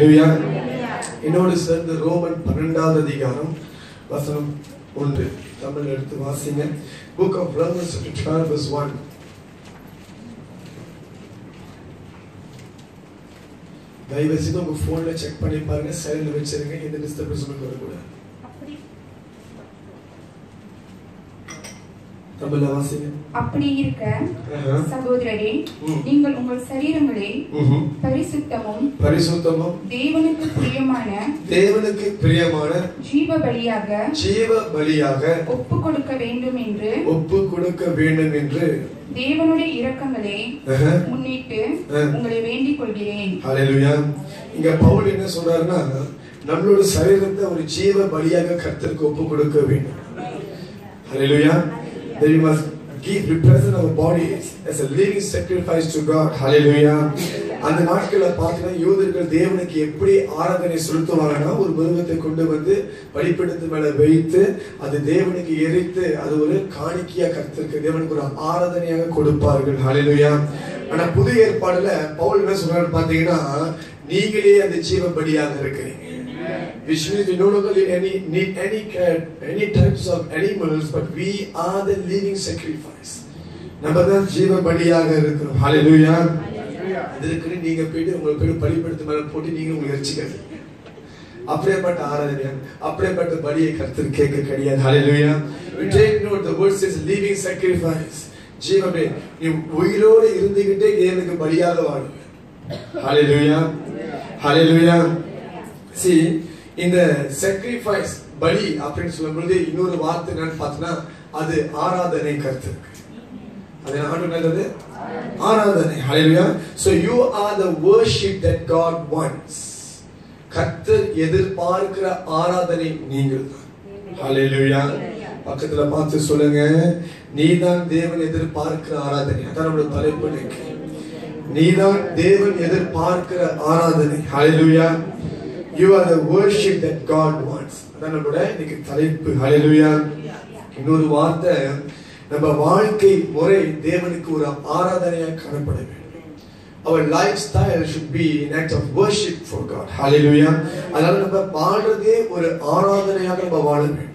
ஹalleluya என்னோடு சேர்ந்து ரோமன் பன்னெண்டாவது அதிகாரம் வசனம் ஒன்று தமிழ் எடுத்து வாசிங்க book of Romans chapter 12 verse 1 தயவு செய்து உங்க போன்ல செக் பண்ணி பாருங்க சைலண்ட் வச்சிருங்க எந்த டிஸ்டர்பன்ஸ் உங்களுக்கு வரக்கூடாது அப்படி தமிழ்ல வாசிங்க அப்படி இருக்க ஆஹா. சகோதரரே ம். நீங்கள் உங்கள் சரீரங்களை ம்ஹும். பரிசுத்தமும் பரிசுத்தமும் தேவனுக்கு பிரியமான தேவனுக்கு பிரியமான ஜீவ பலியாக ஜீவ பலியாக ஒப்பு கொடுக்க வேண்டும் என்று ஒப்பு கொடுக்க வேண்டும் என்று தேவனுடைய இரக்கங்களை ஆஹா. முன்னிட்டு ஆ. உங்களை வேண்டிக் கொள்கிறேன் ஹalleluya இங்க பவுல் என்ன சொல்றாருன்னா நம்மளோட சரீரத்தை ஒரு ஜீவ பலியாக கர்த்தருக்கு ஒப்பு கொடுக்க வேண்டும் ஹalleluya that we must give represent our bodies as a living sacrifice to God hallelujah அந்த நாட்கள்ல பார்த்தீங்கன்னா யூதர்கள் தேவனுக்கு எப்படி ஆராதனை செலுத்துவாங்கன்னா ஒரு மிருகத்தை கொண்டு வந்து பலிப்பீடத்து மேல வைத்து அது தேவனுக்கு எரித்து அது ஒரு காணிக்கையா கர்த்தருக்கு தேவனுக்கு ஒரு ஆராதனையாக கொடுப்பார்கள் ஹalleluya ஆனா புதிய ஏற்பாடுல பவுல் என்ன சொல்றாரு பாத்தீங்கன்னா நீங்களே அந்த ஜீவ பலியாக இருக்கிறீங்க which means we no longer need any need any care, any types of animals but we are the living sacrifice நம்ம தான் ஜீவ பலியாக இருக்கிறோம் ஹalleluya இதற்கு நீங்க போயிட்டு உங்களை போயிட்டு பலிப்படுத்து மேல போட்டு நீங்க உங்களுக்கு எரிச்சுக்கிறது அப்படியேப்பட்ட ஆராதனை அப்படியேப்பட்ட பலியை கர்த்தர் கேட்க கிடையாது ஹalleluya you take note the word says living sacrifice ஜீவமே நீ உயிரோடு இருந்துகிட்டே தேவனுக்கு பலியாக வாழுங்க ஹalleluya ஹalleluya see இந்த sacrifice பலி அப்படின்னு சொல்லும் பொழுது இன்னொரு வார்த்தை என்னன்னு பார்த்தீங்கன்னா அது ஆராதனை கருத்து அது ஆண்டு நல்லது ஆராதனை ஹalleluya so you are the worship that god wants கர்த்தர் எதிர்பார்க்கிற ஆராதனை நீங்கள் தான் ஹalleluya பக்கத்துல பார்த்து சொல்லுங்க நீதான் தேவன் எதிர்பார்க்கிற ஆராதனை அதான் நம்மளோட தலைப்பு இன்னைக்கு. நீதான் தேவன் எதிர்பார்க்கிற ஆராதனை ஹalleluya you are the worship that god wants அதான் நம்மளோட இன்னைக்கு தலைப்பு ஹalleluya இன்னொரு வார்த்தை நம்ம வாழ்க்கை முறை தேவனுக்கு ஒரு ஆராதனையாக காணப்பட வேண்டும் our lifestyle should be an act of worship for God hallelujah அதனால நம்ம வாழ்றதே ஒரு ஆராதனையாக நம்ம வாழ வேண்டும்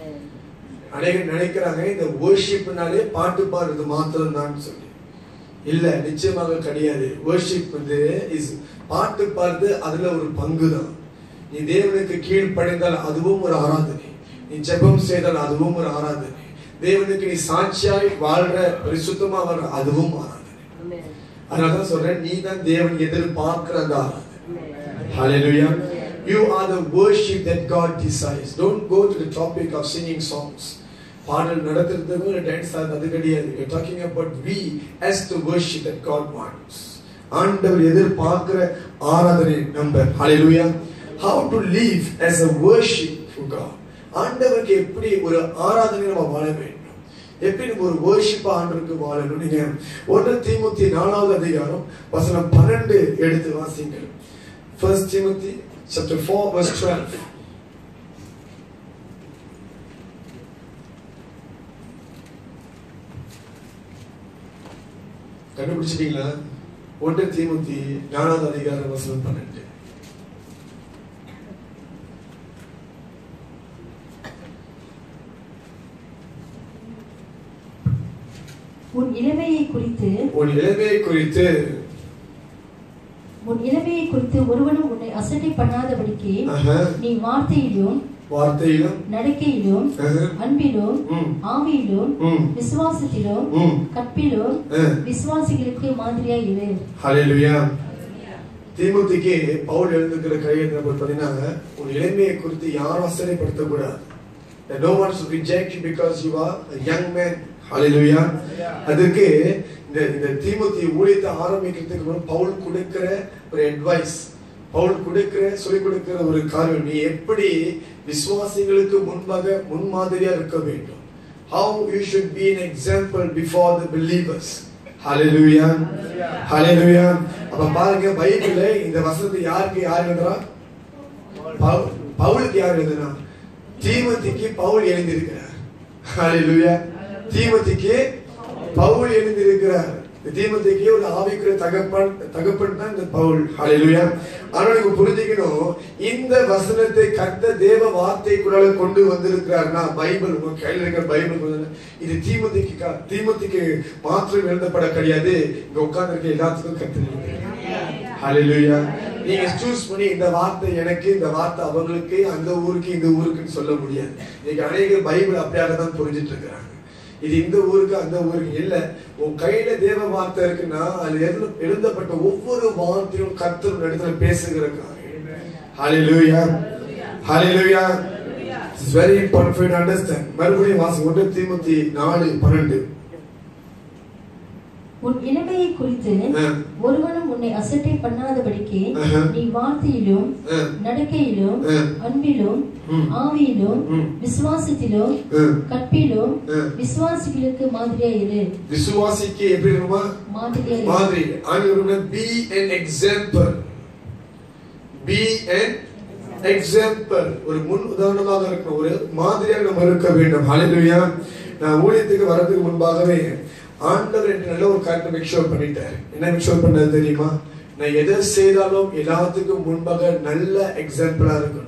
அநேகர் நினைக்கிறாங்க இந்த worshipனாலே பாட்டு பாடுறது மாத்திரம் தான் சொல்லி இல்ல நிச்சயமாக கிடையாது worship வந்து இஸ் பாட்டு பாடுறது அதுல ஒரு பங்கு தான் நீ தேவனுக்கு கீழ்ப்படைந்தால் அதுவும் ஒரு ஆராதனை நீ ஜெபம் செய்தால் அதுவும் ஒரு ஆராதனை தேவனுக்கு நீ சாட்சியாய் வாழ்ற பரிசுத்தமா வாழ்ற அதுவும் ஆராதனை அதனாலதான் சொல்றேன் நீ தான் தேவன் எதிர்பார்க்கிற அந்த ஆராதனை Hallelujah. You are the worship that God desires. Don't go to the topic of singing songs. பாடல் நடத்துறதுக்கு ஒரு டான்ஸ் அது கிடையாது We're talking about we as the worship that God wants. ஆண்டவர் எதிர்பார்க்கிற ஆராதனை number Hallelujah. How to live as a worship for God. ஆண்டவருக்கு எப்படி ஒரு ஆராதனை நம்ம வாழ வேண்டும் எப்படி நம்ம ஒரு worship ஆண்டவருக்கு வாழணும் நீங்க ஒன்று தீமுத்தி நாலாவது அதிகாரம் வசனம் பன்னெண்டு எடுத்து வாசிங்கள் First Timothy chapter 4 verse 12. கண்டுபிடிச்சிட்டீங்களா ஒன்று தீமுத்தி நாலாவது அதிகாரம் வசனம் பன்னெண்டு உன் இளமையை குறித்து உன் இளமையை குறித்து உன் இளமையை குறித்து ஒருவனும் உன்னை அசட்டை பண்ணாதபடிக்கு ஆஹா, நீ வார்த்தையிலும் வார்த்தையிலும் நடக்கையிலும் ஆஹா, அன்பிலும் ம், ஆவியிலும் ம், விசுவாசத்திலும் ம், கற்பிலும் ஆ. விசுவாசிகளுக்கு மாதிரியா இரு ஹalleluya தீமுத்திக்கு பவுல் எழுந்துக்கிற கையெழுத்து பார்த்தீங்கன்னா உன் இளமையை குறித்து யாரும் அசனைப்படுத்தக்கூடாது No one should reject you because you are a young man. Hallelujah. அதுக்கு இந்த இந்த தீமுத்தி ஊழியத்தை ஆரம்பிக்கிறதுக்கு முன்னாடி பவுல் கொடுக்கிற ஒரு அட்வைஸ் பவுல் கொடுக்கிற சொல்லிக் கொடுக்கிற ஒரு காரியம் நீ எப்படி விசுவாசிகளுக்கு முன்பாக முன்மாதிரியா இருக்க வேண்டும் how you should be an example before the believers hallelujah hallelujah அப்ப பாருங்க பைபிள்ல இந்த வசனத்தை யாருக்கு யார் எழுதுறா பவு- பவுலுக்கு யார் எழுதுனா தீமத்திக்கு பவுல் எழுந்திருக்கிறார் ஹalleluya தீமத்திக்கு பவுல் எழுந்திருக்கிறார் இந்த தீமோத்தேயுக்கு ஒரு ஆவிக்குரிய தகப்பன் தகப்பன் தான் இந்த பவுல் ஹalleluya ஆனா நீங்க புரிஞ்சுக்கணும் இந்த வசனத்தை கர்த்த தேவ வார்த்தைக்குள்ளால கொண்டு வந்திருக்கிறார்னா பைபிள் உங்க கையில இருக்கிற பைபிள் கொஞ்சம் இது தீமோத்தேயுக்கு கா- தீமோத்தேயுக்கு மாத்திரம் எழுதப்பட கிடையாது இங்க உட்கார்ந்து இருக்க எல்லாத்துக்கும் கத்து ஹalleluya நீங்க சூஸ் பண்ணி இந்த வார்த்தை எனக்கு இந்த வார்த்தை அவங்களுக்கு அந்த ஊருக்கு இந்த ஊருக்குன்னு சொல்ல முடியாது இன்னைக்கு அநேக பைபிள் அப்படியாக தான் புரிஞ்சிட்டு இருக்கிறாங்க இது இந்த ஊருக்கு அந்த ஊருக்கு இல்ல உன் கையில தேவ வார்த்தை இருக்குன்னா அது எழுத- எழுதப்பட்ட ஒவ்வொரு வார்த்தையும் கர்த்தர் இடத்துல பேசுகிற காரியம் hallelujah hallelujah it's very important for you to understand மறுபடியும் வாசி ஒன்று தீமோத்தி நாலு பன்னெண்டு உன் இளமையை குறித்து ஆ. ஒருவனும் உன்னை அசட்டை பண்ணாதபடிக்கு ஆஹா. நீ வார்த்தையிலும் ஆ. நடக்கையிலும் ஆ. அன்பிலும் ம். ஆவியிலும் ம். விசுவாசத்திலும் ஆ. கற்பிலும் ஆ. விசுவாசிகளுக்கு மாதிரியா இரு விசுவாசிக்கு எப்படி இருக்குமா மாதிரியா இரு மாதிரி ஆங்கிலம் be an example be an example ஒரு முன் உதாரணமாக இருக்கணும் ஒரு மாதிரியாக நம்ம இருக்க வேண்டும் ஹalleluya நான் ஊழியத்துக்கு வரதுக்கு முன்பாகவே ஆண்டவர் எனக்கு நல்ல ஒரு காரியத்தை மேக் ஷோர் பண்ணிட்டார் என்ன மேக் ஷோர் பண்ணது தெரியுமா நான் எதை செய்தாலும் எல்லாத்துக்கும் முன்பாக நல்ல எக்ஸாம்பிளா இருக்கணும்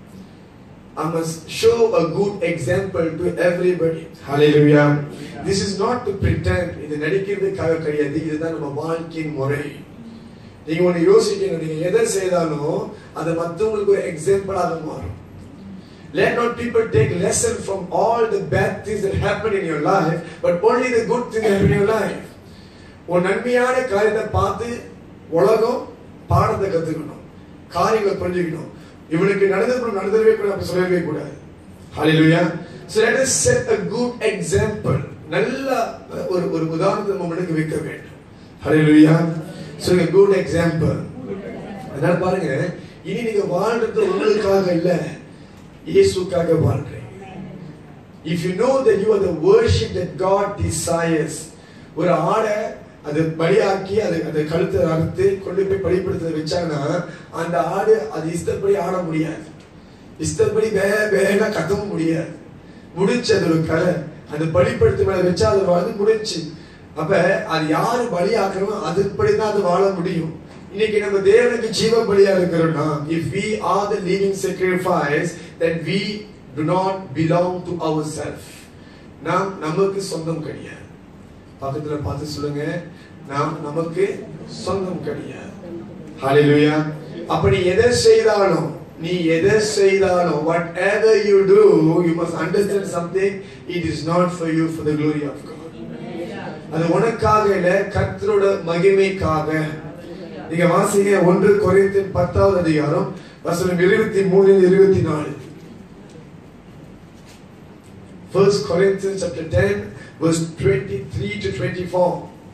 I must show a good example to everybody. Hallelujah. This is not to pretend. இது நடிக்கிறதுக்காக கிடையாது இதுதான் நம்ம வாழ்க்கையின் முறை நீங்க ஒண்ணு யோசிக்கணும் நீங்க எதை செய்தாலும் அது மத்தவங்களுக்கு ஒரு எக்ஸாம்பிளாக மாறும் Let not people take lesson from all the bad things that happen in your life, but only the good things that happen in your life. உன் நன்மையான காரியத்தை பார்த்து உலகம் பாடத்தை கத்துக்கணும் காரியங்களை புரிஞ்சுக்கணும் இவனுக்கு நடந்தது நடந்தவே கூட அப்படி சொல்லவே கூடாது ஹalleluya so let us set a good example நல்ல ஒரு ஒரு உதாரணத்தை நம்ம முன்னுக்கு வைக்க வேண்டும் ஹalleluya so a good example அதனால பாருங்க இனி நீங்க வாழ்றது உங்களுக்காக இல்ல இயேசுக்காக வாழ்றீங்க If you know that you are the worship that God desires, ஒரு ஆடை அது பலியாக்கி அது அந்த கழுத்தை அறுத்து கொண்டு போய் பலிப்படுத்த வச்சாங்கன்னா அந்த ஆடு அது இஷ்டப்படி ஆட முடியாது இஷ்டப்படி வே வேகா கத்தவும் முடியாது முடிச்சு அது ஒரு கலை அந்த பலிப்படுத்து மேல வச்சா அது வந்து முடிச்சு அப்ப அது யாரு பலியாக்குறோமோ அதுபடி தான் அது வாழ முடியும் இன்னைக்கு நம்ம தேவனுக்கு ஜீவ பலியா இருக்கிறோம்னா if we are the living sacrifice then we do not belong to ourselves நாம் நமக்கு சொந்தம் கிடையாது பக்கத்துல பார்த்து சொல்லுங்க நாம் நமக்கு சொந்தம் கிடையாது ஹalleluya அப்படி எதை செய்தாலும் நீ எதை செய்தாலும் whatever you do you must understand something it is not for you for the glory of God அது உனக்காக இல்ல கர்த்தரோட மகிமைக்காக நீங்க வாசிங்க ஒன்று கொரிந்தியர் பத்தாவது அதிகாரம் வசனம் இருபத்தி மூணு இருபத்தி நாலு First Corinthians chapter 10 verse 23 to 24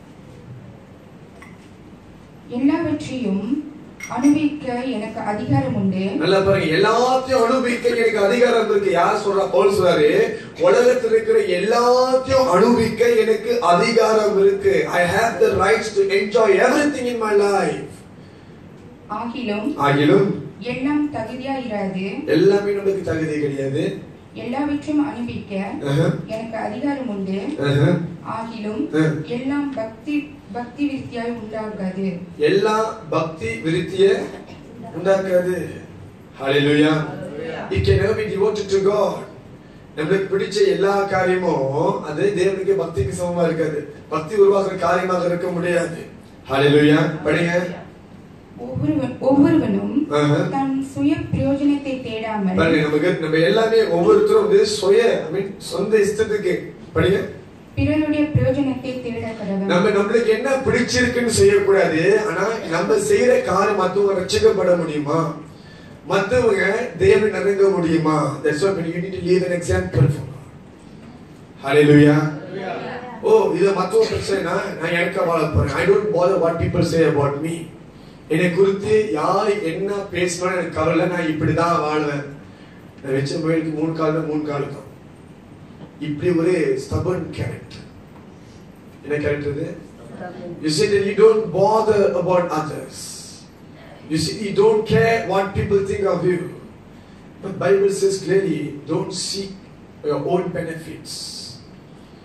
எல்லாவற்றையும் அனுபவிக்க எனக்கு அதிகாரம் உண்டு நல்லா பாருங்க எல்லாத்தையும் அனுபவிக்க எனக்கு அதிகாரம் இருக்கு யார் சொல்றா பவுல் சொல்றாரு உலகத்தில் இருக்கிற எல்லாத்தையும் அனுபவிக்க எனக்கு அதிகாரம் இருக்கு I have the rights to enjoy everything in my life ஆகிலும் ஆகிலும் எல்லாம் தகுதியா இராது எல்லாமே நமக்கு தகுதி கிடையாது எல்லாவற்றையும் அனுபவிக்க ஆஹா, எனக்கு அதிகாரம் உண்டு ஆஹா. ஆகிலும் ஆ. எல்லாம் பக்தி பக்தி விருத்தியாய் உண்டாகாது எல்லா பக்தி விருத்திய உண்டாக்காது ஹalleluya it can never be devoted to god நம்மளுக்கு பிடிச்ச எல்லா காரியமும் அது தேவனுக்கு பக்திக்கு சமமா இருக்காது பக்தி உருவாக்குற காரியமாக இருக்க முடியாது ஹalleluya படிங்க ஒவ்வொருவன் ஒவ்வொருவனும் ஆஹா. தன் சுய பிரயோஜனத்தை தேடாமல் பாருங்க நமக்கு நம்ம எல்லாமே ஒவ்வொருத்தரும் வந்து சுய ஐ மீன் சொந்த இஷ்டத்துக்கு படிங்க பிறருடைய பிரயோஜனத்தை தேட கடவன் நம்ம நம்மளுக்கு என்ன பிடிச்சிருக்குன்னு செய்யக்கூடாது ஆனா நம்ம செய்யற காரியம் மத்தவங்க ரட்சிக்கப்பட முடியுமா மத்தவங்க தேவன் நெருங்க முடியுமா that's why you need to leave an example for God. Hallelujah. ஓ இது மத்தவங்க பிரச்சனைனா நான் எனக்கு வாழ போறேன் I don't bother what people say about me என்னை குறித்து யார் என்ன பேசினாலும் எனக்கு கவலை நான் இப்படிதான் வாழ்வேன் நான் வச்ச முயலுக்கு மூணு கால் மூணு கால் தான் இப்படி ஒரு stubborn கேரக்டர் என்ன கேரக்டர் இது You see that you don't bother about others. You see, you don't care what people think of you. But Bible says clearly, don't seek your own benefits.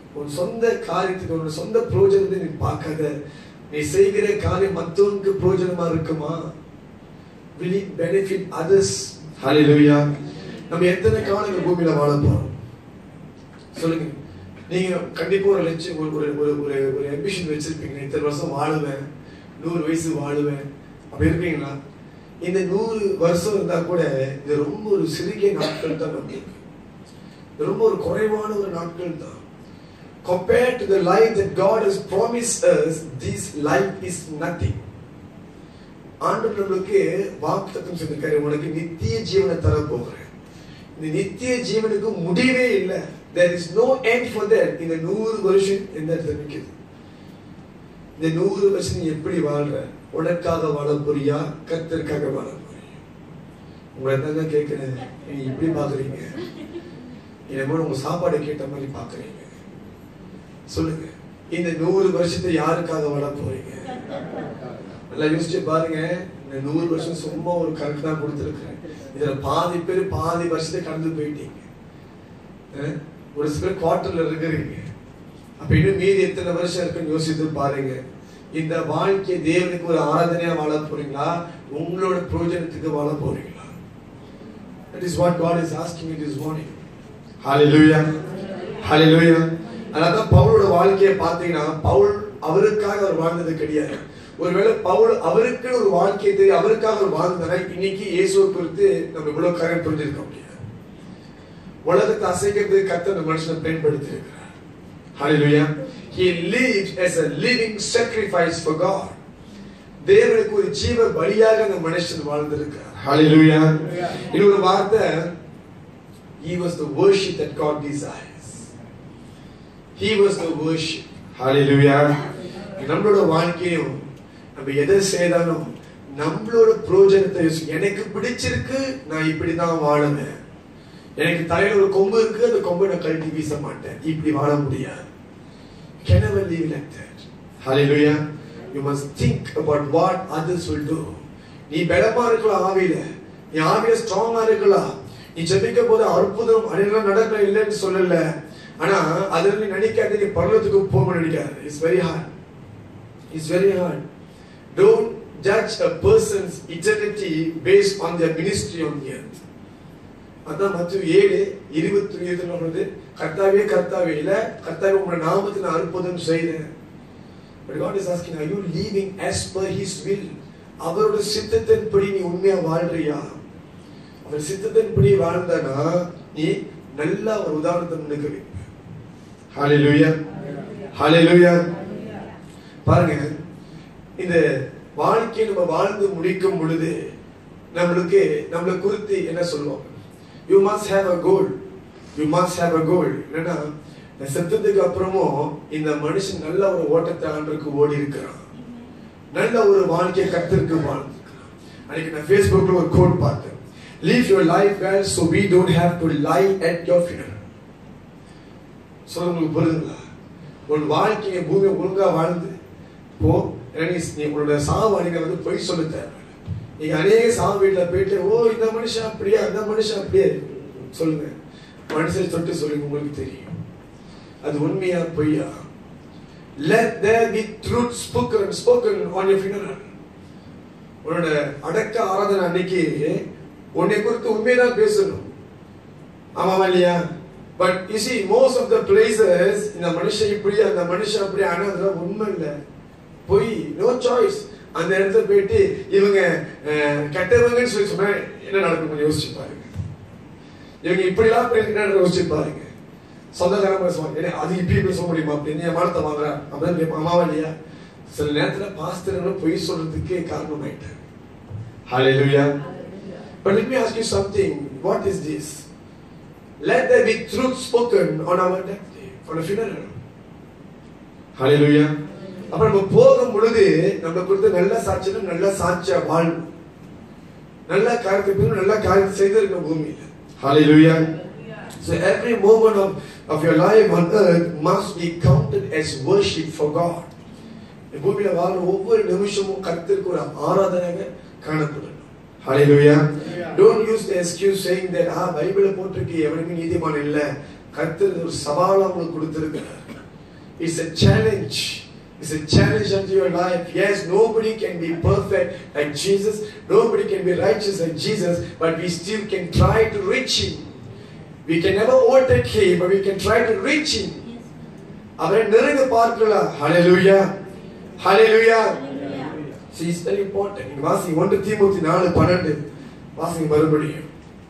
உன் சொந்த காரியத்துக்கு உன் சொந்த பிரயோஜனத்தை நீ பார்க்காத நீ செய்கிற காரியம் மற்றவனுக்கு பிரயோஜனமா இருக்குமா will it benefit others hallelujah நம்ம எத்தனை காலம் இந்த பூமியில வாழ போறோம் சொல்லுங்க நீங்க கண்டிப்பா ஒரு லட்சம் ஒரு ஒரு ஒரு ஒரு ஒரு அம்பிஷன் வச்சிருப்பீங்க இத்தனை வருஷம் வாழுவேன் நூறு வயசு வாழுவேன் அப்படி இருப்பீங்களா இந்த நூறு வருஷம் இருந்தா கூட இது ரொம்ப ஒரு சிறிய நாட்கள் தான் நம்மளுக்கு இது ரொம்ப ஒரு குறைவான ஒரு நாட்கள் தான் compared to the life that God has promised us this life is nothing ஆண்டவர் நம்மளுக்கு வாக்குத்தத்தம் சொல்லிருக்காரு உனக்கு நித்திய ஜீவனை தர போகிறேன் இந்த நித்திய ஜீவனுக்கு முடிவே இல்லை there is no end for that இந்த நூறு வருஷம் எந்த இடத்துல நிற்குது இந்த நூறு வருஷம் நீ எப்படி வாழ்ற உனக்காக வாழ போறியா கர்த்தருக்காக வாழ போறியா உங்களை தாங்க கேட்கிறேன் நீங்க இப்படி பாக்குறீங்க என்னமோ உங்க சாப்பாடு கேட்ட மாதிரி பாக்குறீங்க சொல்லுங்க இந்த நூறு வருஷத்தை யாருக்காக வாழ போறீங்க நல்லா யோசிச்சு பாருங்க இந்த நூறு வருஷம் சும்மா ஒரு கணக்கு தான் கொடுத்துருக்கேன் இதுல பாதி பேர் பாதி வருஷத்தை கடந்து போயிட்டீங்க அஹ், ஒரு சில குவார்டர்ல இருக்கிறீங்க அப்ப இன்னும் மீதி எத்தனை வருஷம் இருக்குன்னு யோசித்து பாருங்க இந்த வாழ்க்கை தேவனுக்கு ஒரு ஆராதனையா வாழ போறீங்களா உங்களோட பிரயோஜனத்துக்கு வாழ போறீங்களா That is what God is asking me this morning. Hallelujah. Hallelujah. அதனால பவுலோட வாழ்க்கையை பார்த்தீங்கன்னா பவுல் அவருக்காக அவர் வாழ்ந்தது கிடையாது ஒருவேளை பவுல் அவருக்குன்னு ஒரு வாழ்க்கையை தெரியும் அவருக்காக அவர் வாழ்ந்தனா இன்னைக்கு இயேசுவை குறித்து நம்ம இவ்வளவு காரியம் புரிஞ்சிருக்க முடியாது உலகத்தை அசைக்கிறதுக்கு கத்த அந்த மனுஷனை பயன்படுத்தி இருக்கிறார் Hallelujah. He lived as a living sacrifice for God. தேவனுக்கு ஒரு ஜீவ பலியாக அந்த மனுஷன் வாழ்ந்திருக்கிறார் Hallelujah. இன்னொரு வார்த்தை He was the worship that God desires. He was the worship. Hallelujah. நம்மளோட வாழ்க்கையும் நம்ம எதை செய்தாலும் நம்மளோட பிரயோஜனத்தை யோசி- எனக்கு பிடிச்சிருக்கு நான் இப்படிதான் வாழுவேன் எனக்கு தலையில ஒரு கொம்பு இருக்கு அந்த கொம்பை நான் கழட்டி வீச மாட்டேன் இப்படி வாழ முடியாது can never live like that hallelujah you must think about what others will do நீ பலமா இருக்கலாம் ஆவியில நீ ஆவியில ஸ்ட்ராங்கா இருக்கலாம் நீ ஜெபிக்க போது அற்புதம் அடையாளம் நடக்க இல்லைன்னு சொல்லல ஆனா அதுல நீ நினைக்காத நீ பரலத்துக்கு போக நினைக்காத it's very hard it's very hard don't judge a person's eternity based on their ministry on the earth அதான் மத்திய ஏழு இருபத்தி இருபத்தி சொல்றது கர்த்தாவே கர்த்தாவே இல்ல கர்த்தாவே உங்களோட நாமத்தில் நான் அற்புதம் செய்தேன் But God is asking, are you living as per His will? அவரோட சித்தத்தின்படி நீ உண்மையா வாழ்றியா அவர் சித்தத்தின்படி வாழ்ந்தனா நீ நல்லா ஒரு உதாரணத்தை முன்னுக்கு வைப்ப ஹalleluya ஹalleluya பாருங்க இந்த வாழ்க்கையை நம்ம வாழ்ந்து முடிக்கும் பொழுது நம்மளுக்கு நம்மளை குறித்து என்ன சொல்லுவாங்க you must have a goal you must have a goal என்னன்னா இந்த செத்ததுக்கு அப்புறமும் இந்த மனுஷன் நல்ல ஒரு ஓட்டத்தை ஆண்டுக்கு ஓடி இருக்கிறான் நல்ல ஒரு வாழ்க்கையை கத்திருக்கு வாழ்ந்துருக்கிறான் அன்னைக்கு நான் ஃபேஸ்புக்ல ஒரு கோட் பார்த்தேன் leave your life well so we don't have to lie at your funeral சொல்ல உங்களுக்கு புரியுதுங்களா உன் வாழ்க்கையை பூமி ஒழுங்கா வாழ்ந்து போ ஏன்னா நீ- நீ உங்களோட சாவு அன்னைக்கு வந்து பொய் சொல்ல தேவை நீங்க அநேக சாவு வீட்டுல போயிட்டு ஓ இந்த மனுஷன் அப்படியா இந்த மனுஷன் அப்படியே சொல்லுங்க மனுஷன் தொட்டு சொல்லுங்க உங்களுக்கு தெரியும் அது உண்மையா பொய்யா let there be truth spoken spoken on your funeral உன்னோட அடக்க ஆராதனை அன்னைக்கு உன்னை குறித்து உண்மையதான் பேசணும் ஆமாவா இல்லையா but you see most of the places இந்த மனுஷன் இப்படி அந்த மனுஷன் அப்படி ஆனா அதெல்லாம் உண்மை இல்லை பொய் நோ சாய்ஸ் அந்த இடத்துல போயிட்டு இவங்க அஹ், கெட்டவங்கன்னு சொல்லி சொன்னா என்ன நடக்கும் கொஞ்சம் யோசிச்சு பாருங்க இவங்க இப்படிலாம் பேசுகிறாங்க யோசிச்சு பாருங்க சொந்தக்காரன் பேசுவாங்க ஏன்னா அது இப்படி பேச முடியுமா அப்படின்னு என் மானத்தை வாங்குறா அப்படின்னு கேட்பான் அம்மாவா இல்லையா சில நேரத்துல பாஸ்தர்களும் பொய் சொல்றதுக்கே காரணமாயிட்டாங்க Hallelujah. But let me ask you something. What is this? Let there be truth spoken on our death day, on a funeral. Hallelujah. அப்ப நம்ம போகும் பொழுது நம்ம குறித்து நல்ல சாட்சியம் நல்ல சாட்சியா வாழணும் நல்ல காரியத்தை நல்ல காரியத்தை செய்திருக்க பூமியில Hallelujah. So every moment of, of your life on earth must be counted as worship for God. இந்த பூமியில வாழ்ற ஒவ்வொரு நிமிஷமும் கர்த்தருக்கு ஒரு ஆராதனையாக காணப்படணும் Hallelujah. Don't use the excuse saying that ஆ பைபிளை போட்டிருக்கு எவனுமே நீதிமான் இல்ல கர்த்தர் ஒரு சவாலா உங்களுக்கு கொடுத்திருக்கிறார் It's a challenge. It's a challenge unto your life. Yes, nobody can be perfect like Jesus. Nobody can be righteous like Jesus, but we still can try to reach Him. We can never overtake Him, but we can try to reach Him. அவரை நெருங்க பார்க்கலாம் ஹalleluya ஹalleluya See, it's very important. நீங்க வாசிங்க ஒன்று தீமூத்தி நாலு பன்னெண்டு வாசிங்க மறுபடியும்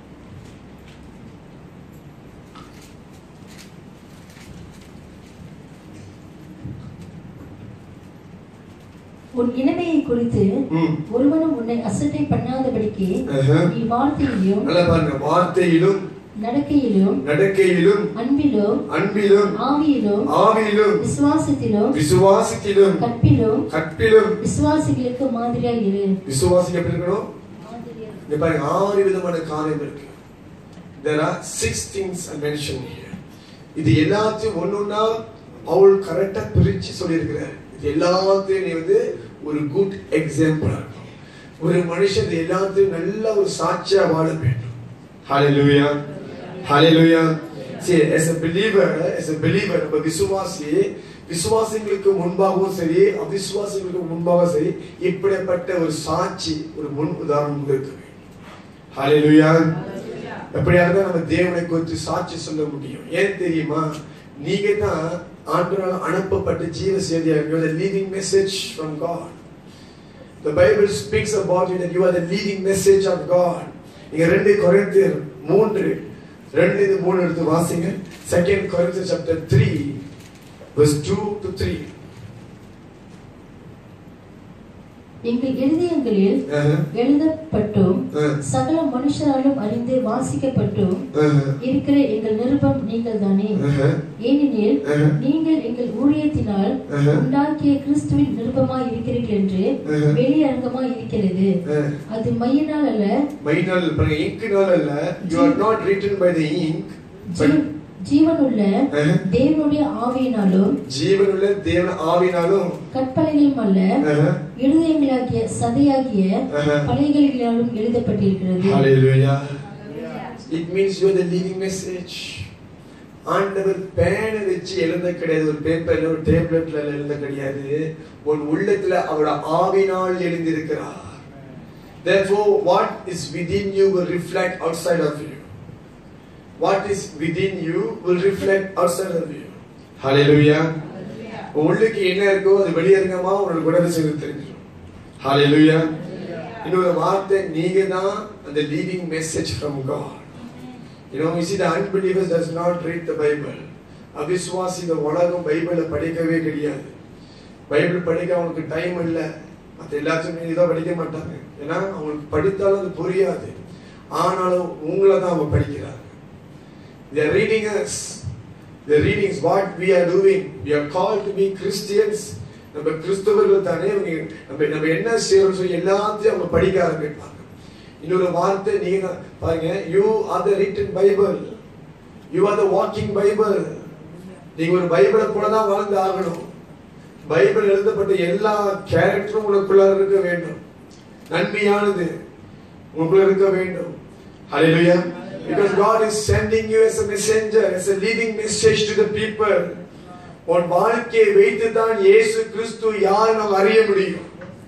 உன் இளமையை குறித்து ம். ஒருவனும் உன்னை அசட்டை பண்ணாதபடிக்கு ஆஹா. நீ வார்த்தையிலும் நல்லா பாருங்க வார்த்தையிலும் நடக்கையிலும் நடக்கையிலும் அன்பிலும் அன்பிலும் ஆவியிலும் ஆவியிலும் விசுவாசத்திலும் விசுவாசத்திலும் கற்பிலும் கற்பிலும் விசுவாசிகளுக்கு மாதிரியா இரு விசுவாசி எப்படி இருக்கணும் மாதிரியா இரு. இங்க பாருங்க ஆறு விதமான காரியம் இருக்கு there are six things I mentioned here இது எல்லாத்தையும் ஒன்னொன்னா பவுல் கரெக்டா பிரிச்சு சொல்லியிருக்கிறார் இது எல்லாத்தையும் நீ வந்து ஒரு குட் எக்ஸாம்பிளா இருக்கும் ஒரு மனுஷன் இது எல்லாத்தையும் நல்ல ஒரு சாட்சியா வாழ வேண்டும் ஹalleluya ஹalleluya see as a believer as a believer நம்ம விசுவாசி விசுவாசிகளுக்கு முன்பாகவும் சரி அவிசுவாசிகளுக்கு முன்பாகவும் சரி இப்படிப்பட்ட ஒரு சாட்சி ஒரு முன் உதாரணம் இருக்க வேண்டும் ஹalleluya எப்படியா இருந்தா நம்ம தேவனை குறித்து சாட்சி சொல்ல முடியும் ஏன் தெரியுமா நீங்க தான் ஆண்டவரால் அனுப்பப்பட்ட ஜீவ செய்தியா you are the leading message from God the bible speaks about you that you are the leading message of God நீங்க ரெண்டு கொரிந்தியர் மூன்று ரெண்டு இது மூணு எடுத்து வாசிங்க செகண்ட் கொரிந்தியர் சாப்டர் த்ரீ verse 2 to 3 எங்கள் இருதயங்களில் uh-huh. எழுதப்பட்டும் Uh, சகல மனுஷராலும் அறிந்து வாசிக்கப்பட்டும் uh-huh. இருக்கிற எங்கள் நிருபம் நீங்கள் தானே Uh-huh. ஏனெனில் Uh-huh. நீங்கள் எங்கள் ஊழியத்தினால் Uh-huh. உண்டாக்கிய கிறிஸ்துவின் நிருபமாய் இருக்கிறீர்கள் என்று Uh-huh. வெளியரங்கமாய் இருக்கிறது Uh, அது மையினால் அல்ல மைனால் பாருங்க இங்கினால் அல்ல you are not written by the ink ஜீ- ஜீவனுள்ள Uh-huh. தேவனுடைய ஆவியினாலும் ஜீவனுள்ள தேவன ஆவினாலும் கற்பனைகளும் அல்ல Uh-huh. இருதயங்களாகிய சதையாகிய Uh-huh. பலைகளினாலும் எழுதப்பட்டிருக்கிறது Hallelujah. It means you are the leading message. ஆண்டவர் பேனை வச்சு எழுத கிடையாது ஒரு பேப்பர்ல ஒரு டேப்லெட்ல எழுத கிடையாது உன் உள்ளத்துல அவரோட ஆவினால் எழுந்திருக்கிறார் Therefore, what is within you will reflect outside of you. What is within you will reflect outside of you. Hallelujah. உன் உள்ளுக்கு என்ன இருக்கோ அது வெளியரங்கமா உன்னோட குணாதிசயங்கள் தெரிஞ்சிடும் Hallelujah. இன்னொரு வார்த்தை நீங்க தான் அந்த leading message from God You know, you see, the unbelievers does not read the Bible. அவிசுவாசி இந்த உலகம் பைபிளை படிக்கவே கிடையாது பைபிள் படிக்க அவனுக்கு டைம் இல்லை மற்ற எல்லாத்தையும் இதாக படிக்க மாட்டாங்க ஏன்னா அவங்களுக்கு படித்தாலும் அது புரியாது ஆனாலும் உங்களை தான் அவங்க படிக்கிறாங்க They are reading us. The readings, what we are doing. We are called to be Christians. நம்ம கிறிஸ்தவர்கள் தானே இவங்க நம்ம நம்ம என்ன செய்யறோம் சொல்லி எல்லாத்தையும் அவங்க படிக்க ஆரம்பிப்பாங்க இன்னொரு வார்த்தை நீங்க தான் பாருங்க you are the written Bible you are the walking Bible நீங்க ஒரு பைபிளை போல தான் வாழ்ந்து ஆகணும் பைபிள் எழுதப்பட்ட எல்லா கேரக்டரும் உனக்குள்ள இருக்க வேண்டும் நன்மையானது உங்களுக்குள்ள இருக்க வேண்டும் Hallelujah. Because God is sending you as a messenger, as a leading message to the people. உன் வாழ்க்கையை வைத்து தான் இயேசு கிறிஸ்து யார் நாம் அறிய முடியும்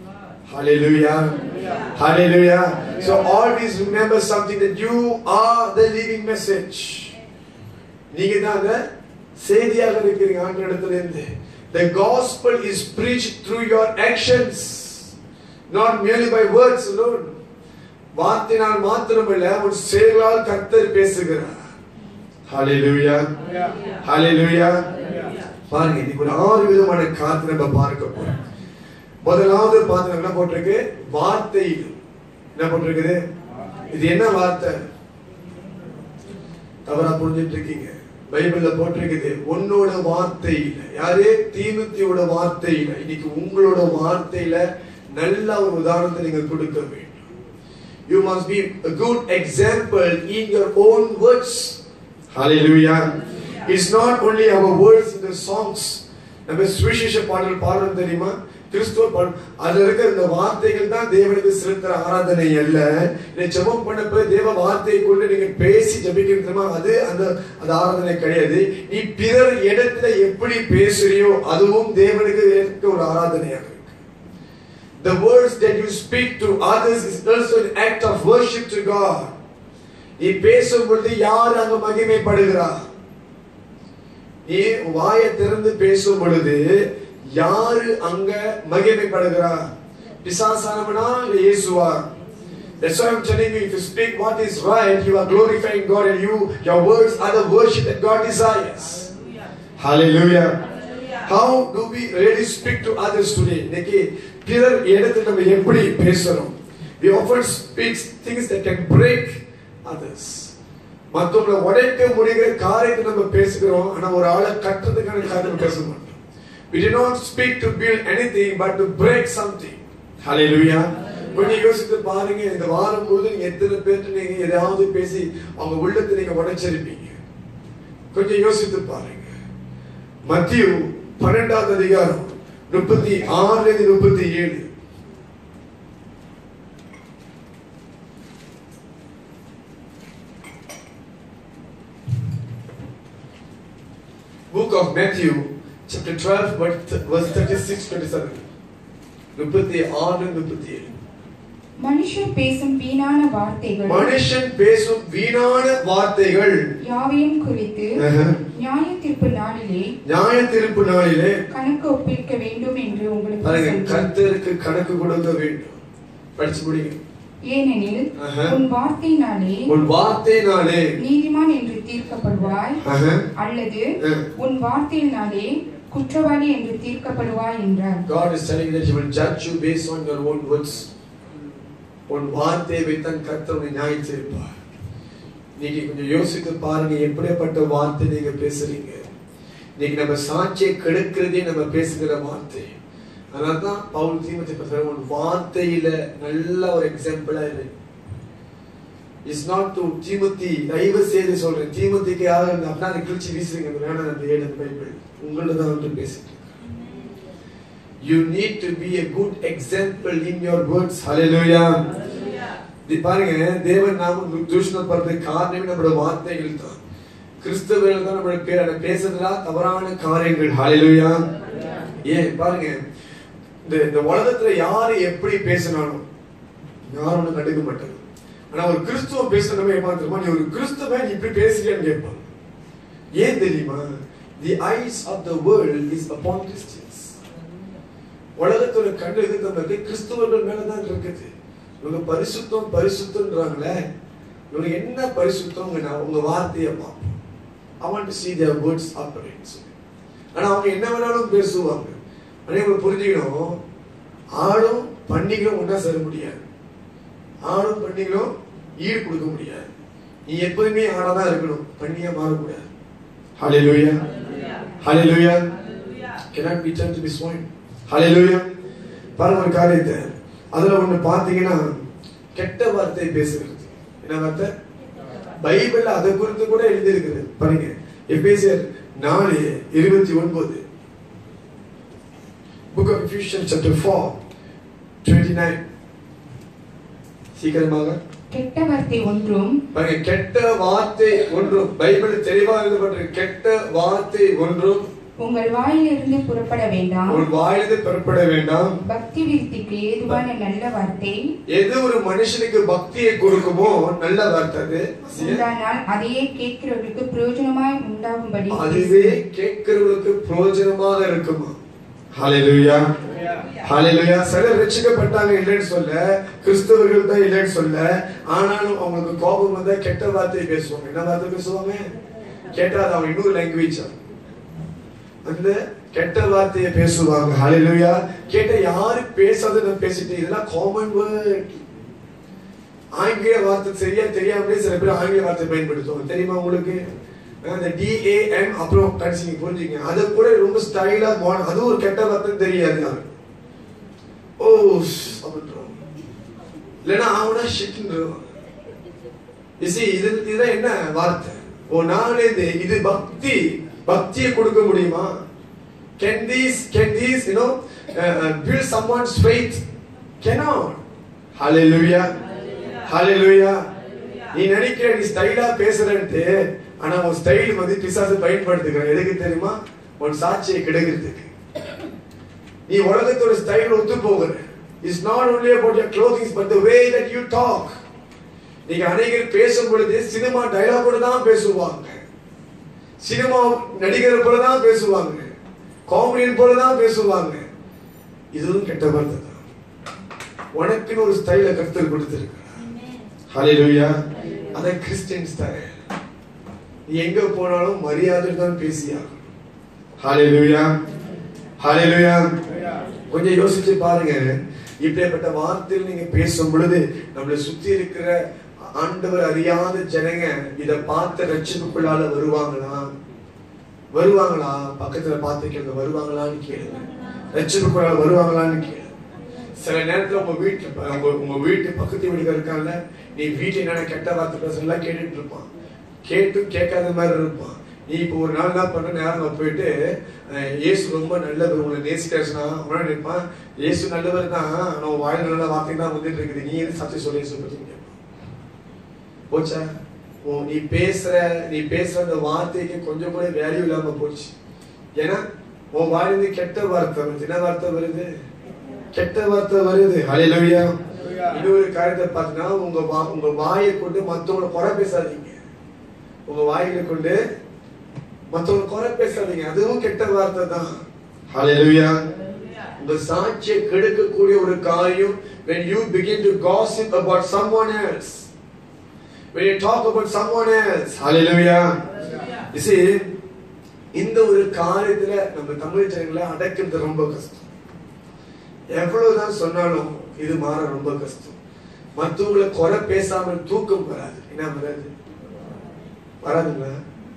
Hallelujah. Hallelujah. So always remember something that you are the living message. நீங்க தான் அந்த செய்தியாக இருக்கிறீங்க ஆண்டவரிடத்துல இருந்து The gospel is preached through your actions, not merely by words alone. வார்த்தையினால் மாத்திரமல்ல உன் செயலால் கர்த்தர் பேசுகிறார் Hallelujah. Hallelujah. பாருங்க இன்னைக்கு ஒரு ஆறு விதமான காத்து நம்ம பார்க்க போறோம் முதலாவது பாத்து என்ன போட்டிருக்கு வார்த்தை என்ன போட்டிருக்குது இது என்ன வார்த்தை தவறா புரிஞ்சிட்டு இருக்கீங்க பைபிள்ல போட்டிருக்குது உன்னோட வார்த்தையில யாரு தீமுத்தியோட வார்த்தையில இன்னைக்கு உங்களோட வார்த்தையில நல்ல ஒரு உதாரணத்தை நீங்க கொடுக்க வேண்டும் you must be a good example in your own words hallelujah it's not only our words in the songs நம்ம சுவிசேஷ பாடல் பாடுறோம் தெரியுமா கிறிஸ்துவ பண்- அதுல இருக்கிற இந்த வார்த்தைகள் தான் தேவனுக்கு செலுத்துற ஆராதனை அல்ல நீ ஜெபம் பண்ணப்ப தேவ வார்த்தையை கொண்டு நீங்க பேசி ஜெபிக்கிறதுமா அது அந்த அந்த ஆராதனை கிடையாது நீ பிறர் இடத்துல எப்படி பேசுறியோ அதுவும் தேவனுக்கு ஏற்க ஒரு ஆராதனையாக இருக்கு The words that you speak to others is also an act of worship to God. நீ பேசும் பொழுது யார் அங்க மகிமைப்படுகிறார் நீ வாயை திறந்து பேசும் பொழுது யாரு அங்க மகிமைப்படுகிறார் பிசாசானவனா இல்ல இயேசுவா That's why I'm telling you, if you speak what is right, you are glorifying God and you, your words are the worship that God desires. Hallelujah. How do we really speak to others today? இன்னைக்கு பிறர் இடத்துல நம்ம எப்படி பேசுறோம்? We often speak things that can break others. மற்றவங்களை உடைக்க முடிகிற காரியத்தை நம்ம பேசுகிறோம் ஆனா ஒரு ஆளை கட்டுறதுக்கான காரியம் பேச மாட்டோம் We do not speak to build anything but to break something. Hallelujah. கொஞ்சம் யோசித்து பாருங்க இந்த வாரம் முழுதும் நீங்க எத்தனை பேர்ட்டு நீங்க எதையாவது பேசி அவங்க உள்ளத்தை நீங்க உடைச்சிருப்பீங்க கொஞ்சம் யோசித்து பாருங்க மத்திய பன்னெண்டாவது அதிகாரம் முப்பத்தி ஆறுல இருந்து முப்பத்தி ஏழு Book of Matthew, chapter 12, verse verse 36 27. முப்பத்தி ஆறு முப்பத்தி ஏழு மனுஷர் பேசும் வீணான வார்த்தைகள் மனுஷன் பேசும் வீணான வார்த்தைகள் யாவையும் குறித்து ஆஹா. நியாய தீர்ப்பு நாளிலே நியாய தீர்ப்பு நாளிலே கணக்கு ஒப்பிக்க வேண்டும் என்று உங்களுக்கு பாருங்க சொல்கிறேன். கர்த்தருக்கு கணக்கு கொடுக்க வேண்டும் படிச்சு முடியுங்க ஏனெனில் ஆஹா. உன் வார்த்தையினாலே உன் வார்த்தையினாலே நீதிமான் என்று தீர்க்கப்படுவாய் ஆஹா. அல்லது ஆ. உன் வார்த்தையினாலே குற்றவாளி என்று தீர்க்கப்படுவாய் என்றார் God is telling that He will judge you based on your own words. உன் வார்த்தையை வைத்தான் கர்த்தர் உன்னை நியாயம் தீர்ப்பார் இன்னைக்கு கொஞ்சம் யோசித்து பாருங்க எப்படிப்பட்ட வார்த்தை நீங்க பேசுறீங்க இன்னைக்கு நம்ம சாட்சியை கெடுக்கிறதே நம்ம பேசுகிற வார்த்தை அதனால்தான் பவுல் தீமத்தை பத்தி உன் வார்த்தையில நல்ல ஒரு எக்ஸாம்பிளா இரு இஸ் நாட் டு தீமத்தி தயவு செய்து சொல்றேன் தீமத்திக்கு யாரும் அப்படின்னா அதை கிழிச்சு வீசுறீங்க அந்த வேணாம் அந்த ஏழு பைபிள் உங்கள்ட்ட தான் வந்து பேசிட்டு இருக்கேன். You need to be a good example in your words. Hallelujah. இது பாருங்க தேவன் நாம தூஷணப்படுறதுக்கு காரணமே நம்மளோட வார்த்தைகள் தான் கிறிஸ்தவர்கள் தான் நம்மளோட பேர் அதை பேசுறதுலாம் தவறான காரியங்கள் ஹalleluya ஏன் பாருங்க இந்த இந்த உலகத்துல யாரு எப்படி பேசினாலும் யாரும் ஒண்ணும் கண்டுக்க மாட்டாங்க ஆனா ஒரு கிறிஸ்துவ பேசுறவங்க ஏமாத்திரமா நீ ஒரு கிறிஸ்தவன் நீ இப்படி பேசுறியான்னு கேட்பாங்க ஏன் தெரியுமா the eyes of the world is upon Christians உலகத்தோட கண்ணு எதுக்கு இருக்கு கிறிஸ்துவர்கள் மேலதான் இருக்குது இவங்க பரிசுத்தம் பரிசுத்தம்ன்றாங்களே இவங்க என்ன பரிசுத்தம் உங்க வார்த்தையை பார்ப்போம் I want to see their words operate ஆனா அவங்க என்ன வேணாலும் பேசுவாங்க ஆனா இவங்க புரிஞ்சுக்கணும் ஆடும் பண்டிகளும் ஒன்றா சேர முடியாது ஆடும் பண்டிகளும் ஈடு கொடுக்க முடியாது நீ எப்போதுமே ஆடா தான் இருக்கணும் பண்ணியா மாறக்கூடாது ஹalleluya ஹalleluya cannot be turned to this point ஹalleluya பாருங்க ஒரு காரியத்தை அதுல ஒண்ணு பாத்தீங்கன்னா கெட்ட வார்த்தை பேசுகிறது என்ன வார்த்தை பைபிள்ல அதை குறித்து கூட எழுதி இருக்குது பாருங்க எபேசியர் நாலு இருபத்தி ஒன்பது book of Ephesian chapter four twenty nine சீக்கிரமாக கெட்ட வார்த்தை ஒன்றும் பாருங்க கெட்ட வார்த்தை ஒன்றும் பைபிள் தெளிவா எழுதப்பட்டிருக்கு கெட்ட வார்த்தை ஒன்றும் உங்கள் வாயிலிருந்து புறப்பட வேண்டாம் உன் வாயிலிருந்து பெறப்பட வேண்டாம் பக்தி விருத்திக்கு ஏதுவான நல்ல வார்த்தை எது ஒரு மனுஷனுக்கு பக்தியை கொடுக்குமோ நல்ல வார்த்தை அது உண்டானால் அதையே கேட்கிறவர்களுக்கு பிரயோஜனமாய் உண்டாகும்படி அதுவே கேட்கிறவர்களுக்கு பிரயோஜனமாக இருக்குமா ஹalleluya ஹalleluya சிலர் ரட்சிக்கப்பட்டாங்க இல்லைன்னு சொல்ல கிறிஸ்தவர்கள் தான் இல்லைன்னு சொல்ல ஆனாலும் அவங்களுக்கு கோபம் வந்தா கெட்ட வார்த்தை பேசுவாங்க என்ன வார்த்தை பேசுவாங்க கேட்டா அது அவங்க இன்னொரு லாங்குவேஜ் அந்த கெட்ட வார்த்தையை பேசுவாங்க ஹalleluya கேட்ட யாரு பேசாத நான் பேசிட்டு இதெல்லாம் காமன் வேர்ட் ஆங்கில வார்த்தை சரியா தெரியாமலே சில பேர் ஆங்கில வார்த்தை பயன்படுத்துவாங்க தெரியுமா உங்களுக்கு அந்த டிஏஎம் அப்புறம் கடைசி நீங்க புரிஞ்சுங்க அது கூட ரொம்ப ஸ்டைலா போன அது ஒரு கெட்ட வார்த்தை தெரியாது அவன் ஓ அப்படின்றோம் இல்லைன்னா அவனா ஷிட்ன்றோம் இசி இது இதுதான் என்ன வார்த்தை ஓ நாளேந்து இது பக்தி பக்தியை கொடுக்க முடியுமா can these can these you know uh, build someone's faith. Cannot. Hallelujah. Hallelujah. நீ நினைக்கிற நீ ஸ்டைலா பேசுறன்ட்டு ஆனா உன் ஸ்டைல் வந்து பிசாசு பயன்படுத்துகிறான் எதுக்கு தெரியுமா உன் சாட்சியை கெடுக்கிறதுக்கு நீ உலகத்தோட ஸ்டைல் ஒத்து போகிற it's not only about your clothing but the way that you talk நீங்க அநேகர் பேசும் பொழுது சினிமா டயலாக் தான் பேசுவாங்க சினிமா நடிகர் போல தான் பேசுவாங்க காமெடியன் போல தான் பேசுவாங்க இதுவும் கெட்ட வார்த்தை தான் உனக்குன்னு ஒரு ஸ்டைல கருத்து கொடுத்திருக்க ஹalleluya அத கிறிஸ்டியன் ஸ்டைல் நீ எங்க போனாலும் மரியாதை தான் பேசியாகணும் ஹalleluya ஹalleluya கொஞ்சம் யோசிச்சு பாருங்க இப்படிப்பட்ட வார்த்தையில் நீங்க பேசும் பொழுது நம்மளை சுத்தி இருக்கிற ஆண்டவர் அறியாத ஜனங்க இத பார்த்த ரட்சிப்புக்குள்ளால வருவாங்களா வருவாங்களா பக்கத்துல பார்த்து கேளுங்க வருவாங்களான்னு கேளுங்க ரட்சிப்புக்குள்ளால வருவாங்களான்னு கேளுங்க சில நேரத்துல உங்க வீட்டுல உங்க உங்க வீட்டு பக்கத்து வீடுகள் இருக்காங்கல்ல நீ வீட்டுல என்னென்ன கெட்ட வார்த்தை பேசலாம் கேட்டுட்டு இருப்பான் கேட்டு கேட்காத மாதிரி இருப்பான் நீ இப்போ ஒரு நாள் என்ன பண்ண நேரம் போயிட்டு அஹ், இயேசு ரொம்ப நல்லவர் உங்களை நேசிக்கிறா அவனா நினைப்பான் இயேசு நல்லவர் தான் ஆனா உன் வாயில் நல்ல வார்த்தை தான் வந்துட்டு இருக்குது நீ எது சத்தியம் சொல்லி சொல்லி போச்சா ஓ நீ பேசுற நீ பேசுற அந்த வார்த்தைக்கு கொஞ்சம் கூட வேல்யூ இல்லாம போச்சு ஏன்னா உன் வாயிலிருந்து கெட்ட வார்த்தை வருது என்ன வார்த்தை வருது கெட்ட வார்த்தை வருது ஹalleluya இன்னொரு காரியத்தை பார்த்தீங்கன்னா உங்க வா- உங்க வாயை கொண்டு மத்தவங்கள குறை பேசாதீங்க உங்க வாயில கொண்டு மத்தவங்க குறை பேசாதீங்க அதுவும் கெட்ட வார்த்தை தான் ஹalleluya உங்க சாட்சியை கெடுக்கக்கூடிய ஒரு காரியம் when you begin to gossip about someone else when you talk about someone else hallelujah you see இந்த ஒரு காரியத்துல நம்ம தமிழ் ஜனங்களை அடக்கிறது ரொம்ப கஷ்டம் எவ்வளவுதான் சொன்னாலும் இது மாற ரொம்ப கஷ்டம் மத்தவங்களை குறை பேசாமல் தூக்கம் வராது என்ன வராது வராதுங்களா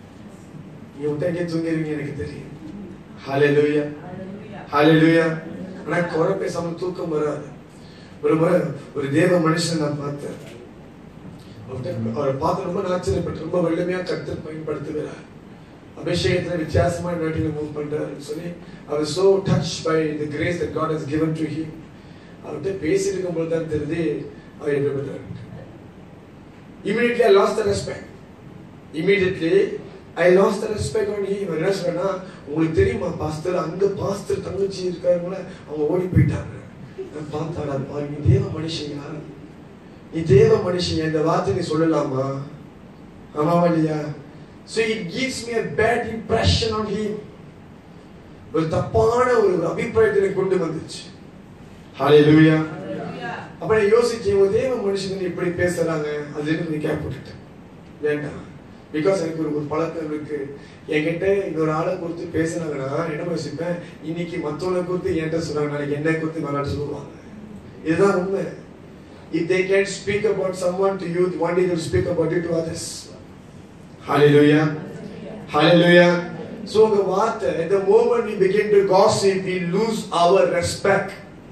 நீ விட்டா எங்கே தூங்கிடுவீங்க எனக்கு தெரியும் ஹalleluya ஹalleluya ஆனா குறை பேசாமல் தூக்கம் வராது ஒரு முறை ஒரு தேவ மனுஷன் நான் பார்த்தேன் அவர்கிட்ட- அவரை பார்த்து ரொம்ப ஆச்சரியப்பட்டு ரொம்ப வலிமையா கருத்து பயன்படுத்துகிறார் அபிஷேகத்துல வித்தியாசமா நாட்டில மூவ் பண்றாருன்னு சொல்லி அவர் so touched by the grace that God has given to him அவர்கிட்ட பேசிட்டு இருக்கும்போது தான் தெரியுது அவர் எப்படிப்பட்டார் immediately I lost the respect immediately I lost the respect on him அவர் என்ன சொன்னா உங்களுக்கு தெரியுமா பாஸ்டர் அந்த பாஸ்டர் தங்கச்சி இருக்காருங்கள அவங்க ஓடி போயிட்டாங்க நான் பார்த்தாடா பாரு நீ தேவ மனுஷங்க நீ தேவ மனுஷங்க இந்த வார்த்தை நீ சொல்லலாமா ஆமாவா இல்லையா So it gives me a bad impression on him. ஒரு தப்பான ஒரு அபிப்பிராயத்தை எனக்கு கொண்டு வந்துச்சு ஹalleluya அப்ப நான் யோசிச்சேன் ஒரு தேவ மனுஷங்க இப்படி பேசுறாங்க அதுல இருந்து நீ கேப் போட்டுட்டேன் வேண்டாம் பிகாஸ் எனக்கு ஒரு ஒரு பழக்கம் இருக்கு என்கிட்ட இன்னொரு ஆளை குறித்து பேசுனாங்கன்னா என்ன யோசிப்பேன் இன்னைக்கு மத்தவங்களை குறித்து என்கிட்ட சொன்னாங்க நாளைக்கு என்ன குறித்து வரலாற்று சொல்லுவாங்க இதுதான் உண்மை If they can speak about someone to you, one day they'll speak about it to others. Hallelujah. Hallelujah. So the water, at the moment we begin to gossip, we lose our respect.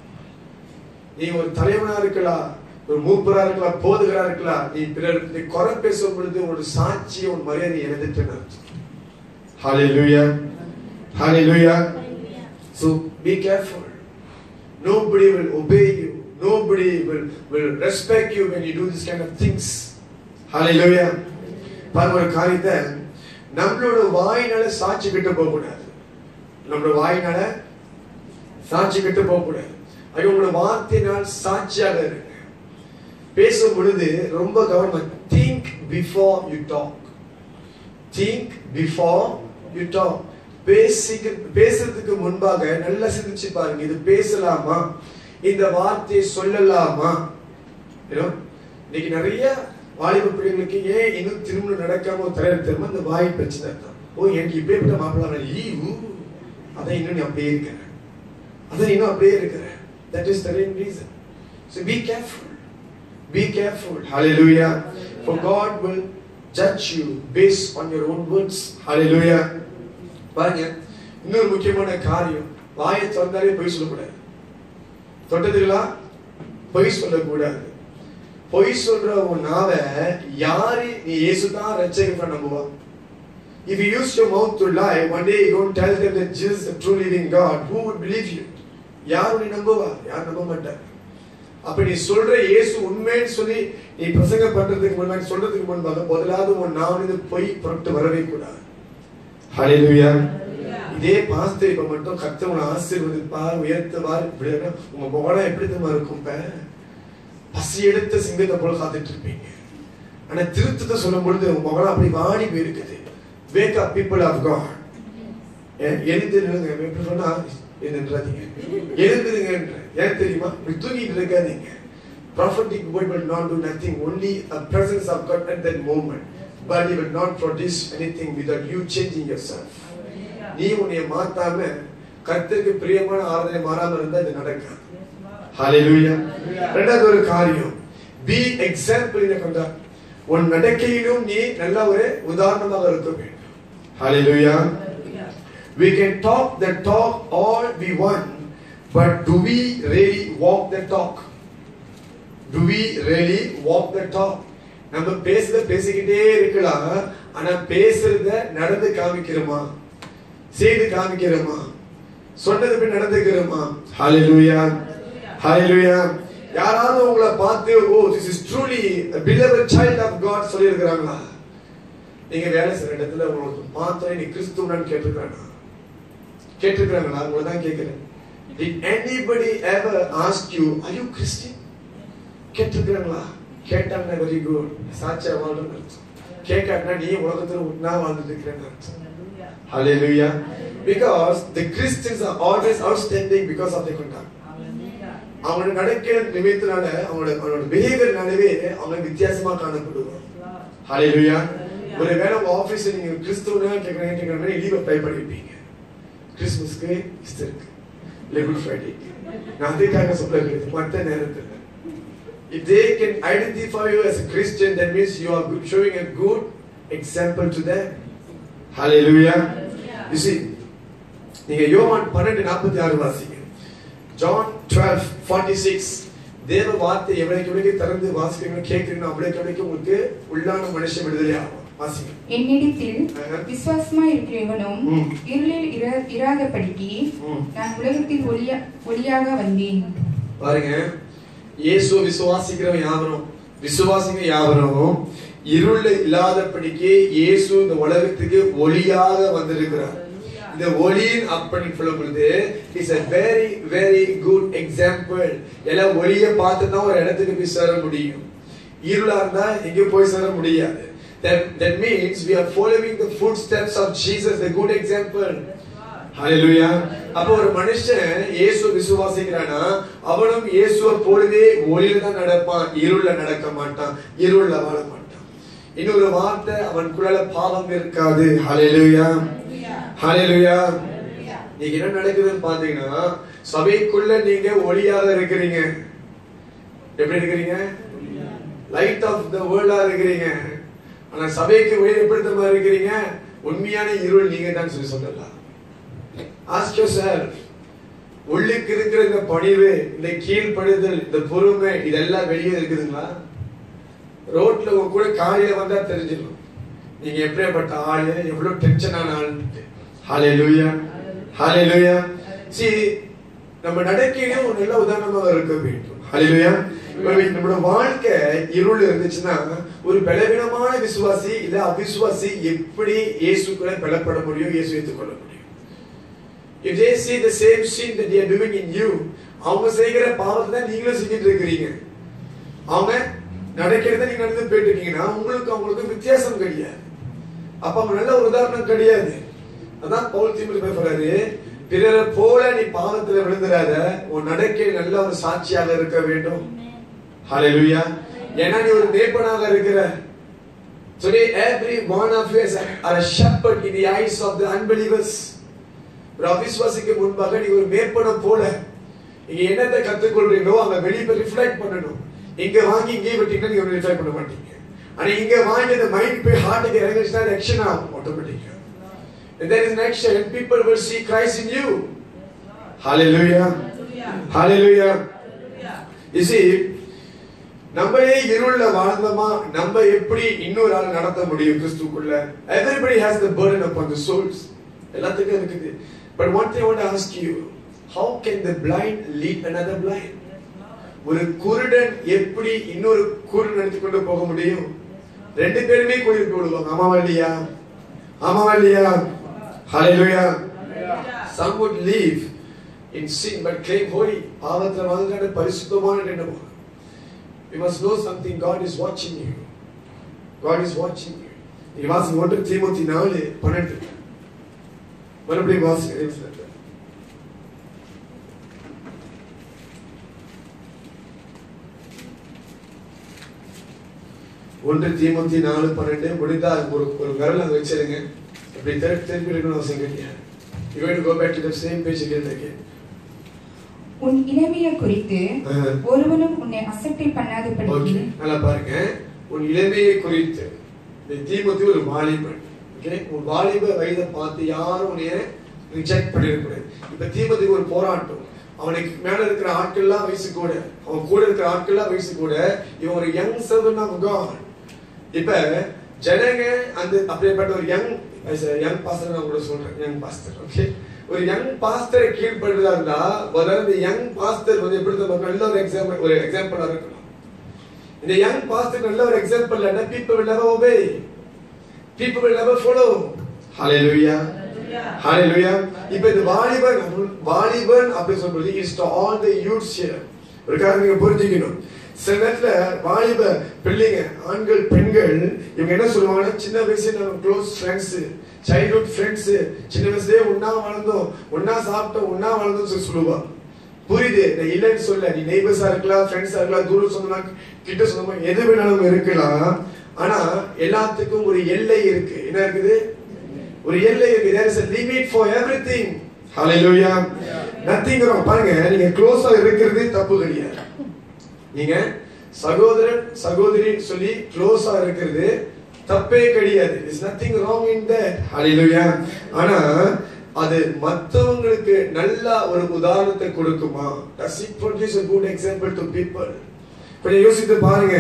நீ ஒரு தலைவனா இருக்கலாம் ஒரு மூப்பரா இருக்கலாம் போதுகரா இருக்கலாம் நீ பிறர் நீ குறை பேசும் பொழுது உன்னோட சாட்சி உன் மரியாதை இழந்துட்டு Hallelujah. Hallelujah. So be careful. Nobody will obey you. Nobody will, will respect you when you do this kind of things. Hallelujah. பாருங்க ஒரு காரியத்தை நம்மளோட வாயினால சாட்சி கிட்ட போக கூடாது நம்மளோட வாயினால சாட்சி கிட்ட போக கூடாது ஐயோ உங்களோட வார்த்தையினால் சாட்சியாக இருங்க பேசும் பொழுது ரொம்ப கவனமா think before you talk think before you talk பேசிக்க பேசுறதுக்கு முன்பாக நல்லா சிந்திச்சு பாருங்க இது பேசலாமா இந்த வார்த்தையை சொல்லலாமா You know, இன்னைக்கு நிறைய வாலிப பிள்ளைங்களுக்கு ஏன் இன்னும் திருமணம் நடக்காம ஒரு தலைவர் தெரியுமா இந்த வாய் பிரச்சனை தான் ஓ எனக்கு இப்படிப்பட்ட மாப்பிள்ளை ஈ ஊ அதான் இன்னும் நீ அப்படியே இருக்கிற அதான் இன்னும் அப்படியே இருக்கிற that is the main reason so be careful be careful hallelujah for god will judge you based on your own words hallelujah பாருங்க இன்னொரு முக்கியமான காரியம் வாயை திறந்தாலே பொய் சொல்லக்கூடாது தொட்டதுகளா பொய் சொல்லக்கூடாது பொய் சொல்ற உன் நாவை யாரு நீ இயேசு தான் ரட்சகர் நம்புவா If you use your mouth to lie, one day you don't tell them that Jesus is the true living God, who would believe you? யார் உன்னை நம்புவா யார் நம்ப மாட்டார் அப்ப நீ சொல்ற இயேசு உண்மைன்னு சொல்லி நீ பிரசங்கம் பண்றதுக்கு முன்னாடி சொல்றதுக்கு முன்பாக முதலாவது உன் நாவிலிருந்து பொய் புறப்பட்டு வரவே கூடாது ஹalleluya இதே பாஸ்தே இப்ப மட்டும் கத்த உன ஆசீர்வதிப்பார் உயர்த்துவார் இப்படி இருந்தா உங்க முகம் எப்படி தெரியுமா இருக்கும் இப்ப பசி எடுத்த சிங்கத்தை போல காத்துட்டு இருப்பீங்க ஆனா திருத்தத்தை சொல்லும் பொழுது உங்க முகம் அப்படி வாடி போயிருக்குது wake up people of God எழுந்துருங்க எப்படி சொன்னா எழுந்துறாதீங்க எழுந்துருங்கன்ற ஏன் தெரியுமா இப்படி தூங்கிட்டு இருக்காதீங்க prophetic word will not do nothing only a presence of God at that moment but he will not produce anything without you changing yourself நீ உன்னை மாத்தாம கர்த்தருக்கு பிரியமான ஆராதனை மாறாம இருந்தா இது நடக்காது ஹalleluya ரெண்டாவது ஒரு காரியம் பி எக்ஸாம்பிள் இன் கண்டாக்ட் உன் நடக்கையிலும் நீ நல்ல ஒரு உதாரணமாக இருக்க வேண்டும் ஹalleluya we can talk the talk all we want but do we really walk the talk do we really walk the talk நம்ம பேசுறத பேசிக்கிட்டே இருக்கலாம் ஆனா பேசுறத நடந்து காமிக்கிறோமா செய்து காமிக்கிறோமா சொன்னது போய் நடந்துக்கிறோமா ஹalleluya ஹalleluya யாராவது உங்களை பார்த்து oh this is truly beloved child of god சொல்லி இருக்காங்களா நீங்க வேலை செய்யற இடத்துல உங்களுக்கு பார்த்தோன்னே நீ கிறிஸ்துவனான்னு கேட்டிருக்கானா கேட்டிருக்காங்களா உங்களை தான் கேட்கிறேன் Did anybody ever ask you, are you Christian? கேட்டிருக்கிறாங்களா கேட்டாங்கன்னா வெரி குட் சாட்சியா வாழ்றேன்னு அர்த்தம் கேட்காட்டினா நீ உலகத்துல உண்ணா வாழ்ந்துட்டு இருக்கிறேன்னு அர்த்தம் Hallelujah. Because the Christians are always outstanding because of their conduct. அவங்களோட நடக்கிற நிமித்தனால அவங்களோட அவங்களோட பிஹேவியர்னாலவே அவங்க வித்தியாசமா காணப்படுவாங்க ஹalleluya ஒரு வேளை உங்க ஆபீஸ்ல நீங்க கிறிஸ்துவனா கேக்குறீங்க கேக்குற மாதிரி லீவ் அப்ளை பண்ணிருப்பீங்க கிறிஸ்மஸ்க்கு ஈஸ்டருக்கு இல்லை குட் ஃப்ரைடே நான் அதுக்காக சொல்ல கிடையாது மற்ற நேரத்தில் If they can identify you as a Christian, that means you are good, showing a good example to them. Hallelujah. You see, நீங்க யோவான் பன்னெண்டு நாற்பத்தி ஆறு வாசிங்க ஜான் டுவெல் ஃபார்ட்டி சிக்ஸ் தேவ வார்த்தை எவ்வளவுக்கு எவ்வளவுக்கு திறந்து வாசிக்கிறீங்க கேட்கிறீங்க அவ்வளவுக்கு எவ்வளவுக்கு உங்களுக்கு உள்ளான மனுஷன் விடுதலை ஆகும் வாசிங்க என்னிடத்தில் ஆஹா. விசுவாசமா இருக்கிறவனும் ம். இருளில் இர- இராதபடிக்கு ம். நான் உலகத்தில் ஒளியா ஒளியாக வந்தேன் பாருங்க இயேசு விசுவாசிக்கிறவன் யாவரும் விசுவாசிங்க யாவரும் இருள இல்லாதபடிக்கு இயேசு இந்த உலகத்துக்கு ஒளியாக வந்திருக்கிறார் இந்த ஒளியின் அப்படி சொல்லும் பொழுது is a very very good example எல்லாம் ஒளியை பார்த்து தான் ஒரு இடத்துக்கு போய் சேர முடியும் இருளா இருந்தா எங்க போய் சேர முடியாது that that means we are following the footsteps of Jesus the good example ஹalleluya அப்ப ஒரு மனுஷன் இயேசு விசுவாசிக்கிறானா அவனும் இயேசுவை போலவே ஒளியில தான் நடப்பான் இருள்ல நடக்க மாட்டான் இருள்ல வாழ மாட்டான் இன்னொரு வார்த்தை அவனுக்குள்ள பாவம் இருக்காது ஹalleluya ஹalleluya நீங்க என்ன நடக்குதுன்னு பாத்தீங்கன்னா சபைக்குள்ள நீங்க ஒளியாக இருக்கிறீங்க எப்படி இருக்கிறீங்க லைட் ஆஃப் த வேர்ல்டா இருக்கிறீங்க ஆனா சபைக்கு வெளியே எப்படி தெரியுமா இருக்கிறீங்க உண்மையான இருள் நீங்க தான் சொல்லி சொல்லலாம் ஆஸ்க் யோர்செல்ஃப் உள்ளுக்கு இருக்கிற இந்த பணிவு இந்த கீழ்ப்படுதல் இந்த பொறுமை இதெல்லாம் வெளியே இருக்குதுங்களா ரோட்ல உங்க கூட காலையில வந்தா தெரிஞ்சிடும் நீங்க எப்படிப்பட்ட ஆளு எவ்வளவு டென்ஷனான ஆளுன்ட்டு ஹalleluya ஹalleluya see நம்ம நடக்கையிலும் ஒரு நல்ல உதாரணமாக இருக்க வேண்டும் ஹalleluya இப்ப நம்மளோட வாழ்க்கை இருள் இருந்துச்சுன்னா ஒரு பலவீனமான விசுவாசி இல்ல அவிசுவாசி எப்படி இயேசுக்குள்ள பலப்பட முடியும் இயேசு ஏற்றுக்கொள்ள முடியும் If they see the same sin that they are doing in you, அவங்க செய்கிற பாவத்தை தான் நீங்களும் செஞ்சுட்டு இருக்கிறீங்க அவங்க நடக்கிறத நீங்க நடந்து போயிட்டு இருக்கீங்கன்னா உங்களுக்கு அவங்களுக்கு வித்தியாசம் கிடையாது அப்ப அவங்க நல்ல ஒரு உதாரணம் கிடையாது அதான் பவுல் தீமில் போய் சொல்றாரு பிறரை போல நீ பாவத்துல விழுந்துடாத உன் நடக்கையில் நல்ல ஒரு சாட்சியாக இருக்க வேண்டும் ஹalleluya ஏன்னா நீ ஒரு மேய்ப்பனாக இருக்கிற Today every one of you is a- are a shepherd in the eyes of the unbelievers ஒரு அவிசுவாசிக்கு முன்பாக நீ ஒரு மேற்படம் போல இங்க என்னத்தை கத்துக்கொள்றீங்களோ அங்க வெளியே போய் ரிஃப்ளெக்ட் பண்ணணும் இங்க வாங்கி இங்கே விட்டீங்கன்னா நீங்க ரிஃப்ளெக்ட் பண்ண மாட்டீங்க ஆனா இங்க வாங்கி அந்த மைண்ட் போய் ஹார்ட்டுக்கு இறங்கிச்சுன்னா ஆக்ஷன் ஆகும் ஆட்டோமேட்டிக்கா And there is an action and people will see Christ in you. Hallelujah. Hallelujah. You see, நம்மளே இருள்ல வாழ்ந்தோமா நம்ம எப்படி இன்னொரு ஆள் நடத்த முடியும் கிறிஸ்துக்குள்ள everybody has the burden upon the souls எல்லாத்துக்கும் இருக்குது but one thing I want to ask you how can the blind lead another blind ஒரு குருடன் எப்படி இன்னொரு குருடன் எடுத்துக்கொண்டு போக முடியும் ரெண்டு பேருமே கோயிலுக்கு விடுவாங்க ஆமாவா இல்லையா ஆமாவா இல்லையா ஹalleluya some would live in sin but claim holy பாவத்துல வாழ்ந்தாட பரிசுத்தமான எண்ணம் you must know something god is watching you god is watching you நீ வாசி ஒன்று தீமோத்தி நாலு பன்னெண்டு மறுபடியும் வாசிக்கிறேன் ஒன்று தீமோத்தி நாலு பன்னெண்டு முடிந்தா ஒரு ஒரு விரல் அங்க வச்சிருங்க அப்படி திருப்பி திருப்பி இருக்கணும் அவசியம் கிடையாது You going to go back to the same page again and again. உன் இளமையை குறித்து Uh-huh. ஒருவனும் உன்னை அசட்டை பண்ணாதபடிக்கு Okay, நல்லா பாருங்க உன் இளமையை குறித்து இந்த தீமோத்தி ஒரு வாலிபன் ஓகே உன் வாலிப வயதை பார்த்து யாரும் உன்னைய ரிஜெக்ட் பண்ணிடக்கூடாது இப்ப தீமோத்திக்கு ஒரு போராட்டம் அவனுக்கு மேல இருக்கிற ஆட்கள்லாம் வயசு கூட அவன் கூட இருக்கிற ஆட்கள்லாம் வயசு கூட இவன் ஒரு யங் சர்வன் ஆஃப் காட் இப்ப ஜனங்க அந்த அப்படிப்பட்ட ஒரு யங் யங் பாஸ்டர் நான் கூட சொல்றேன் யங் பாஸ்டர் ஓகே ஒரு யங் பாஸ்டரை கீழ்படுறதா இருந்தா முதல்ல இந்த யங் பாஸ்டர் வந்து எப்படி தெரியுமா? நல்ல ஒரு எக்ஸாம்பிள் ஒரு எக்ஸாம்பிளா இருக்கணும் இந்த யங் பாஸ்டர் நல்ல ஒரு எக்ஸாம்பிள் இல்லைன்னா people will never obey people will never follow hallelujah hallelujah இப்போ இந்த வாலிபன் வாலிபன் அப்படி சொல்றது is to all the youths here ஒரு காரணம் நீங்க புரிஞ்சுக்கணும் சில நேரத்துல வாலிப பிள்ளைங்க ஆண்கள் பெண்கள் இவங்க என்ன சொல்லுவாங்கன்னா சின்ன வயசுல நம்ம க்ளோஸ் ஃப்ரெண்ட்ஸ் சைல்ட்ஹுட் ஃப்ரெண்ட்ஸ் சின்ன வயசுலயே ஒண்ணா வளர்ந்தோம் ஒண்ணா சாப்பிட்டோம் ஒண்ணா வளர்ந்தோம் சொல்லி சொல்லுவாங்க புரியுது நான் இல்லைன்னு சொல்ல நீ நெய்பர்ஸா இருக்கலாம் ஃப்ரெண்ட்ஸா இருக்கலாம் தூர சொந்தமா கிட்ட சொந்தமா எது வேணாலும் இருக்கலாம் ஆனா எல்லாத்துக்கும் ஒரு எல்லை இருக்கு என்ன இருக்குது ஒரு எல்லை இருக்கு there is a limit for everything hallelujah nothing wrong பாருங்க நீங்க க்ளோஸா இருக்கிறது தப்பு கிடையாது நீங்க சகோதரன் சகோதரி சொல்லி க்ளோஸா இருக்கிறது தப்பே கிடையாது is nothing wrong in that hallelujah ஆனா அது மத்தவங்களுக்கு நல்ல ஒரு உதாரணத்தை கொடுக்குமா does it produce a good example to people கொஞ்சம் யோசித்து பாருங்க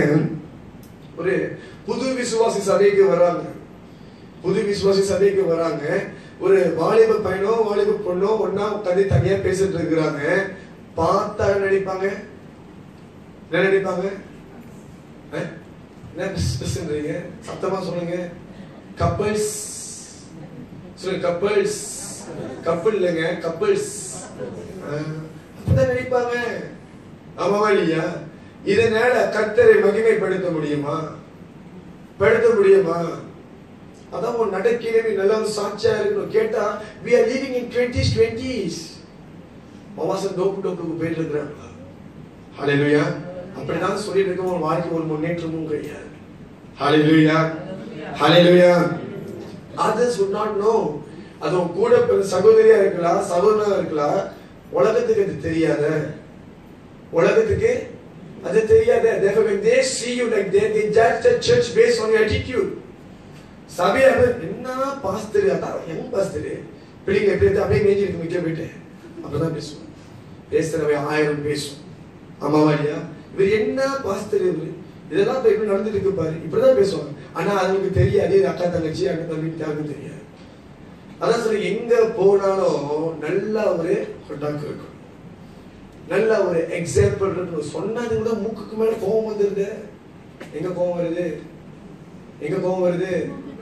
ஒரு புது விசுவாசி சபைக்கு வராங்க புது விசுவாசி சபைக்கு வராங்க ஒரு வாலிப பையனோ வாலிப பொண்ணோ ஒண்ணா உட்காந்து தனியா பேசிட்டு இருக்கிறாங்க பார்த்தா என்ன நினைப்பாங்க என்ன நினைப்பாங்க அஹ்? என்ன பிஸ் பிஸ்ன்றீங்க சத்தமா சொல்லுங்க கப்பல்ஸ் சொல்லுங்க கப்பல்ஸ் கப்பல் இல்லைங்க கப்பல்ஸ் அப்படிதான் நினைப்பாங்க ஆமாவா இல்லையா இதனால கர்த்தரை மகிமைப்படுத்த முடியுமா படுத்த முடியுமா அதான் உன் நடக்கிறவே நல்ல ஒரு சாட்சியா இருக்கணும் கேட்டா we are living in 20s 20s மவாசம் டோப்பு டோப்புக்கு போயிட்டு இருக்கிறாங்க ஹalleluya அப்படிதான் சொல்லிட்டு இருக்க உன் வாழ்க்கை ஒரு முன்னேற்றமும் கிடையாது ஹalleluya ஹalleluya others would not know அது உன் கூட பிறந்த சகோதரியா இருக்கலாம் சகோதரனா இருக்கலாம் உலகத்துக்கு அது தெரியாத உலகத்துக்கு அது தெரியாத therefore when they see you like that they judge the church based on your attitude சபையார் என்ன பாஸ்தர் அதான் யங் பாஸ்தர் பிள்ளைங்க எப்படி இருந்து அப்படியே மேய்ஞ்சி இருக்கு மிக்க போயிட்டு அப்படிதான் பேசுவோம் பேசுறவை ஆயிரம் பேசும் ஆமாவா இல்லையா இவர் என்ன பாஸ்தர் இவர் இதெல்லாம் இப்ப எப்படி நடந்துட்டு இருக்கு பாரு இப்படிதான் பேசுவாங்க ஆனா அதுங்களுக்கு தெரியாது இது அக்கா தங்கச்சி அக்கா தம்பி யாருக்கும் தெரியாது அதான் சொல்லி எங்க போனாலும் நல்ல ஒரு கொண்டாக்கு இருக்கும் நல்ல ஒரு எக்ஸாம்பிள் இருக்கணும் சொன்னது கூட மூக்குக்கு மேல கோவம் வந்துருது எங்க கோவம் வருது எங்க கோவம் வருது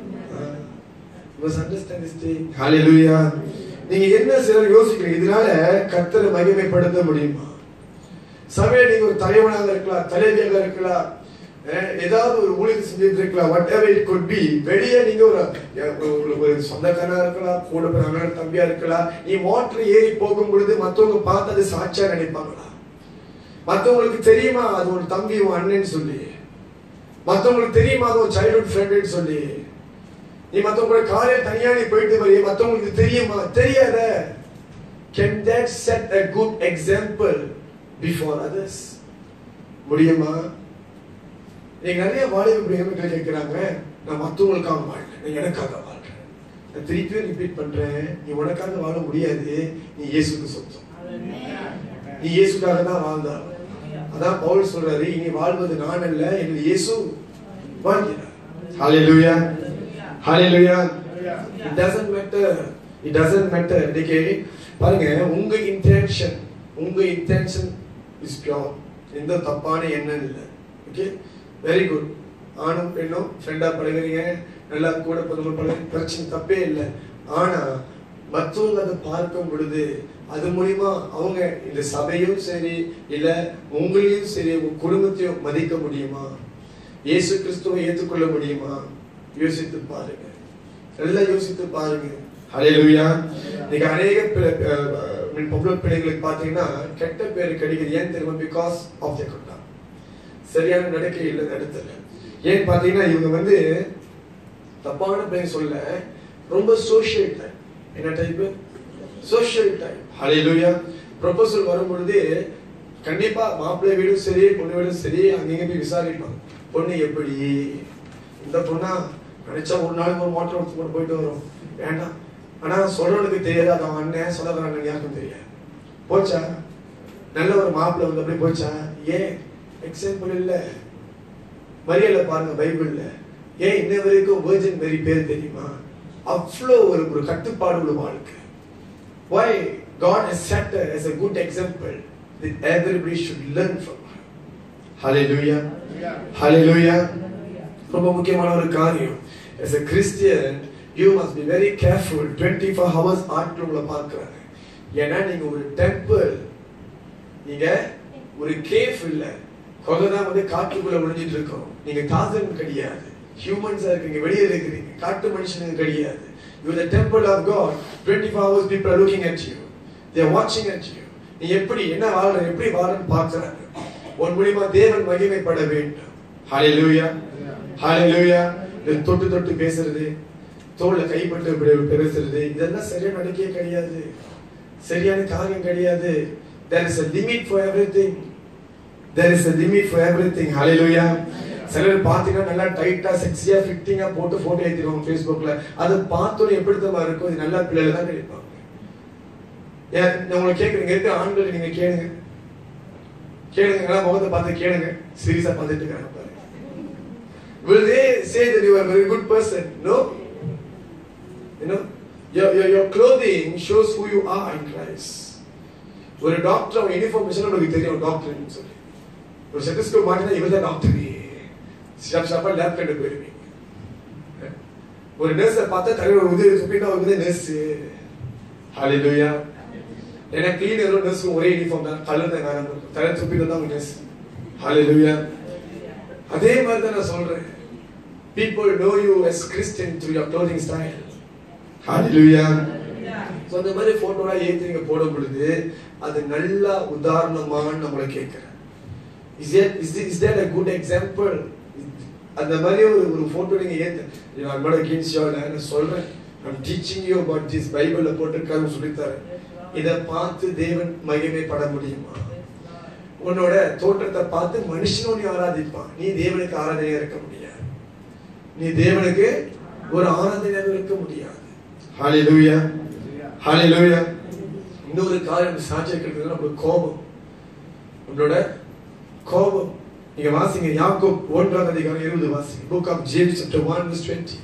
must understand this thing hallelujah நீங்க என்ன சிலர் யோசிக்கிறீங்க இதனால கர்த்தரை மகிமைப்படுத்த முடியுமா சபையில நீங்க ஒரு தலைவனாக இருக்கலாம் தலைவியாக இருக்கலாம் அஹ், ஏதாவது ஒரு ஊழியர் செஞ்சுட்டு இருக்கலாம் whatever it could be வெளியே நீங்க ஒரு ஒரு- ஒரு சொந்தக்காரனா இருக்கலாம் கூட பிறந்த அண்ணன் தம்பியா இருக்கலாம் நீ மோட்டர் ஏறி போகும் பொழுது மத்தவங்க பார்த்து அது சாட்சியா நினைப்பாங்களா மத்தவங்களுக்கு தெரியுமா அது ஒரு தம்பி உன் அண்ணன் சொல்லி மத்தவங்களுக்கு தெரியுமா அது ஒரு சைல்ட்ஹுட் ஃப்ரெண்டுன்னு சொல்லி நீ மத்தவங்க காலையில் தனியா நீ போயிட்டு வரைய மத்தவங்களுக்கு தெரியுமா தெரியாத can that set a good example before others முடியுமா நீங்க நிறைய வாலிப பிள்ளைங்க கேட்கிறாங்க நான் மத்தவங்களுக்காக வாழ்றேன் நான் எனக்காக வாழ்றேன் நான் திருப்பியும் ரிப்பீட் பண்றேன் நீ உனக்காக வாழ முடியாது நீ இயேசுக்கு சொந்தம் நீ இயேசுக்காக தான் வாழ்ந்தார் அதான் பவுல் சொல்றாரு இனி வாழ்வது நான் அல்ல எனது இயேசு வாழ்கிறார் ஹalleluya ஹalleluya it doesn't matter it doesn't matter இன்னைக்கு பாருங்க உங்க இன்டென்ஷன் உங்க இன்டென்ஷன் இஸ் பியோர் எந்த தப்பான எண்ணம் இல்லை ஓகே வெரி குட் ஆணும் பெண்ணும் ஃப்ரெண்டா பழகுறீங்க நல்லா கூட பொதுமை பழகு பிரச்சனை தப்பே இல்லை ஆனா மற்றவங்க அதை பார்க்கும் பொழுது அது மூலியமா அவங்க இந்த சபையும் சரி இல்ல உங்களையும் சரி உங்க குடும்பத்தையும் மதிக்க முடியுமா இயேசு கிறிஸ்துவை ஏற்றுக்கொள்ள முடியுமா யோசித்து பாருங்க நல்லா யோசித்து பாருங்க ஹalleluya நீங்க அநேக பொம்பளை பிள்ளைங்களுக்கு பாத்தீங்கன்னா கெட்ட பேர் கிடைக்குது ஏன் தெரியுமா பிகாஸ் ஆஃப் த கொண்டா சரியான நடக்கை இல்லை இந்த இடத்துல ஏன் பாத்தீங்கன்னா இவங்க வந்து தப்பான பேர் சொல்ல ரொம்ப சோஷியல் டைப் என்ன type social type hallelujah proposal வரும் பொழுது கண்டிப்பா மாப்பிள்ளை வீடும் சரி பொண்ணு வீடும் சரி அங்கங்க போய் விசாரிப்பாங்க பொண்ணு எப்படி இந்த பொண்ணா நினைச்சா ஒரு நாளைக்கு ஒரு மோட்டர் எடுத்து கொண்டு போயிட்டு வரும் வேண்டாம் ஆனா சொல்றவனுக்கு தெரியாது அது அவன் அண்ணன் சொல்லாத அண்ணன் யாருக்கும் தெரியாது போச்சா நல்ல ஒரு மாப்பிள்ளை வந்து அப்படி போச்சா ஏன் எக்ஸாம்பிள் இல்ல மரியாதை பாருங்க பைபிள்ல ஏன் இன்ன வரைக்கும் வேர்ஜின் மேரி பேர் தெரியுமா அவ்வளோ ஒரு ஒரு கட்டுப்பாடு உள்ள வாழ்க்கை why God has set her as a good example that everybody should learn from her hallelujah hallelujah ரொம்ப முக்கியமான ஒரு காரியம் as a Christian you must be very careful 24 hours ஆட்கள் உங்களை பார்க்கறாங்க ஏன்னா நீங்க ஒரு டெம்பிள் நீங்க ஒரு கேஃப் இல்ல கொகதான் வந்து காட்டுக்குள்ள ஒளிஞ்சிட்டு இருக்கோம் நீங்க தாசன் கிடையாது ஹியூமன்ஸா இருக்கீங்க வெளியே இருக்கிறீங்க காட்டு மனுஷனுங்க கிடையாது you the temple of God 24 hours people are looking at you they are watching at you நீ எப்படி என்ன வாழ்ற எப்படி வாழன்னு பார்க்கறாங்க உன் மூலியமா தேவன் மகிமைப்பட வேண்டும் ஹalleluya ஹalleluya இது தொட்டு தொட்டு பேசுறது தோல்ல கைப்பட்டு இப்படி பேசுறது இதெல்லாம் சரியா நடக்கவே கிடையாது சரியான காரியம் கிடையாது there is a limit for everything there is a limit for everything hallelujah சிலர் பார்த்தீங்கன்னா நல்லா டைட்டா செக்ஸியா ஃபிட்டிங்கா போட்டு போட்டோ ஏத்திடுவாங்க ஃபேஸ்புக்ல அதை பார்த்தோம் எப்படி தான் இருக்கும் இது நல்ல பிள்ளைல தான் கிடைப்பாங்க ஏன் நான் உங்களை கேட்குறீங்க இருக்க ஆண்கள் நீங்க கேளுங்க கேளுங்க நல்லா முகத்தை பார்த்து கேளுங்க சீரியஸா பார்த்துட்டு இருக்காங்க பாருங்க will they say that you are a very good person no you know your, your, your clothing shows who you are in Christ ஒரு டாக்டர் அவன் யூனிஃபார்மேஷன் உனக்கு தெரியும் டாக்டர்னு சொல்லி ஒரு செட்டஸ்கோப் மாட்டினா இவர் தான் டாக்டர் ஷாப் ஷாப்பா லேப் கண்டு போயிருவீங்க ஒரு நர்ஸை பார்த்தா தலைவர் ஒரு உதவி துப்பினா அவங்க தான் நர்ஸ் ஹalleluya ஏன்னா கிளீனரும் நர்ஸும் ஒரே யூனிஃபார்ம் தான் கலர் தான் வேற தலை துப்பினா தான் அவங்க நர்ஸ் ஹalleluya அதே மாதிரி தான் நான் சொல்றேன் people know you as Christian through your clothing style hallelujah so அந்த மாதிரி போட்டோலாம் ஏற்றி நீங்கள் போடும் பொழுது அது நல்ல உதாரணமான்னு நம்மளை கேட்குறேன் is is is that a good example அந்த மாதிரி ஒரு ஒரு போட்டோ நீங்க ஏத்து நான் கூட கின்ஷியோட நான் சொல்றேன் நான் டீச்சிங் யூ அபவுட் திஸ் பைபிள்ல போட்டிருக்காங்க சொல்லித்தரேன் இதை பார்த்து தேவன் மகிமைப்பட முடியுமா உன்னோட தோற்றத்தை பார்த்து மனுஷனும் நீ ஆராதிப்பான் நீ தேவனுக்கு ஆராதனையா இருக்க முடியாது நீ தேவனுக்கு ஒரு ஆராதனையாக இருக்க முடியாது ஹalleluya ஹalleluya இன்னொரு காரியம் சாட்சியம் இருக்கிறது நம்மளுக்கு கோபம் உன்னோட கோபம் நீங்க வாசிங்க யாக்கோப் ஒன்றாம் அதிகாரம் இருபது வாசிங்க book of James chapter 1 verse 20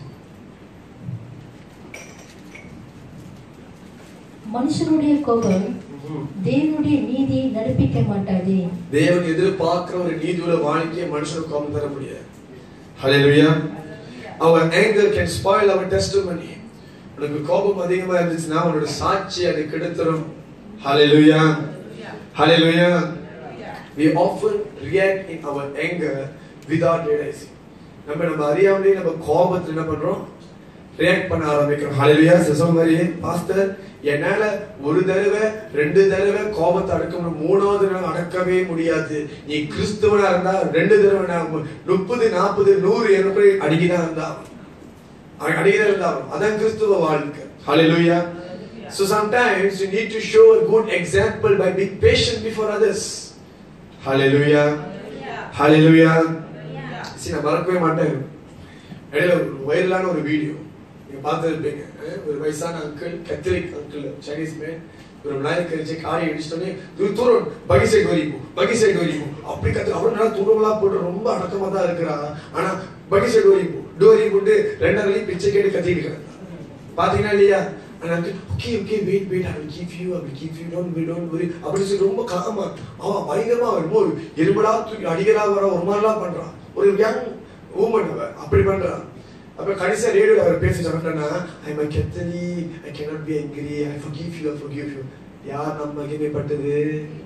மனுஷனுடைய கோபம் தேவனுடைய நீதியை நடப்பிக்க மாட்டாதே தேவன் எதிர்பார்க்கிற ஒரு நீதியுள்ள வாழ்க்கையை மனுஷனுக்கு கோபம் தர முடியாது ஹalleluya our anger can spoil our testimony உனக்கு கோபம் அதிகமா இருந்துச்சுன்னா உன்னோட சாட்சி அது கெடுத்துரும் ஹalleluya ஹalleluya we often react in our anger without realizing நம்ம நம்ம அறியாமலே நம்ம கோபத்துல என்ன பண்றோம் ரியாக்ட் பண்ண ஆரம்பிக்கிறோம் ஹalleluya சொன்ன மாதிரி பாஸ்டர் என்னால ஒரு தடவை ரெண்டு தடவை கோபத்தை அடக்க முடியும் மூணாவது தடவை அடக்கவே முடியாது நீ கிறிஸ்துவனா இருந்தா ரெண்டு தடவை நான் முப்பது நாற்பது நூறு எப்படி அடிக்கிதான் இருந்தா அடிக்கிதான் இருந்தா அதான் கிறிஸ்துவ வாழ்க்கை ஹalleluya so sometimes you need to show a good example by being patient before others hallelujah hallelujah சரி நான் மறக்கவே மாட்டேன் இடையில ஒரு வைரலான ஒரு வீடியோ நீங்க பார்த்துருப்பீங்க ஒரு வயசான அங்கிள் கத்திரிக் அங்கிள் சைனீஸ் மேன் ஒரு விநாயகர் கரிச்சு காரை அடிச்சிட்டோன்னே தூ தூரம் பகி சைடு வரைக்கும் பகி சைடு வரைக்கும் அப்படி கத்து அவரு நல்லா தூரமெல்லாம் போட்டு ரொம்ப அடக்கமா தான் இருக்கிறா ஆனா பகி சைடு வரைக்கும் டோரி போட்டு ரெண்டரை பிச்சை கேட்டு கத்திட்டு இருக்கிறாங்க பாத்தீங்கன்னா இல்லையா And I'm like, okay, okay, wait, wait, I will give you, I will give you, don't worry, don't worry. அப்படி சொல்லி ரொம்ப காமா அவன் பயங்கரமா ரொம்ப எறும்படா தூக்கி அடிக்கிறா வர ஒரு மாதிரிலாம் பண்றான் ஒரு யங் ஊமன் அவ அப்படி பண்றான் அப்ப கடைசியா ரேடியோல அவர் பேச சொன்னா ஐ மை கெத்தலி I cannot be angry I forgive you I forgive you யார் நம்ம மகிமைப்பட்டது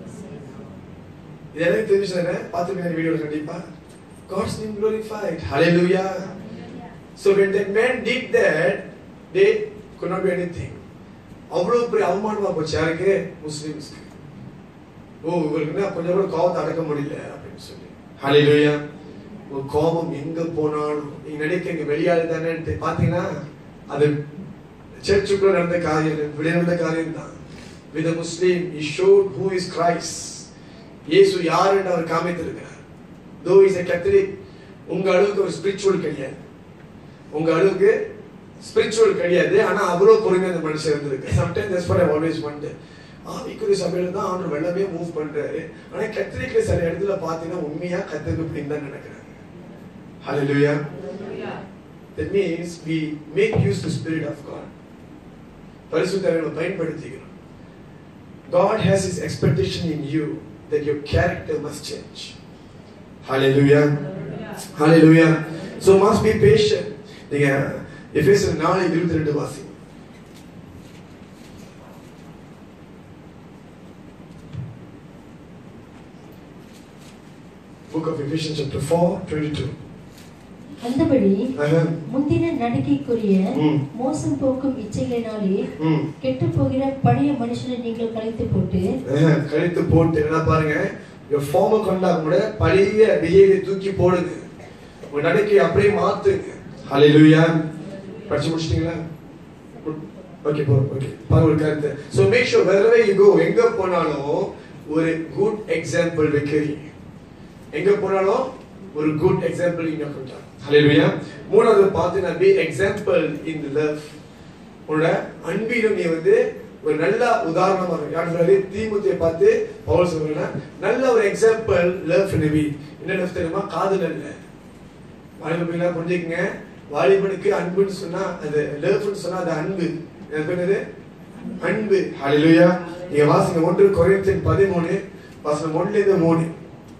இது எனக்கு தெரிஞ்சுதானே பார்த்துருக்கேன் வீடியோல கண்டிப்பா God's name glorified hallelujah so when that man did that they could not do anything அவ்வளவு பெரிய அவமானமா போச்சு யாருக்கு முஸ்லிம்ஸ்க்கு ஓ இவருக்கு கொஞ்சம் கூட கோபத்தை அடக்க முடியல அப்படின்னு சொல்லி ஹalleluya உங்க கோபம் எங்க போனாலும் நீங்க நினைக்கிறீங்க வெளியாள் தானே பாத்தீங்கன்னா அது சர்ச்சுக்குள்ள நடந்த காரியம் வெளியே நடந்த காரியம் தான் with Muslim he showed who is Christ இயேசு யார் என்று அவர் காமித்திருக்கிறார் தோ இஸ் a catholic உங்க அளவுக்கு ஒரு ஸ்பிரிச்சுவல் கிடையாது உங்க அளவுக்கு ஸ்பிரிச்சுவல் கிடையாது ஆனா அவ்வளவு பொறுமையா அந்த மனுஷன் இருந்திருக்கு sometimes that's what I always வந்து ஆவிக்குரிய சபையில தான் ஆண்டவர் வெள்ளமே மூவ் பண்றாரு ஆனா கத்திரிக்கை சில இடத்துல பாத்தீங்கன்னா உண்மையா கத்திரிக்கு அப்படின்னு தான் நடக்கிறாங்க ஹalleluya that means we make use the spirit of god பரிசுத்தரை பயன்படுத்திக்கிறோம் God has his expectation in you that your character must change. Hallelujah. Hallelujah. So must be patient. நீங்க எபேசியர் நாலு இருபத்தி ரெண்டு வாசி Book of Ephesians chapter 4, 22. அந்தபடி ஆஹா. முந்தின நடிக்கைக்குரிய ம். மோசம் போக்கும் இச்சைகளினாலே ம். கெட்டு போகிற பழைய மனுஷனை நீங்கள் கலைத்து போட்டு ஆஹா. கழித்து போட்டு என்ன பாருங்க your former conduct கூட பழைய பிஹேவியர் தூக்கி போடுங்க உங்க நடக்கையை அப்படியே மாத்துங்க ஹalleluya படிச்சு முடிச்சிட்டீங்களா ஓகே போ ஓகே பாருங்க ஒரு கருத்து so make sure wherever you go எங்க போனாலும் ஒரு குட் எக்ஸாம்பிள் வைக்கிறீங்க எங்க போனாலும் ஒரு குட் எக்ஸாம்பிள் இங்க கொண்டாங்க ஹalleluya மூணாவது பார்த்தீங்கன்னா be example in the love உன்னோட அன்பிலும் நீ வந்து ஒரு நல்ல உதாரணமா இருக்கும் யார் சொல்றாரு தீமுத்தியை பார்த்து பவுல் சொல்றேன்னா நல்ல ஒரு எக்ஸாம்பிள் லவ் நபி என்ன லவ் தெரியுமா காதல் அல்ல வாலிபர்களா புரிஞ்சுக்கங்க வாலிபனுக்கு அன்புன்னு சொன்னா அது லவ்னு சொன்னா அது அன்பு என்ன பேரு அன்பு ஹalleluya நீங்க வாசிங்க ஒன்று கொரிந்தியன் 13 வசனம் 1 இருந்து 3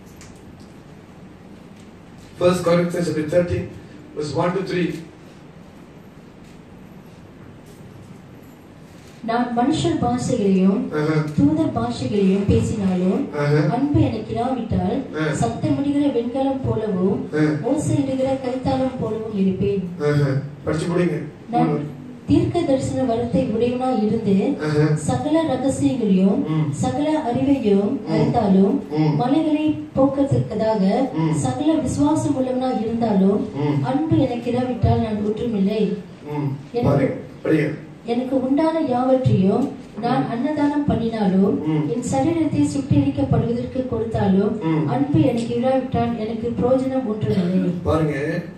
First Corinthians chapter 13 verse 1 to 3 நான் மனுஷர் பாஷைகளையும் ஆஹா. தூதர் பாஷைகளையும் பேசினாலும் ஆஹா. அன்பு எனக்கு இராவிட்டால் ஆ. சத்தமிடுகிற வெண்கலம் போலவும் ஆ. ஓசையிடுகிற கைத்தாளம் போலவும் இருப்பேன் ஆஹா. படிச்சு முடிங்க நான் தீர்க்க தரிசன வரத்தை உடையவனாய் இருந்து ஆஹா. சகல ரகசியங்களையும் ம். சகல அறிவையும் அறிந்தாலும் ம். மலைகளை போக்கத்தக்கதாக ம். சகல விசுவாசம் உள்ளவனாய் இருந்தாலும் ம். அன்பு எனக்கு இராவிட்டால் நான் ஒன்றுமில்லை ம். எனக்கு- பாருங்க படிங்க எனக்கு உண்டான யாவற்றையும் நான் அன்னதானம் பண்ணினாலும் ம். என் சரீரத்தை சுட்டெரிக்கப்படுவதற்கு கொடுத்தாலும் ம். அன்பு எனக்கு இராவிட்டால் எனக்கு பிரயோஜனம் ஒன்றுமில்லை பாருங்க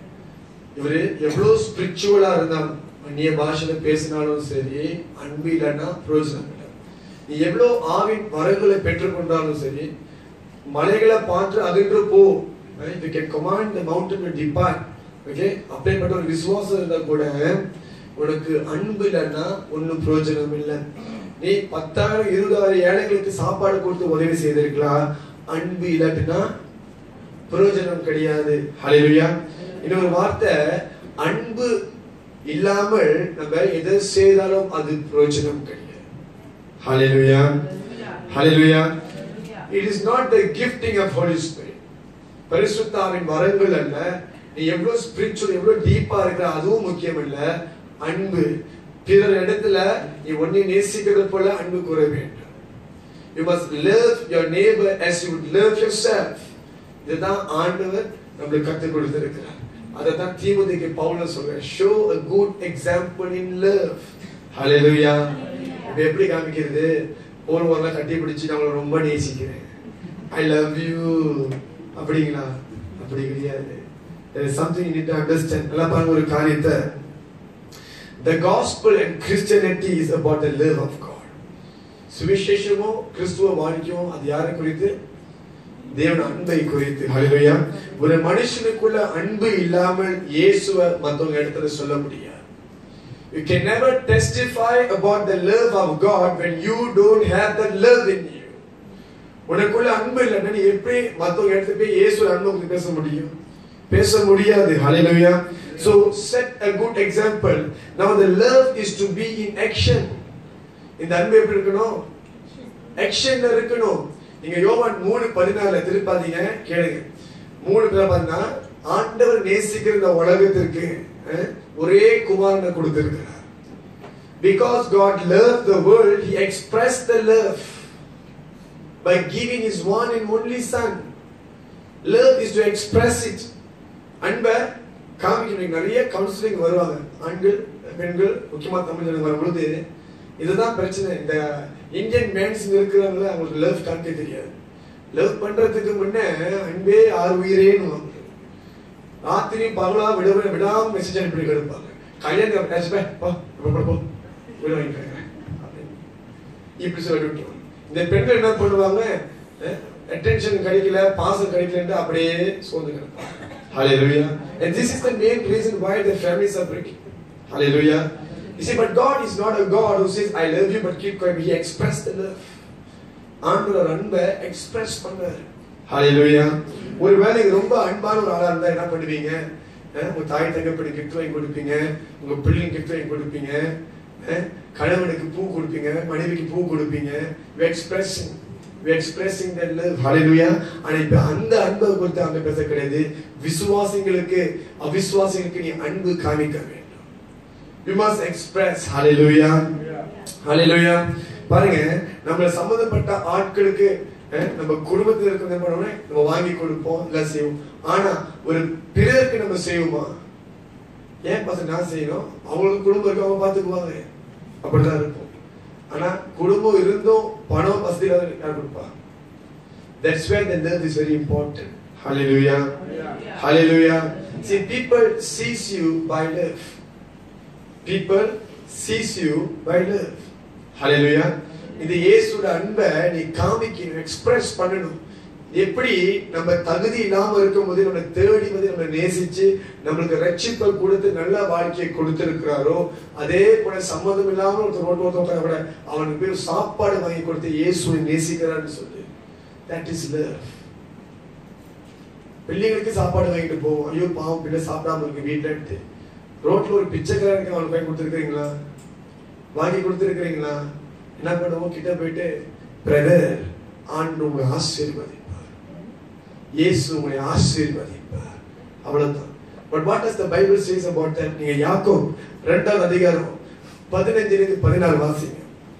இவரு எவ்வளவு ஸ்பிரிச்சுவலா இருந்தாலும் அந்நிய பாஷையில பேசினாலும் சரி அன்பு இல்லைன்னா பிரயோஜனம் இல்லை நீ எவ்வளவு ஆவின் வரங்களை பெற்றுக்கொண்டாலும் சரி மலைகளை பார்த்து அதுன்று போ you can command the mountain to depart okay அப்படிப்பட்ட ஒரு விசுவாசம் இருந்தா கூட உனக்கு அன்பு இல்லைன்னா ஒன்றும் பிரயோஜனம் இல்லை நீ பத்தாயிரம் இருபதாயிரம் ஏழைகளுக்கு சாப்பாடு கொடுத்து உதவி செய்திருக்கலாம் அன்பு இல்லாட்டினா பிரயோஜனம் கிடையாது ஹalleluya இன்னொரு வார்த்தை அன்பு இல்லாமல் நம்ம எதை செய்தாலும் அது பிரயோஜனம் கிடையாது ஹalleluya ஹalleluya it is not the gifting of holy spirit பரிசுத்தாவின் வரங்கள் அல்ல நீ எவ்வளவு ஸ்பிரிச்சுவல் எவ்வளவு டீப்பா இருக்கிற அதுவும் முக்கியம் இல்ல அன்பு பிறர் இடத்துல நீ ஒன்னை நேசிக்கிறது போல அன்பு கூற வேண்டும் You must love your neighbor as you would love yourself. இதுதான் ஆண்டவர் நம்மளுக்கு கற்றுக் கொடுத்திருக்கிறார் அதை தான் தீமதிக்கு பவுல சொல்றார் show a good example in love hallelujah இப்ப எப்படி காமிக்கிறது போல் வரலாம் கட்டி பிடிச்சு நான் உங்களை ரொம்ப நேசிக்கிறேன் ஐ லவ் யூ அப்படிங்களா அப்படி கிடையாது there is something you need to understand நல்லா பாருங்க ஒரு காரியத்தை the gospel and christianity is about the love of god சுவிசேஷமோ கிறிஸ்துவ வாழ்க்கையும் அது யாரை குறித்து தேவன் அன்பை குறித்து ஹalleluya ஒரு மனுஷனுக்குள்ள அன்பு இல்லாமல் இயேசுவ மத்தவங்க இடத்துல சொல்ல முடியாது You can never testify about the love of God when you don't have the love in you. உனக்குள்ள அன்பு இல்லைன்னா நீ எப்படி மத்தவங்க எடுத்து போய் இயேசு அன்பு உங்களுக்கு பேச முடியும் பேச முடியாது ஹalleluya so set a good example now the love is to be in action இந்த அன்பு எப்படி இருக்கணும் ஆக்ஷன்ல இருக்கணும் நீங்க யோவான் மூணு பதினாலுல திருப்பாதீங்க கேளுங்க மூணு பேர் பார்த்தீங்கன்னா ஆண்டவர் நேசிக்கிற இந்த உலகத்திற்கு அஹ், ஒரே குமாரனை கொடுத்திருக்கிறார் because God loved the world he expressed the love by giving his one and only son love is to express it அன்பை காமிக்கணும் நிறைய கவுன்சிலிங் வருவாங்க ஆண்கள் பெண்கள் முக்கியமா தமிழ் ஜனங்க வரும்பொழுது இதுதான் பிரச்சனை இந்த இந்தியன் மேன்ஸ் இருக்கிறவங்க அவங்களுக்கு லவ் காமிக்க தெரியாது லவ் பண்றதுக்கு முன்ன அன்பே ஆறு உயிரேன்னு ராத்திரி பகலா விட விடாம மெசேஜ் அனுப்பி கிடப்பாங்க கல்யாணம் பேசுப்பேன் போ இப்ப போ, போ வீடு வாங்கிக்கிறேன் அப்படின்னு. இப்படி சொல்லி விட்டுருவாங்க இந்த பெண்கள் என்ன பண்ணுவாங்க அட்டென்ஷன் கிடைக்கல பாசம் கிடைக்கலன்ட்டு அப்படியே சோர்ந்து கிடப்பாங்க Hallelujah. And this is the main reason why the families are breaking. Hallelujah. You see, but God is not a God who says, I love you, but keep quiet. He expressed the love. ஆண்டவர் அன்பை express பண்ணாரு ஹalleluya ஒருவேளை நீங்க ரொம்ப அன்பான ஒரு ஆளா இருந்தா என்ன பண்ணுவீங்க அஹ், உங்க தாய் தகப்படி கிஃப்ட் வாங்கி கொடுப்பீங்க உங்க பிள்ளைங்க கிஃப்ட் வாங்கி கொடுப்பீங்க அஹ், கணவனுக்கு பூ கொடுப்பீங்க மனைவிக்கு பூ கொடுப்பீங்க we expressing we expressing that love hallelujah ஆனா இப்ப அந்த அன்பை குறித்து அங்க பேச கிடையாது விசுவாசிங்களுக்கு அவிசுவாசிகளுக்கு நீ அன்பு காமிக்க வேண்டும் you must express hallelujah ஹalleluya பாருங்க நம்மள சம்பந்தப்பட்ட ஆட்களுக்கு அஹ், நம்ம குடும்பத்தில் இருக்கிற என்ன பண்ணுவோம் நம்ம வாங்கி கொடுப்போம் எல்லாம் செய்வோம் ஆனா ஒரு பிறருக்கு நம்ம செய்வோமா ஏன் பசங்க நான் செய்யணும் அவங்களுக்கு குடும்பம் இருக்கு அவங்க பாத்துக்குவாங்க அப்படிதான் இருக்கும் ஆனா குடும்பம் இருந்தும் பணம் வசதி இல்லாத யார் கொடுப்பா That's why the love is very important. Hallelujah. Hallelujah. See, people sees you by love. People sees you by love. Hallelujah. இந்த இயேசுட அன்பை நீ காமிக்கணும் எக்ஸ்பிரஸ் பண்ணணும் எப்படி நம்ம தகுதி இல்லாம இருக்கும்போது நம்ம தேடி வந்து நம்ம நேசிச்சு நம்மளுக்கு ரட்சிப்பை கொடுத்து நல்ல வாழ்க்கையை கொடுத்திருக்கிறாரோ அதே போல சம்மதம் இல்லாம ஒருத்தர் ரோட்டு ஒருத்தர் கூட அவனுக்கு போய் சாப்பாடு வாங்கி கொடுத்து இயேசுவை நேசிக்கிறான்னு சொல்லு தட் இஸ் லவ் பிள்ளைங்களுக்கு சாப்பாடு வாங்கிட்டு போவோம் ஐயோ பாவம் பிள்ளை சாப்பிடாம இருக்கு வீட்டுல எடுத்து ரோட்ல ஒரு பிச்சைக்காரனுக்கு அவனுக்கு வாங்கி கொடுத்துருக்கீங்களா வாங்கி கொடுத்துருக்கீங்களா என்ன பண்ணுவோம் கிட்ட போயிட்டு பிரதர் ஆண்டு உங்களை ஆசீர்வதிப்பார் இயேசு உங்களை ஆசீர்வதிப்பார் அவ்வளவுதான் but what is the Bible says about that நீங்க யாக்கோப் ரெண்டாவது அதிகாரம் பதினஞ்சிலிருந்து பதினாறு வாசிங்க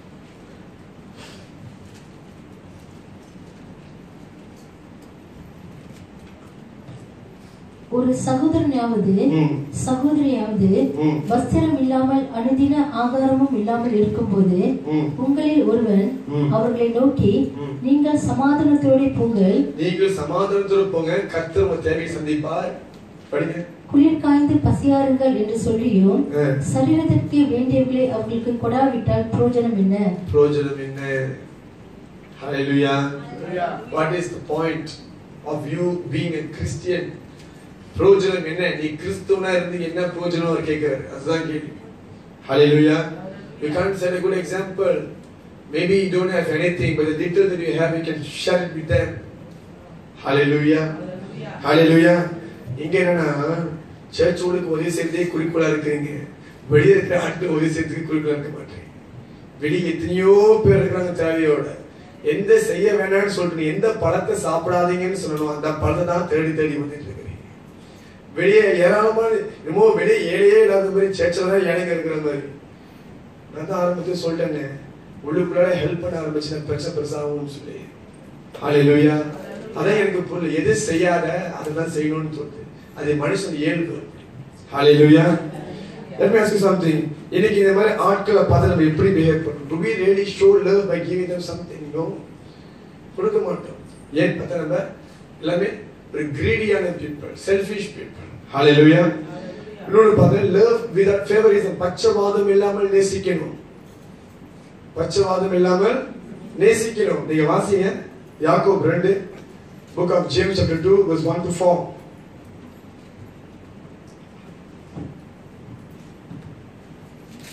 ஒரு சகோதரனாவது ம். சகோதரியாவது ம். வஸ்திரம் இல்லாமல் அனுதின ஆகாரமும் இல்லாமல் இருக்கும்போது ம். உங்களில் ஒருவன் ம். அவர்களை நோக்கி ம். நீங்கள் சமாதானத்தோടെ போங்கள் நீங்கள் சமாதானத்தோடு போங்க கர்த்தர் உங்க தேவையை சந்திப்பார் படிங்க குளிர் காய்ந்து பசியாருங்கள் என்று சொல்லியும் ஆ. சரீரத்திற்கு வேண்டியவர்களை அவர்களுக்கு கொடாவிட்டால் பிரயோஜனம் என்ன பிரயோஜனம் என்ன Hallelujah. What is the point of you being a Christian? பிரயோஜனம் என்ன நீ கிறிஸ்துவனா இருந்து என்ன பிரயோஜனம் அவர் கேட்கிறார் அதுதான் கேள்வி Hallelujah. You can't set a good example. Maybe you don't have anything, but the little that you have, you can share it with them. Hallelujah. Hallelujah. இங்க என்னன்னா சர்ச்சோடுக்கு உதவி செய்யறதே குறிக்கோளா இருக்கிறீங்க வெளியே இருக்கிற ஆட்கள் உதவி செய்யறதுக்கு குறிக்கோளா இருக்க மாட்டீங்க வெளியே எத்தனையோ பேர் இருக்கிறாங்க தேவையோட எந்த செய்ய வேணாம்னு சொல்லிட்டு நீ எந்த பழத்தை சாப்பிடாதீங்கன்னு சொல்லணும் அந்த பழத்தை தான் தேடி தேடி வந்துட்டு இருக்கிறீங்க வெளியே ஏராளமான என்னமோ வெளியே ஏழையே இல்லாத மாதிரி சேர்ச்சில் தான் ஏழைங்க இருக்கிற மாதிரி நான் தான் ஆரம்பத்தில் சொல்லிட்டேங்க உள்ளுக்குள்ள ஹெல்ப் பண்ண ஆரம்பிச்சு பெருசா பெருசாகும்னு சொல்லி ஹalleluya அதான் எனக்கு புரியல எது செய்யாத அதெல்லாம் செய்யணும்னு சொல்லுது அது மனுஷன் இயல்பு ஹalleluya let me ask you something இன்னைக்கு இந்த மாதிரி ஆட்களை பார்த்து நம்ம எப்படி பிஹேவ் பண்ணணும் do we really show love by giving them something no கொடுக்க மாட்டோம் ஏன் பார்த்தா நம்ம எல்லாமே ஒரு கிரீடியான பீப்புள் செல்ஃபிஷ் பீப்புள் ஹalleluya இன்னொன்று பார்த்தா லவ் வித் ஃபேவரிசம் பச்சைவாதம் இல்லாமல் நேசிக்கணும் பச்சைவாதம் இல்லாமல் நேசிக்கணும் நீங்க வாசிங்க யாக்கோப் ரெண்டு book of James chapter 2 verse 1 to 4 நீங்கள்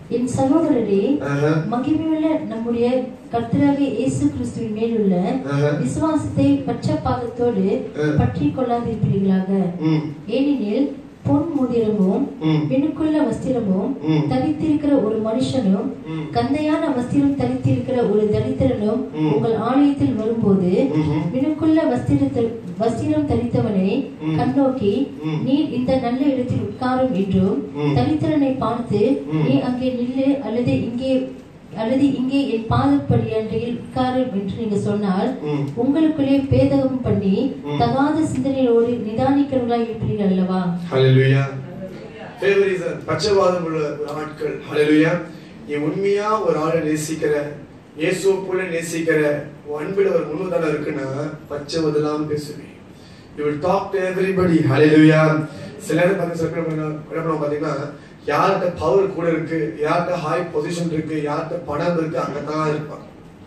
என் சகோதரரே ஆஹா, மகிமையுள்ள நம்முடைய கர்த்தராகிய இயேசு கிறிஸ்துவின் மேலுள்ள ஆஹா. விசுவாசத்தை பட்சபாதத்தோடு ஆ. பற்றிக் கொள்ளாதிருப்பீர்களாக ம், ஏனெனில் பொன் மோதிரமும் ம், மினுக்குள்ள வஸ்திரமும் ம். தரித்திருக்கிற ஒரு மனுஷனும் ம். கந்தையான வஸ்திரம் தரித்திருக்கிற ஒரு தரித்திரனும் ம். உங்கள் ஆலயத்தில் வரும்போது ம்ஹும். மினுக்குள்ள வஸ்திரத்தில் வஸ்திரம் தரித்தவனை ம். கண்ணோக்கி ம். நீ இந்த நல்ல இடத்தில் உட்காரும் என்றும் ம். தரித்திரனை பார்த்து ம். நீ அங்கே நில்லு அல்லது இங்கே அல்லது இங்கே என் பாதப்படி அன்றையில் உட்காரும் என்று நீங்க சொன்னால் ம். உங்களுக்குள்ளே பேதகம் பண்ணி ம். தகாத சிந்தனையோடு நிதானிக்கிறவர்களாய் இருப்பீர்கள் அல்லவா ஹalleluya ஃபேவரிசம் பச்சைவாதம் உள்ள ஒரு ஆட்கள் ஹalleluya நீ உண்மையா ஒரு ஆளை நேசிக்கிற இயேசுவை போல நேசிக்கிற உன் அன்பில் ஒரு முன்னுதானம் இருக்குன்னா பச்சை வதலாம் பேசுவேன் you will talk to everybody hallelujah சில நேரம் பார்த்து சில பேர் என்ன பண்ண- என்ன பண்ணுவாங்க பாத்தீங்கன்னா யார்கிட்ட பவர் கூட இருக்கு யார்கிட்ட ஹை பொசிஷன் இருக்கு யார்கிட்ட பணம் இருக்கு அங்க தான் இருப்பாங்க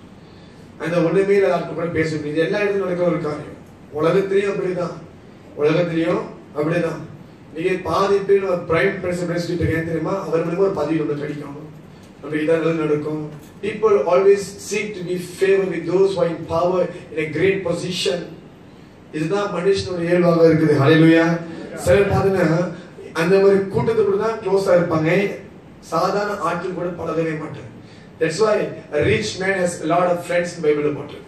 அந்த ஒண்ணுமே யாருக்கு கூட பேச முடியாது இது எல்லா இடத்துலயும் நடக்கிற ஒரு காரியம் உலகத்திலையும் அப்படிதான் உலகத்திலையும் அப்படிதான் நீங்க பாதி பேர் பிரைம் பிரஸ் பேசிட்டு இருக்கேன் தெரியுமா அவர் மூலமா ஒரு பதவி ஒன்று கிடைக்கும் நம்ம இதான் நல்லது நடக்கும் people always seek to be favored with those who are in power in a great position இதுதான் மனுஷனோட இயல்பாக இருக்குது ஹalleluya சிலர் பாத்தீங்கன்னா அந்த மாதிரி கூட்டத்துக்குள்ள தான் க்ளோஸா இருப்பாங்க சாதாரண ஆட்கள் கூட பழகவே மாட்டாங்க that's why a rich man has a lot of friends in bible போட்டிருக்கு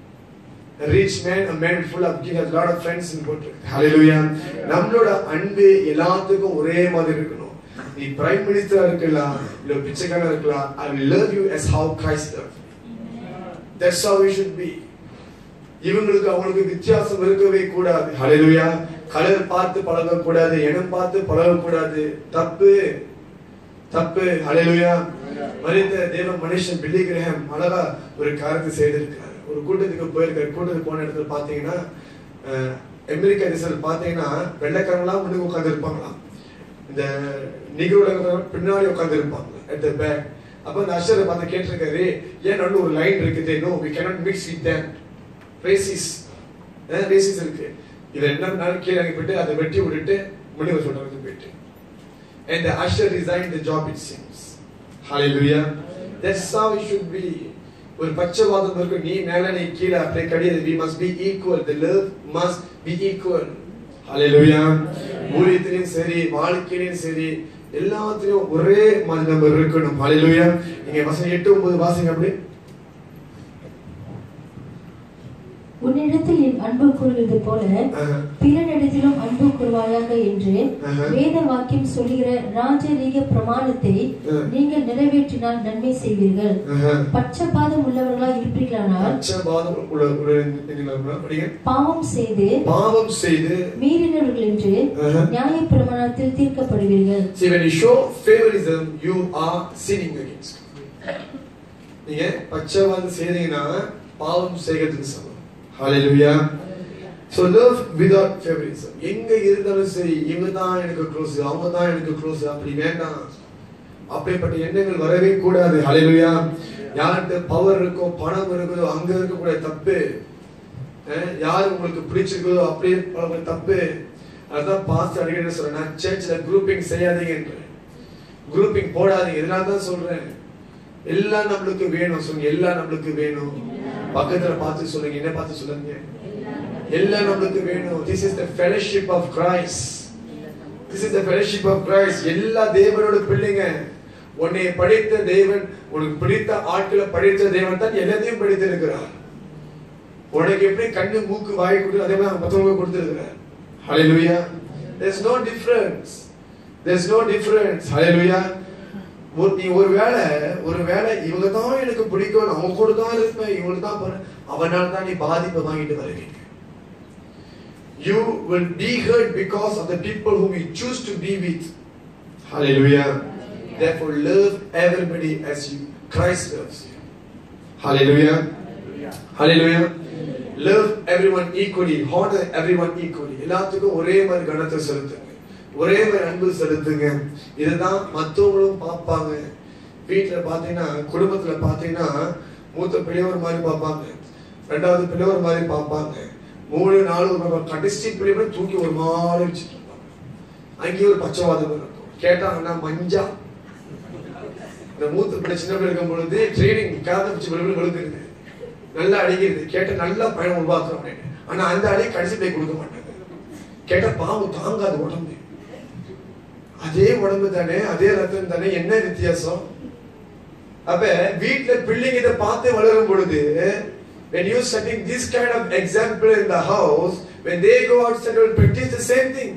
a rich man a man full of gift has a lot of friends in போட்டிருக்கு ஹalleluya நம்மளோட அன்பு எல்லாத்துக்கும் ஒரே மாதிரி இருக்கணும் நீ பிரைம் மினிஸ்டரா இருக்கலாம் இல்ல பிச்சைக்காரனா இருக்கலாம் i will love you as how christ loved that's how we should be இவங்களுக்கு அவங்களுக்கு வித்தியாசம் இருக்கவே கூடாது ஹalleluya கலர் பார்த்து பழக கூடாது இனம் பார்த்து பழக கூடாது தப்பு தப்பு ஹalleluya மரித்த தேவ மனுஷன் பில்லி கிரஹம் அழகா ஒரு காரியத்தை செய்திருக்கிறார் ஒரு கூட்டத்துக்கு போயிருக்காரு கூட்டத்துக்கு போன இடத்துல பாத்தீங்கன்னா அஹ், அமெரிக்கா தேசத்தில் பாத்தீங்கன்னா வெள்ளைக்காரங்களாம் முன்னுக்கு உட்கார்ந்து இருப்பாங்களாம் இந்த நிகழ்வுல பின்னாடி உட்கார்ந்து இருப்பாங்க at the back அப்ப அந்த அஷரை பார்த்து கேட்டிருக்காரு ஏன் நடுவுல ஒரு லைன் இருக்குது no we cannot mix with them racism racism இருக்கு இது என்ன நாள் கீழே இறங்கி போயிட்டு அதை வெட்டி விட்டுட்டு முடிவு சொல்றது போயிட்டு and the usher resigned the job it seems hallelujah that's how it should be ஒரு பச்சைவாதம் இருக்கு நீ மேல நீ கீழே அப்படியே கிடையாது we must be equal the love must be equal hallelujah ஊழியத்திலையும் சரி வாழ்க்கையிலையும் சரி எல்லாத்துலயும் ஒரே மாதிரி நம்ம இருக்கணும் hallelujah நீங்க வசனம் எட்டு ஒன்பது வாசிங்க அப்படி உன்னிடத்தில் என் அன்பு கூறுகிறது போல ஆஹா. பிறனிடத்திலும் அன்பு கூறுவாயாக என்று ஆஹா. வேத வாக்கியம் சொல்லுகிற ராஜரீக பிரமாணத்தை ஆ. நீங்கள் நிறைவேற்றினால் நன்மை செய்வீர்கள் ஆஹா. பட்சபாதம் உள்ளவர்களாய் இருப்பீர்களானால் பட்சபாதம் உள்ள உள்ள என்னங்களா? படிங்க. பாவம் செய்து பாவம் செய்து மீறினவர்கள் என்று ஆஹா. நியாய பிரமாணத்தில் தீர்க்கப்படுவீர்கள் See, when you show favoritism, you are sinning against. நீங்க பச்சைவாதம் செய்தீங்கன்னா பாவம் செய்கிறதுக்கு சமம் ஹalleluya so love without favoritism எங்க இருந்தாலும் சரி இவங்க தான் எனக்கு க்ளோஸ் அவங்க தான் எனக்கு க்ளோஸ் அப்படி வேண்டாம் அப்படிப்பட்ட எண்ணங்கள் வரவே கூடாது ஹalleluya யார்கிட்ட பவர் இருக்கோ பணம் இருக்குதோ அங்க இருக்கக்கூடிய தப்பு அஹ், யார் உங்களுக்கு பிடிச்சிருக்கோ அப்படியே பழகுற தப்பு அதான் பாஸ்ட் அடிக்கடி சொல்றேன் நான் சர்ச்சில் குரூப்பிங் செய்யாதீங்க குரூப்பிங் போடாதீங்க இதனால தான் சொல்றேன் எல்லாம் நம்மளுக்கு வேணும் சொல்லுங்க எல்லாம் நம்மளுக்கு வேணும் பக்கத்துல பார்த்து சொல்லுங்க என்ன பார்த்து சொல்லுங்க எல்லாம் நம்மளுக்கு வேணும் this is the fellowship of Christ this is the fellowship of Christ எல்லா தேவனோட பிள்ளைங்க உன்னை படைத்த தேவன் உனக்கு பிடித்த ஆட்களை படைத்த தேவன் தான் எல்லாத்தையும் படைத்திருக்கிறார் உனக்கு எப்படி கண்ணு மூக்கு வாய் கொடுத்து அதே மாதிரி மற்றவங்க கொடுத்துருக்கிறார் ஹalleluya there's no difference there's no difference hallelujah ஒரு நீ ஒரு வேளை ஒரு வேளை இவங்க தான் எனக்கு பிடிக்கும் அவங்க கூட தான் இருப்பேன் இவங்களுக்கு தான் போறேன் அவனால தான் நீ பாதிப்பை வாங்கிட்டு வருவீங்க you will be hurt because of the people whom you choose to be with hallelujah therefore love everybody as you Christ loves you hallelujah hallelujah love everyone equally honor everyone equally எல்லாத்துக்கும் ஒரே மாதிரி கணத்தை செலுத்துங்க ஒரே மாதிரி அன்பு செலுத்துங்க இதுதான் மத்தவங்களும் பார்ப்பாங்க வீட்டுல பாத்தீங்கன்னா குடும்பத்துல பாத்தீங்கன்னா மூத்த பிள்ளைவர் மாதிரி பார்ப்பாங்க ரெண்டாவது பிள்ளைவர் மாதிரி பார்ப்பாங்க மூணு நாலு ஒரு மாதிரி கடைசி பிள்ளைவர் தூக்கி ஒரு மாதிரி வச்சுட்டு இருப்பாங்க அங்கேயும் ஒரு பச்சைவாதம் இருக்கும் கேட்டாங்கன்னா மஞ்சா அந்த மூத்த பிள்ளை சின்ன பிள்ளை இருக்கும் பொழுது ட்ரைனிங் காதை வச்சு விழுந்து விழுக்குறது நல்லா அடிக்கிறது கேட்ட நல்ல பயணம் உருவாக்குறோம் அப்படின்னு ஆனா அந்த அடி கடைசி போய் கொடுக்க மாட்டாங்க கேட்ட பாவம் தாங்காது உடம்பு அதே உடம்பு தானே அதே ரத்தம் தானே என்ன வித்தியாசம் அப்ப வீட்ல பிள்ளைங்க இதை பார்த்து வளரும் பொழுது when you setting this kind of example in the house when they go outside they will practice the same thing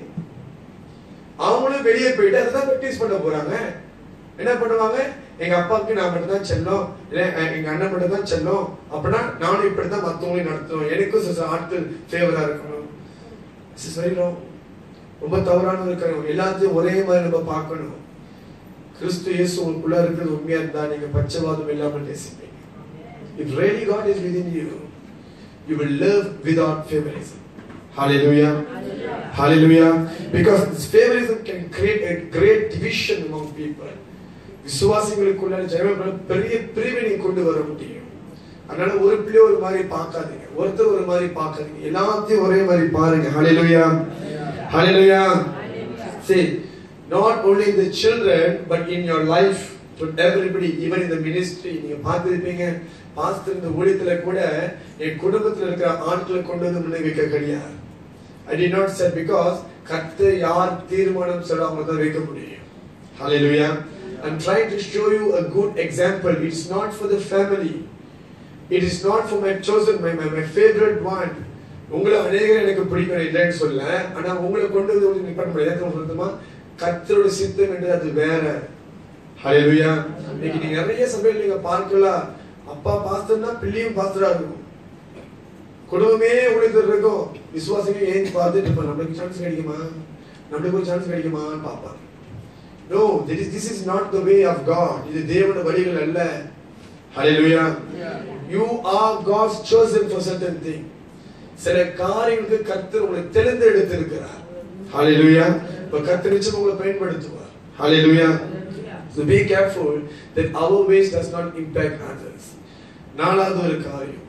அவங்களும் வெளியே போயிட்டு அதை தான் ப்ராக்டிஸ் பண்ண போறாங்க என்ன பண்ணுவாங்க எங்க அப்பாவுக்கு நான் மட்டும் தான் செல்லும் இல்ல அஹ், எங்க அண்ணன் மட்டும் தான் செல்லும் அப்படின்னா நானும் இப்படித்தான் மத்தவங்களையும் நடத்தணும் எனக்கும் சில ஆட்கள் ஃபேவரா இருக்கணும் This is very wrong. ரொம்ப தவறான இருக்கணும் எல்லாத்தையும் ஒரே மாதிரி நம்ம பார்க்கணும் கிறிஸ்து இயேசு உங்களுக்குள்ள இருக்கிறது உண்மையா இருந்தா நீங்க பச்சைவாதம் இல்லாமல் நேசிப்பீங்க If really God is within you, you will live without favoritism. Hallelujah. Hallelujah. Because this favoritism can create a great division among people. விசுவாசிகளுக்குள்ள ஜெயம பெரிய பிரிவினை கொண்டு வர முடியும் அதனால ஒரு பிள்ளை ஒரு மாதிரி பார்க்காதீங்க ஒருத்தர் ஒரு மாதிரி பார்க்காதீங்க எல்லாத்தையும் ஒரே மாதிரி பாருங்க ஹalleluya ஹalleluya see not only in the children but in your life to everybody even in the ministry நீங்க பார்த்திருப்பீங்க பாஸ்டர் இந்த ஊழியத்துல கூட என் குடும்பத்துல இருக்கிற ஆட்களை கொண்டு வந்து முன்னே வைக்க கிடையாது I did not say because கர்த்தர் யார் தீர்மானம் சொல்ல அவங்க தான் வைக்க முடியும் hallelujah I'm trying to show you a good example it's not for the family it is not for my chosen my my, my favorite one உங்களை அநேகர் எனக்கு பிடிக்கும் இல்லைன்னு சொல்ல ஆனா உங்களை கொண்டு வந்து உங்களுக்கு நிப்பாட்ட முடியாது எதுக்கு சொல்லுமா கர்த்தரோட சித்தம் என்று அது வேற ஹalleluya இன்னைக்கு நீங்க நிறைய சபையில் நீங்க பார்க்கலாம் அப்பா பாஸ்டர்னா பிள்ளையும் பாஸ்டரா இருக்கும் குடும்பமே உழைத்தர் இருக்கும் விசுவாசிங்க ஏன் பார்த்துட்டு இருப்பாங்க நம்மளுக்கு சான்ஸ் கிடைக்குமா நம்மளுக்கு ஒரு சான்ஸ் கிடைக்குமான்னு பார்ப்பாங்க no this is this is not the way of God இது தேவனுடைய வழிகள் அல்ல ஹalleluya you are God's chosen for certain thing சில காரியங்களுக்கு கர்த்தர் உங்களை தேர்ந்தெடுத்திருக்கிறார் ஹalleluya இப்ப கர்த்தர் நிச்சயம் உங்களை பயன்படுத்துவார் ஹalleluya so be careful that our ways does not impact others நாலாவது ஒரு காரியம்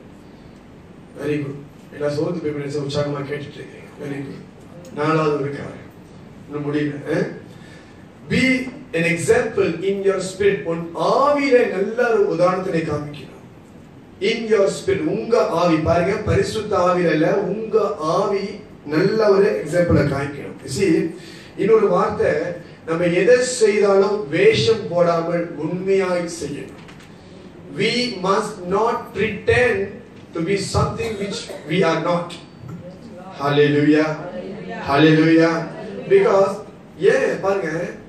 வெரி குட் எல்லா சோர்ந்து போய் நினைச்ச உற்சாகமா கேட்டுட்டு இருக்கீங்க வெரி குட் நாலாவது ஒரு காரியம் இன்னும் முடியல be an example in your spirit உன் ஆவியில நல்ல ஒரு உதாரணத்தினை காமிக்கணும் in your spirit உங்க ஆவி பாருங்க பரிசுத்த ஆவியில இல்ல உங்க ஆவி நல்ல ஒரு எக்ஸாம்பிள காமிக்கணும் see இன்னொரு வார்த்தை நம்ம எதை செய்தாலும் வேஷம் போடாமல் உண்மையாய் செய்யணும் we must not pretend to be something which we are not hallelujah hallelujah because ஏன் பாருங்க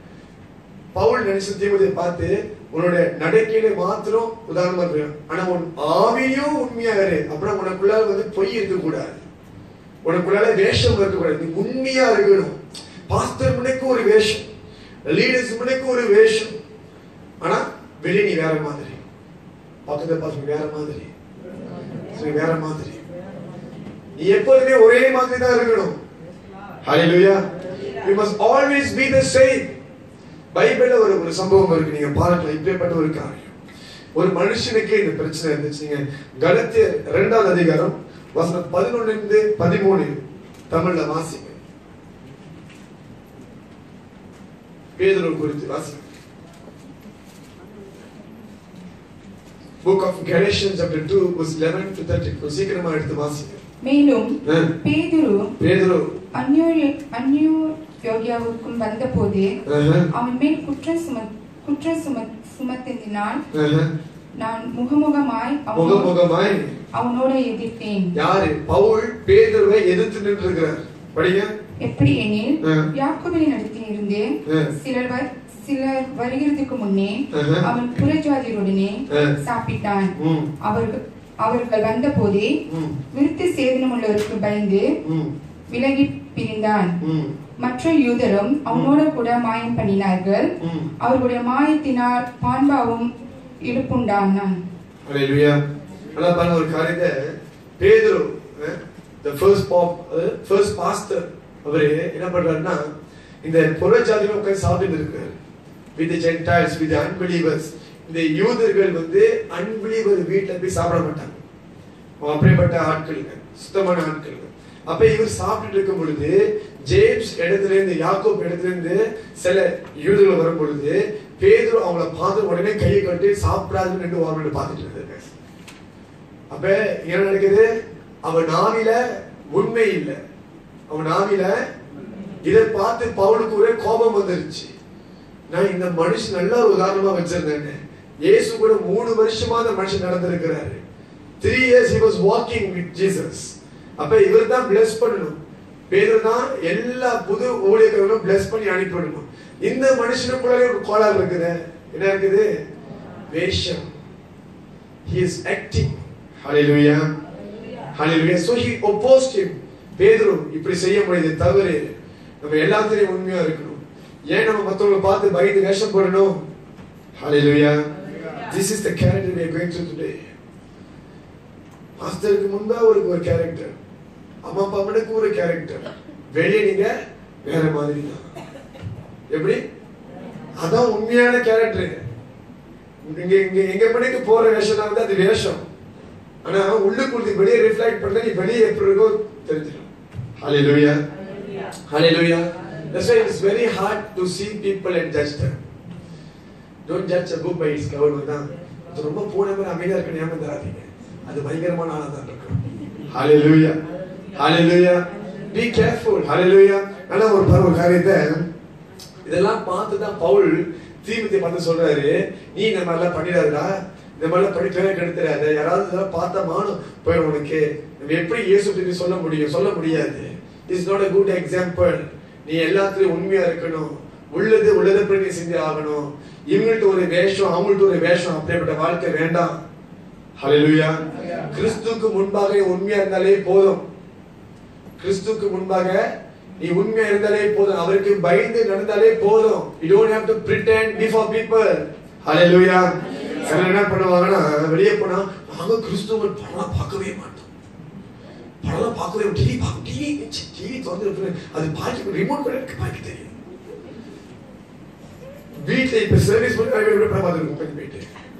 பவுல் நினைச்ச தீமதியை பார்த்து உன்னோட நடக்கையில மாத்திரம் உதாரணமா இருக்கு ஆனா உன் ஆவியும் உண்மையா இரு அப்படின்னா உனக்குள்ளால வந்து பொய் இருக்க கூடாது உனக்குள்ளால வேஷம் இருக்க கூடாது நீ உண்மையா இருக்கணும் பாஸ்டர் முன்னைக்கு ஒரு வேஷம் லீடர்ஸ் முன்னைக்கு ஒரு வேஷம் ஆனா வெளியே நீ வேற மாதிரி பக்கத்துல பார்த்து வேற மாதிரி சரி, வேற மாதிரி நீ எப்போதுமே ஒரே மாதிரி தான் இருக்கணும் ஹalleluya you must always be the same பைபிள்ல ஒரு ஒரு சம்பவம் இருக்கு நீங்க பார்க்கலாம் இப்படிப்பட்ட ஒரு காரியம் ஒரு மனுஷனுக்கே இந்த பிரச்சனை இருந்துச்சு நீங்க கலத்திய இரண்டாவது அதிகாரம் வசனம் பதினொன்னு இருந்து பதிமூணு தமிழ்ல வாசிங்க பேதுரு குறித்து வாசிங்க book of Galatians chapter 2 verse 11 to 30 கொஞ்சம் சீக்கிரமா எடுத்து வாசிங்க மேலும் ஆ. பேதுரு பேதுரு அந்யோன்ய அந்யோன்யாவுக்கும் வந்தபோது ஆஹா, அவன் மேல் குற்றம் சும குற்றம் சும சுமத்தினால் ஆஹா. நான் முகமுகமாய் அவனோடு முகமுகமாய் அவனோட எதிர்த்தேன் யாரு பவுல் பேதுருவை எதிர்த்து நின்று இருக்கிறார் படிங்க எப்படி எனில் ஆ. யாக்கோபின் இடத்தில் இருந்து ஆ. சிலர் வ- சிலர் வருகிறதுக்கு முன்னே ஆஹா. அவன் புறஜாதியருடனே ஆ. சாப்பிட்டான் ம், அவர்கள் அவர்கள் வந்தபோதே ம், விருத்த சேதனம் உள்ளவருக்கு பயந்து ம், விலகி பிரிந்தான் ம், மற்ற யூதரும் அவனோட கூட மாயம் பண்ணினார்கள் ம். அவர்களுடைய மாயத்தினால் பான்பாவும் இடுப்புண்டானான் Hallelujah. ஆனா பாருங்க ஒரு காரியத்தை பேதுரு the first pop first pastor அவரு என்ன பண்றாருன்னா இந்த புறஜாதியில உட்கார்ந்து சாப்பிட்டு இருக்காரு வித் ஜென்டைல்ஸ் வித் அன்பிலீவர்ஸ் இந்த யூதர்கள் வந்து அன்பிலீவர் வீட்டுல போய் சாப்பிட மாட்டாங்க அவங்க அப்படிப்பட்ட ஆட்களுங்க சுத்தமான ஆட்களுங்க அப்ப இவர் சாப்பிட்டுட்டு இருக்கும் பொழுது ஜேம்ஸ் இடத்துல இருந்து யாக்கோப் இடத்துல இருந்து சில யூதர்கள் வரும் பொழுது பேதுரு அவங்கள பார்த்து உடனே கையை கட்டி சாப்பிடாதுன்னு ரெண்டு வாரம் பார்த்துட்டு இருந்தாரு அப்ப என்ன நடக்குது அவன் நாவில உண்மை இல்லை அவன் நாவில இதை பார்த்து பவுலுக்கு ஒரே கோபம் வந்துருச்சு நான் இந்த மனுஷன் நல்ல ஒரு உதாரணமா வச்சிருந்தேன் இயேசு கூட மூணு வருஷமா அந்த மனுஷன் நடந்திருக்கிறாரு three years he was walking with Jesus அப்ப இவர் தான் bless பண்ணணும் பேதர் தான் எல்லா புது ஊழியர்களும் bless பண்ணி அனுப்பிடணும் இந்த மனுஷனுக்குள்ளே ஒரு கோளாறு இருக்குது என்ன இருக்குது வேஷம் he is acting hallelujah hallelujah so he opposed him பேதுரு இப்படி செய்ய முடியுது தவறு நம்ம எல்லாத்துலயும் உண்மையா இருக்கணும் ஏன் நம்ம மத்தவங்களை பார்த்து பயந்து வேஷம் போடணும் hallelujah this is the character we are going through today மாஸ்டருக்கு முன்பா ஒரு ஒரு கேரக்டர் அம்மா அப்பாவுக்கு ஒரு கேரக்டர் வெளியே நீங்க வேற மாதிரி தான் எப்படி அதான் உண்மையான கேரக்டர் இங்க இங்க எங்க மணிக்கு போற வேஷம் வந்து அது வேஷம் ஆனா உள்ளுக்குள்ள வெளியே ரிஃப்ளெக்ட் பண்ண நீ வெளியே எப்படி இருக்கோ தெரிஞ்சிடும் ஹalleluya hallelujah that's why it's very hard to see people and judge them don't judge a book by its cover தான் அது ரொம்ப பூனை மாதிரி அமைதியா இருக்கு ஞாபகம் தராதீங்க அது பயங்கரமான ஆளா தான் இருக்கும் hallelujah hallelujah be careful hallelujah ஆனா ஒரு பாரு ஒரு காரியத்தை இதெல்லாம் பார்த்து தான் பவுல் தீமத்தை பார்த்து சொல்றாரு நீ இந்த மாதிரிலாம் பண்ணிடாதடா இந்த மாதிரிலாம் பண்ணி பேரை கெடுத்துறாத யாராவது இதெல்லாம் பார்த்தா மானும் போயிடும் உனக்கு நம்ம எப்படி இயேசு பற்றி சொல்ல முடியும் சொல்ல முடியாது is not a good example நீ எல்லாத்துலயும் உண்மையா இருக்கணும் உள்ளது உள்ளதப்படி நீ செஞ்சு ஆகணும் இவங்கள்ட்ட ஒரு வேஷம் அவங்கள்ட்ட ஒரு வேஷம் அப்படிப்பட்ட வாழ்க்கை வேண்டாம் ஹalleluya கிறிஸ்துவுக்கு முன்பாக நீ உண்மையா இருந்தாலே போதும் கிறிஸ்துவுக்கு முன்பாக நீ உண்மையா இருந்தாலே போதும் அவருக்கு பயந்து நடந்தாலே போதும் you don't have to pretend before people hallelujah சிலர் என்ன பண்ணுவாங்கன்னா வெளியே போனா நாங்க கிறிஸ்துவன் படம் பார்க்கவே மாட்டோம் படம் பார்க்கவே டிவி பார்க்க டிவி டிவி திறந்து அது பார்க்க ரிமோட் கூட எனக்கு பார்க்க தெரியும் வீட்டுல இப்ப சர்வீஸ் பண்ணி வெளியே கூட படம் பார்த்துருக்கோம் கொஞ்சம் போயிட்டு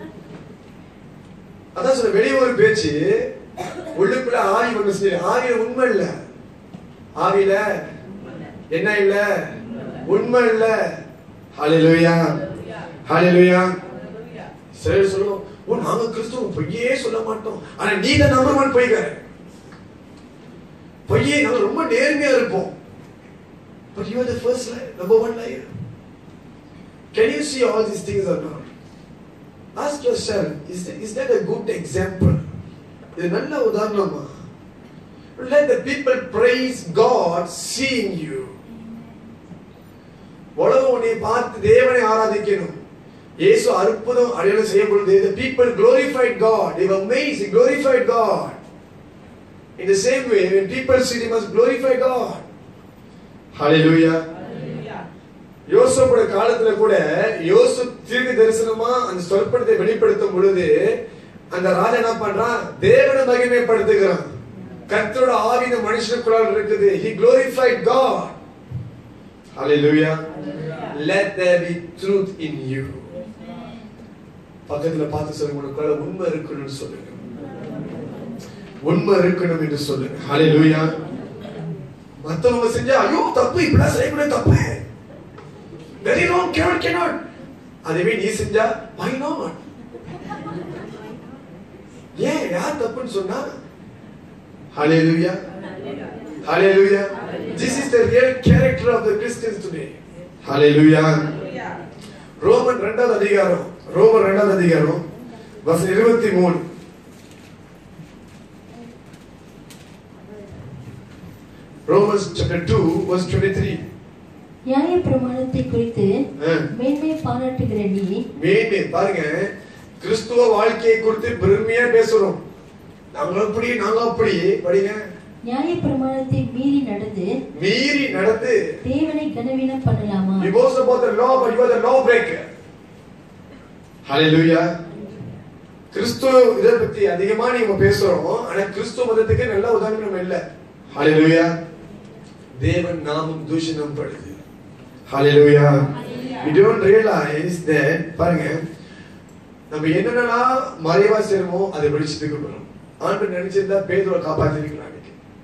அதான் சொல்ல வெளியே ஒரு பேச்சு உள்ளுக்குள்ள ஆவி ஒண்ணு செய்ய ஆவியில உண்மை இல்ல ஆவியில என்ன இல்ல உண்மை இல்ல ஹalleluya ஹalleluya சரி சொல்லுவோம் ஓ நாங்க கிறிஸ்துவ பொய்யே சொல்ல மாட்டோம் ஆனா நீ தான் நம்பர் ஒன் பொய்கார பொய்யே நாங்க ரொம்ப நேர்மையா இருப்போம் but you are the first line number one line can you see all these things or not ask yourself is that, is that a good example இது நல்ல உதாரணமா let the people praise god seeing you உலகம் உன்னை பார்த்து தேவனை ஆராதிக்கணும் இயேசு அற்புதம் அடையாளம் செய்யும் பொழுது the people glorified god they were amazed they glorified god in the same way when people see they must glorify god hallelujah யோசப்போட காலத்துல கூட யோசப் தீர்க்க தரிசனமா அந்த சொற்படத்தை வெளிப்படுத்தும் பொழுது அந்த ராஜா என்ன பண்றான் தேவனை மகிமைப்படுத்துகிறான் கர்த்தரோட ஆவி இந்த மனுஷனுக்குள்ளால் இருக்குது he glorified god hallelujah let there be truth in you பக்கத்துல பார்த்து சொல்லுங்க உனக்குள்ள உண்மை இருக்கணும்னு சொல்லுங்க உண்மை இருக்கணும் என்று சொல்லுங்க hallelujah மத்தவங்க செஞ்சா ஐயோ தப்பு இப்படிலாம் செய்யக்கூடாது தப்பு வெரி ராங் cannot cannot அதுவே நீ செஞ்சா why not ஏன் யார் தப்புன்னு சொன்னா hallelujah hallelujah this is the real character of the christians today hallelujah Roman இரண்டாவது அதிகாரம் ரோமன் இரண்டாவது அதிகாரம் வசனம் இருபத்தி மூணு Romans chapter 2 verse 23 நியாய பிரமாணத்தை குறித்து ஆ. மேன்மை பாராட்டுகிற நீ மேன்மை பாருங்க கிறிஸ்துவ வாழ்க்கையை குறித்து பெருமையா பேசுறோம் நாங்க அப்படி நாங்க அப்படி படிங்க நியாய பிரமாணத்தை மீறி நடந்து மீறி நடந்து தேவனை கனவீனம் பண்ணலாமா You boast about the law, but you are the law breaker. Hallelujah. கிறிஸ்துவ இதை பத்தி அதிகமா நீங்க பேசுறோம் ஆனா கிறிஸ்துவ மதத்துக்கு நல்ல உதாரணம் இல்ல ஹalleluya தேவன் நாமம் தூஷணம் படுது ஹalleluya we don't realize that பாருங்க நம்ம என்னென்னலாம் மறைவா செய்யறோமோ அதை வெளிச்சத்துக்கு வரும் ஆண்டு நினைச்சிருந்தா பேதுவை காப்பாத்திருக்கலாம் அன்னைக்கு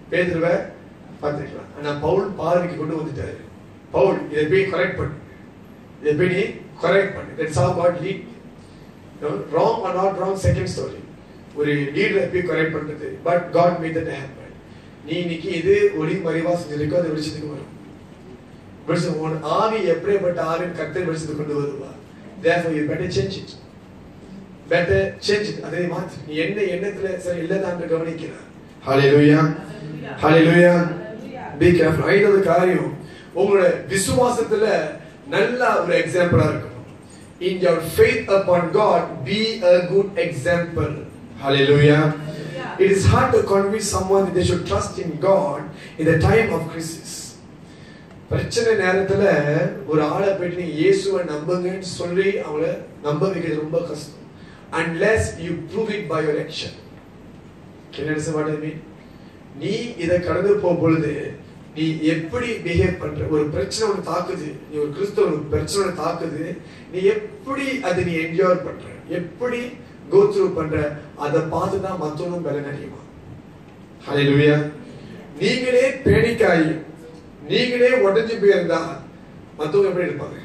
பேதுருவை பார்த்துக்கலாம் ஆனா பவுல் பார்வைக்கு கொண்டு வந்துட்டாரு பவுல் இதை போய் கரெக்ட் பண்ணு இதை போய் நீ கரெக்ட் பண்ணு that's how God lead wrong are not wrong second story ஒரு லீடரை போய் கரெக்ட் பண்றது but God made that happen நீ இன்னைக்கு எது ஒளி மறைவா செஞ்சிருக்கோ அது வெளிச்சத்துக்கு வரும் வெளிச்சம் உன் ஆவி எப்படிப்பட்ட ஆவின் கர்த்தர் வெளிச்சத்துக்கு கொண்டு வருவா therefore you better change it better change it அதை மாத்து நீ என்ன எண்ணத்துல சரி இல்லதான்னு கவனிக்கிறார் ஹalleluya ஹalleluya be careful ஐந்தாவது காரியம் உங்களோட விசுவாசத்துல நல்ல ஒரு எக்ஸாம்பிளா இருக்கணும் in your faith upon God be a good example hallelujah it is hard to convince someone that they should trust in God in the time of crisis பிரச்சனை நேரத்துல ஒரு ஆளை போயிட்டு நீ இயேசுவை நம்புங்கன்னு சொல்லி அவங்கள நம்ப வைக்கிறது ரொம்ப கஷ்டம் unless you prove it by your action can you understand what I mean நீ இதை கடந்து போகும் பொழுது நீ எப்படி பிஹேவ் பண்ற ஒரு பிரச்சனை ஒன்று தாக்குது நீ ஒரு கிறிஸ்தவ ஒரு பிரச்சனை ஒன்று தாக்குது நீ எப்படி அதை நீ என்ஜாய் பண்ற எப்படி கோ த்ரூ பண்ற அதை பார்த்து தான் மற்றவனும் பலன் அடையுமா ஹalleluya நீங்களே பேனிக்காயி நீங்களே உடஞ்சு போயிருந்தா மற்றவங்க எப்படி இருப்பாங்க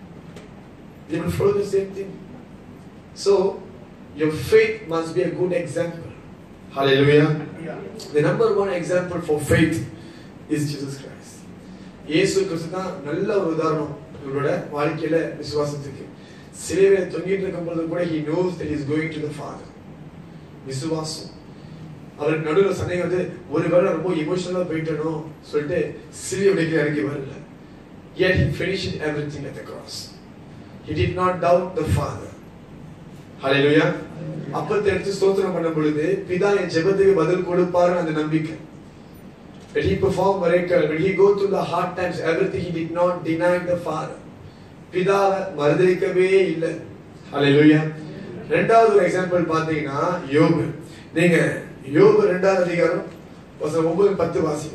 they will follow the same thing so your faith must be a good example hallelujah the number one example for faith is Jesus Christ இயேசு கிறிஸ்து தான் நல்ல ஒரு உதாரணம் இவரோட வாழ்க்கையில விசுவாசத்துக்கு சிலுவையில தொங்கிட்டு இருக்கும் பொழுது கூட he knows that he is going to the father விசுவாசம் அவருக்கு நடுவில் சந்தேகம் வந்து ஒருவேளை ரொம்ப இமோஷனலா போயிட்டனோ சொல்லிட்டு சிலுவை உடைக்க இறங்கி வரல yet he finished everything at the cross he did not doubt the father hallelujah அப்பத்தை எடுத்து ஸ்தோத்திரம் பண்ணும் பொழுது பிதா என் ஜெபத்துக்கு பதில் கொடுப்பாருன்னு அந்த நம்பிக்கை When he performed miracle, when he go through the hard times, everything he did not deny the Father. பிதாவை மறுதலிக்கவே இல்லை ஹalleluya ரெண்டாவது ஒரு எக்ஸாம்பிள் பாத்தீங்கன்னா யோபு நீங்க யோபு ரெண்டாவது அதிகாரம் வசனம் ஒன்பது பத்து வாசிங்க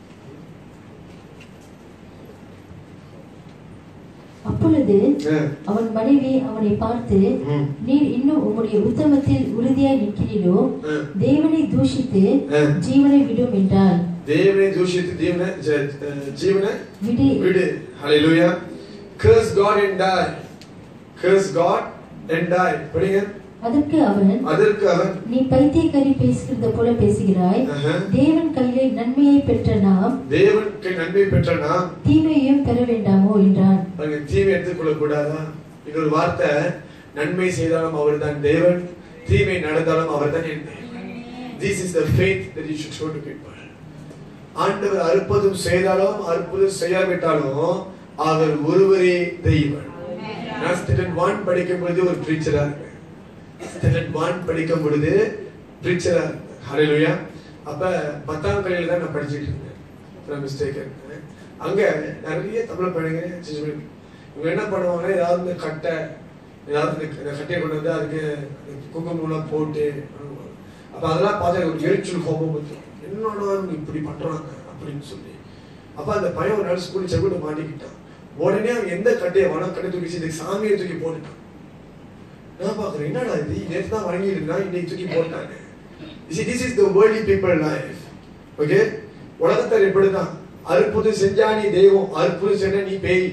அப்பொழுது ஆ. அவன் மனைவி அவனை பார்த்து ம். நீர் இன்னும் உம்முடைய உத்தமத்தில் உறுதியாய் நிற்கிறீரோ ஆ. தேவனை தூஷித்து ஆ. ஜீவனை விடும் என்றால் தேவனை தூஷித்து தேவனை ஜ- அஹ், ஜீவனை விடு விடு ஹalleluya curse god and die curse god and die படிங்க அதற்கு அவன் அதற்கு அவன் நீ பைத்தியக்காரி பேசுகிறது போல பேசுகிறாய் ஆஹா. தேவன் கையிலே நன்மையை பெற்ற நாம் தேவனுக்கு நன்மை பெற்ற நாம் தீமையையும் பெற வேண்டாமோ என்றான் பாருங்க தீமை எடுத்துக்கொள்ள கூடாதா இன்னொரு வார்த்தை நன்மை செய்தாலும் அவர்தான் தேவன் தீமை நடந்தாலும் அவர்தான் என் தேவன் this is the faith that you should show to people ஆண்டவர் அற்புதம் செய்தாலும் அற்புதம் செய்யாவிட்டாலும் அவர் ஒருவரே தெய்வன் நான் ஸ்டூடெண்ட் ஒன் படிக்கும் பொழுது ஒரு பிரீச்சரா இருந்தேன் ஸ்டூடெண்ட் ஒன் படிக்கும் பொழுது பிரீச்சரா இருந்தேன் ஹalleluya அப்ப பத்தாம் கலையில தான் நான் படிச்சுட்டு இருந்தேன் மிஸ்டேக் அங்க நிறைய தமிழ் பையனுங்க சின்ன சின்ன இவங்க என்ன பண்ணுவாங்க ஏதாவது இந்த கட்டை ஏதாவது இந்த இந்த கட்டையை கொண்டு வந்து அதுக்கு குங்குமம்லாம் போட்டு அப்ப அதெல்லாம் பார்த்து எனக்கு ஒரு எரிச்சல் கோபம் வந்துடும் என்னோட இவங்க இப்படி பண்றாங்க அப்படின்னு சொல்லி அப்ப அந்த பையன் ஒரு நாள் ஸ்கூல் செவிட்டு மாட்டிக்கிட்டான் உடனே அவன் எந்த கட்டையை வன கட்டை தூக்கி இதுக்கு சாமியை தூக்கி போட்டுட்டான் நான் பாக்குறேன் என்னடா இது நேற்று தான் வாங்கிட்டு இருந்தான் இன்னைக்கு தூக்கி போட்டாங்க this is the worldly people life okay உலகத்தில் இப்படிதான் அற்புதம் செஞ்சா நீ தெய்வம் அற்புதம் செஞ்சா நீ பேய்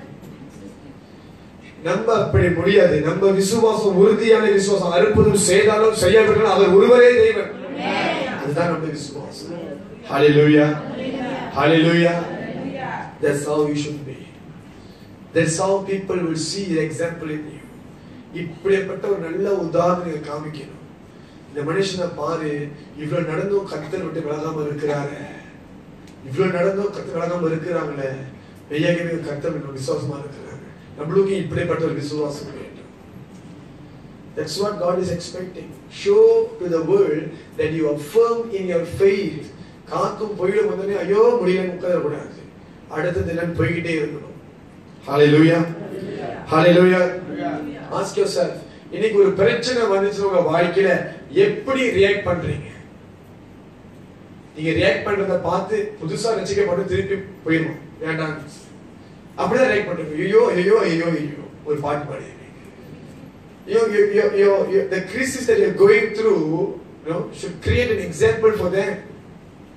நம்ம அப்படி முடியாது நம்ம விசுவாசம் உறுதியான விசுவாசம் அற்புதம் செய்தாலும் செய்யாவிட்டாலும் அவர் ஒருவரே தெய்வன் அதுதான் நம்ம விசுவாசம் ஹalleluya ஹalleluya that's how you should be that's how people will see the example in you இப்படிப்பட்ட ஒரு நல்ல உதாரணம் நீங்க காமிக்கணும் இந்த மனுஷனை பாரு இவ்வளவு நடந்தும் கத்தர் விட்டு விலகாம இருக்கிறாரு இவ்வளவு நடந்தும் கத்தர் விலகாம இருக்கிறாங்களே மெய்யாகவே கத்தர் விட்டு விசுவாசமா இருக்கிறாங்க நம்மளுக்கு இப்படிப்பட்ட ஒரு விசுவாசம் வேண்டும் That's what God is expecting. Show to the world that you are firm in your faith. காக்கும் போயிடும் வந்தோடனே ஐயோ முடியலன்னு உட்காரக்கூடாது அடுத்த தினம் போய்கிட்டே இருக்கணும் Hallelujah. Hallelujah. Ask yourself, இன்னைக்கு ஒரு பிரச்சனை வந்துச்சு உங்க வாழ்க்கையில எப்படி ரியாக்ட் பண்றீங்க நீங்க ரியாக்ட் பண்றத பார்த்து புதுசா ரசிக்கப்பட்டு திருப்பி போயிடும் வேண்டாம் அப்படிதான் ரியாக்ட் பண்றீங்க ஐயோ ஐயோ ஐயோ ஐயோ ஒரு பாட்டு பாடுவீங்க you, you, you, you, you, the crisis that you're going through you know, should create an example for them.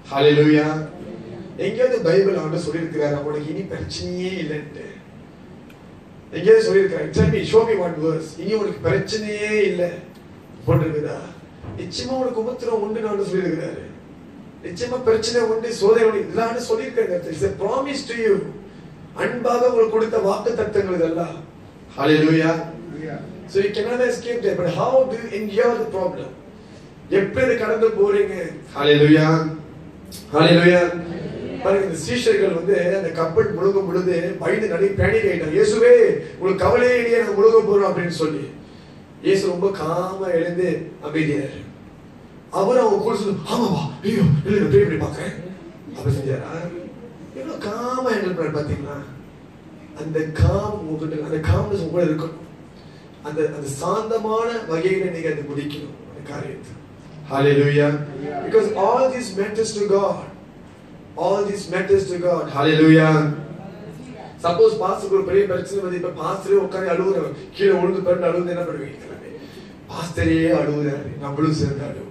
ஹalleluya எங்கேயாவது பைபிள் ஆண்டு சொல்லியிருக்கிறார் அவனுக்கு இனி பிரச்சனையே இல்லைன்ட்டு எங்கேயாவது சொல்லியிருக்காரு tell me show me one verse இனி உனக்கு பிரச்சனையே இல்லை போட்டிருக்குதா நிச்சயமா உனக்கு உபத்திரம் உண்டு நான் சொல்லியிருக்கிறாரு நிச்சயமா பிரச்சனை உண்டு சோதனை உண்டு இதெல்லாம் சொல்லியிருக்காங்க it's a promise to you அன்பாக உங்களுக்கு கொடுத்த வாக்கு தத்தங்கள் இதெல்லாம் ஹalleluya so you cannot escape that but how do you endure the problem எப்படி இதை கடந்து போறீங்க ஹalleluya ஹalleluya பாருங்க இந்த சீஷர்கள் வந்து அந்த கப்பல் முழுகும் பொழுது பயந்து நடி பேனிக் ஆயிட்டாங்க இயேசுவே உங்களுக்கு கவலையே இல்லையே நாங்க முழுக போறோம் அப்படின்னு சொல்லி இயேசு ரொம்ப காமா எழுந்து அமைதியாரு அவர் அவங்க கூட சொல்லி ஆமாவா ஐயோ இல்ல நான் ப்ரே பண்ணி பார்க்கறேன் அப்படி செஞ்சாரா எவ்வளவு காமா ஹேண்டில் பண்ணாரு பாத்தீங்களா அந்த காம் உங்ககிட்ட அந்த காம்னஸ் உங்க கூட இருக்கணும் அந்த அந்த சாந்தமான வகையில நீங்க அதை முடிக்கணும் அந்த காரியத்தை Hallelujah. Because all this matters to God. All this matters to God. Hallelujah. Suppose பாஸ்டருக்கு ஒரு பெரிய பிரச்சனை வந்து இப்ப பாஸ்டரே உட்காந்து அழுகுற கீழே உழுந்து பண்ணி அழுகுது என்ன பண்ணுவீங்க எல்லாமே பாஸ்டரே அழுகுறாரு நம்மளும் சேர்ந்து அழுவோம்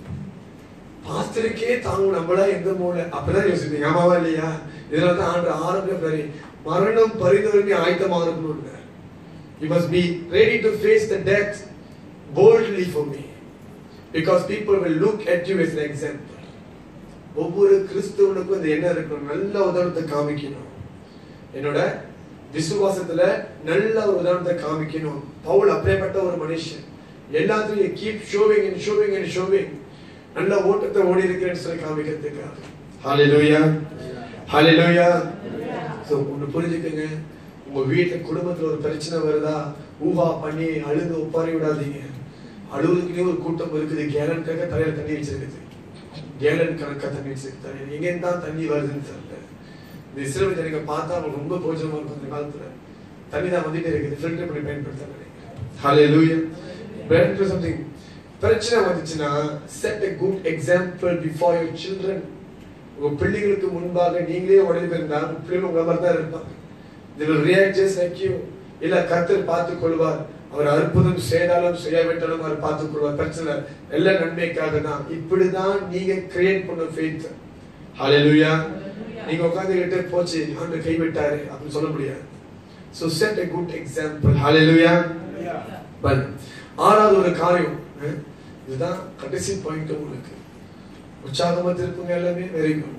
பாஸ்டருக்கே தாங்க நம்மளா எந்த மூல அப்பதான் யோசிப்பீங்க ஆமாவா இல்லையா இதனால தான் ஆண்டு ஆரம்பிப்பாரு மரணம் பரிந்துரை ஆயத்தமாக இருக்கணும் You must be ready to face the death boldly for me. Because people will look at you as an example. ஒவ்வொரு கிறிஸ்தவனுக்கும் இந்த எண்ணம் இருக்கணும் நல்ல உதாரணத்தை காமிக்கணும் என்னோட விசுவாசத்துல நல்ல ஒரு உதாரணத்தை காமிக்கணும் பவுல் அப்படியேப்பட்ட ஒரு மனுஷன் எல்லாத்துலயும் keep showing and showing and showing நல்ல ஓட்டத்தை ஓடி இருக்கிறேன்னு சொல்லி காமிக்கிறதுக்காக ஹalleluya ஹalleluya சோ ஒன்னு புரிஞ்சுக்கங்க உங்க வீட்டுல குடும்பத்துல ஒரு பிரச்சனை வருதா ஊஹா பண்ணி அழுது ஒப்பாரி விடாதீங்க அழுகுறதுக்குனே ஒரு கூட்டம் இருக்குது கேலன் கணக்க தலையில தண்ணி வச்சிருக்குது கேலன் கணக்கா தண்ணி வச்சிருக்கு தலையில எங்க தான் தண்ணி வருதுன்னு தெரியல இந்த இஸ்ரேல் ஜனங்க பார்த்தா அவங்களுக்கு ரொம்ப போஜனமா இருக்கும் அந்த காலத்துல தண்ணி தான் வந்துட்டே இருக்குது ஃபில்டர் பண்ணி பயன்படுத்த நினைக்கிறேன் ஹalleluya better something பிரச்சனை வந்துச்சுன்னா set a good example before your children உங்க பிள்ளைகளுக்கு முன்பாக நீங்களே உடனே இருந்தா உங்க பிள்ளைகள் உங்களை மாதிரி தான் இருப்பாங்க they will react just like you இல்ல கர்த்தர் பார்த்துக் கொள்வார் அவர் அற்புதம் செய்தாலும் செய்யாவிட்டாலும் அவர் பார்த்துக் கொள்வார் பிரச்சனை எல்லா நன்மைக்காக தான் இப்படிதான் நீங்க கிரியேட் பண்ண ஃபெய்த் ஹalleluya நீங்க உட்கார்ந்துகிட்டு போச்சு ஆண்டு கைவிட்டாரு அப்படின்னு சொல்ல முடியாது so set a good example hallelujah but ஆறாவது ஒரு காரியம் அஹ், இதுதான் கடைசி பாயிண்ட் உங்களுக்கு உற்சாகமா திருப்புங்க எல்லாமே வெரி குட்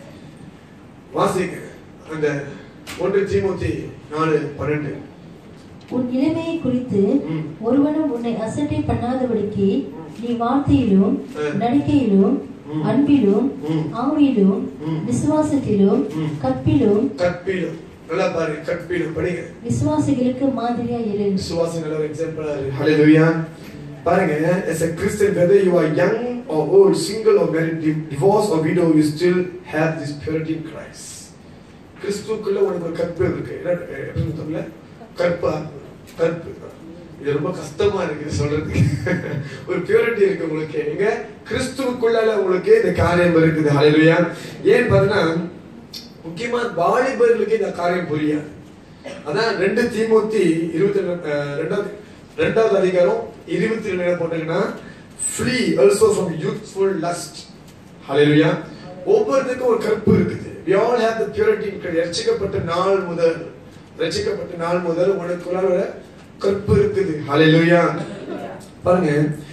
வாசிங்க அந்த ஒன்று தீமோத்தி நாலு பன்னெண்டு உன் நிலைமையை குறித்து ம். ஒருவனும் உன்னை அசட்டை பண்ணாதபடிக்கு நீ வார்த்தையிலும் ம். நடிக்கையிலும் ம். அன்பிலும் ம். ஆவியிலும் ம். விசுவாசத்திலும் ம். கற்பிலும் கற்பிலும் நல்லா பாருங்க கற்பிலும் படிங்க விசுவாசிகளுக்கு மாதிரியா இரு விசுவாசம் நல்ல ஒரு எக்ஸாம்பிளா இருக்கு ஹalleluya பாருங்க as a christian whether you are young or old single or married di- divorced or widow you still have this purity in christ கிறிஸ்துக்குள்ள உனக்கு ஒரு கற்பு இருக்கு என்ன எப்படி தமிழ்ல கற்பா கற்பு இது ரொம்ப கஷ்டமா இருக்கு சொல்றதுக்கு ஒரு பியூரிட்டி இருக்கு உங்களுக்கு எங்க கிறிஸ்துவுக்குள்ள உங்களுக்கு இந்த காரியம் இருக்குது ஹalleluya ஏன் பாத்தீங்கன்னா முக்கியமா வாலிபர்களுக்கு இந்த காரியம் புரியாது அதான் ரெண்டு தீமூத்தி இருபத்தி ரெண்டு அஹ், ரெண்டாவது ரெண்டாவது அதிகாரம் இருபத்தி ரெண்டு என்ன போட்டீங்கன்னா flee also from youthful lust hallelujah ஒவ்வொருத்துக்கும் ஒரு கற்பு இருக்குது we all have the purity in Christ. ரட்சிக்கப்பட்ட நாள் முதல் ரட்சிக்கப்பட்ட நாள் முதல் உனக்குள்ள ஒரு கற்பு இருக்குது ஹalleluya பாருங்க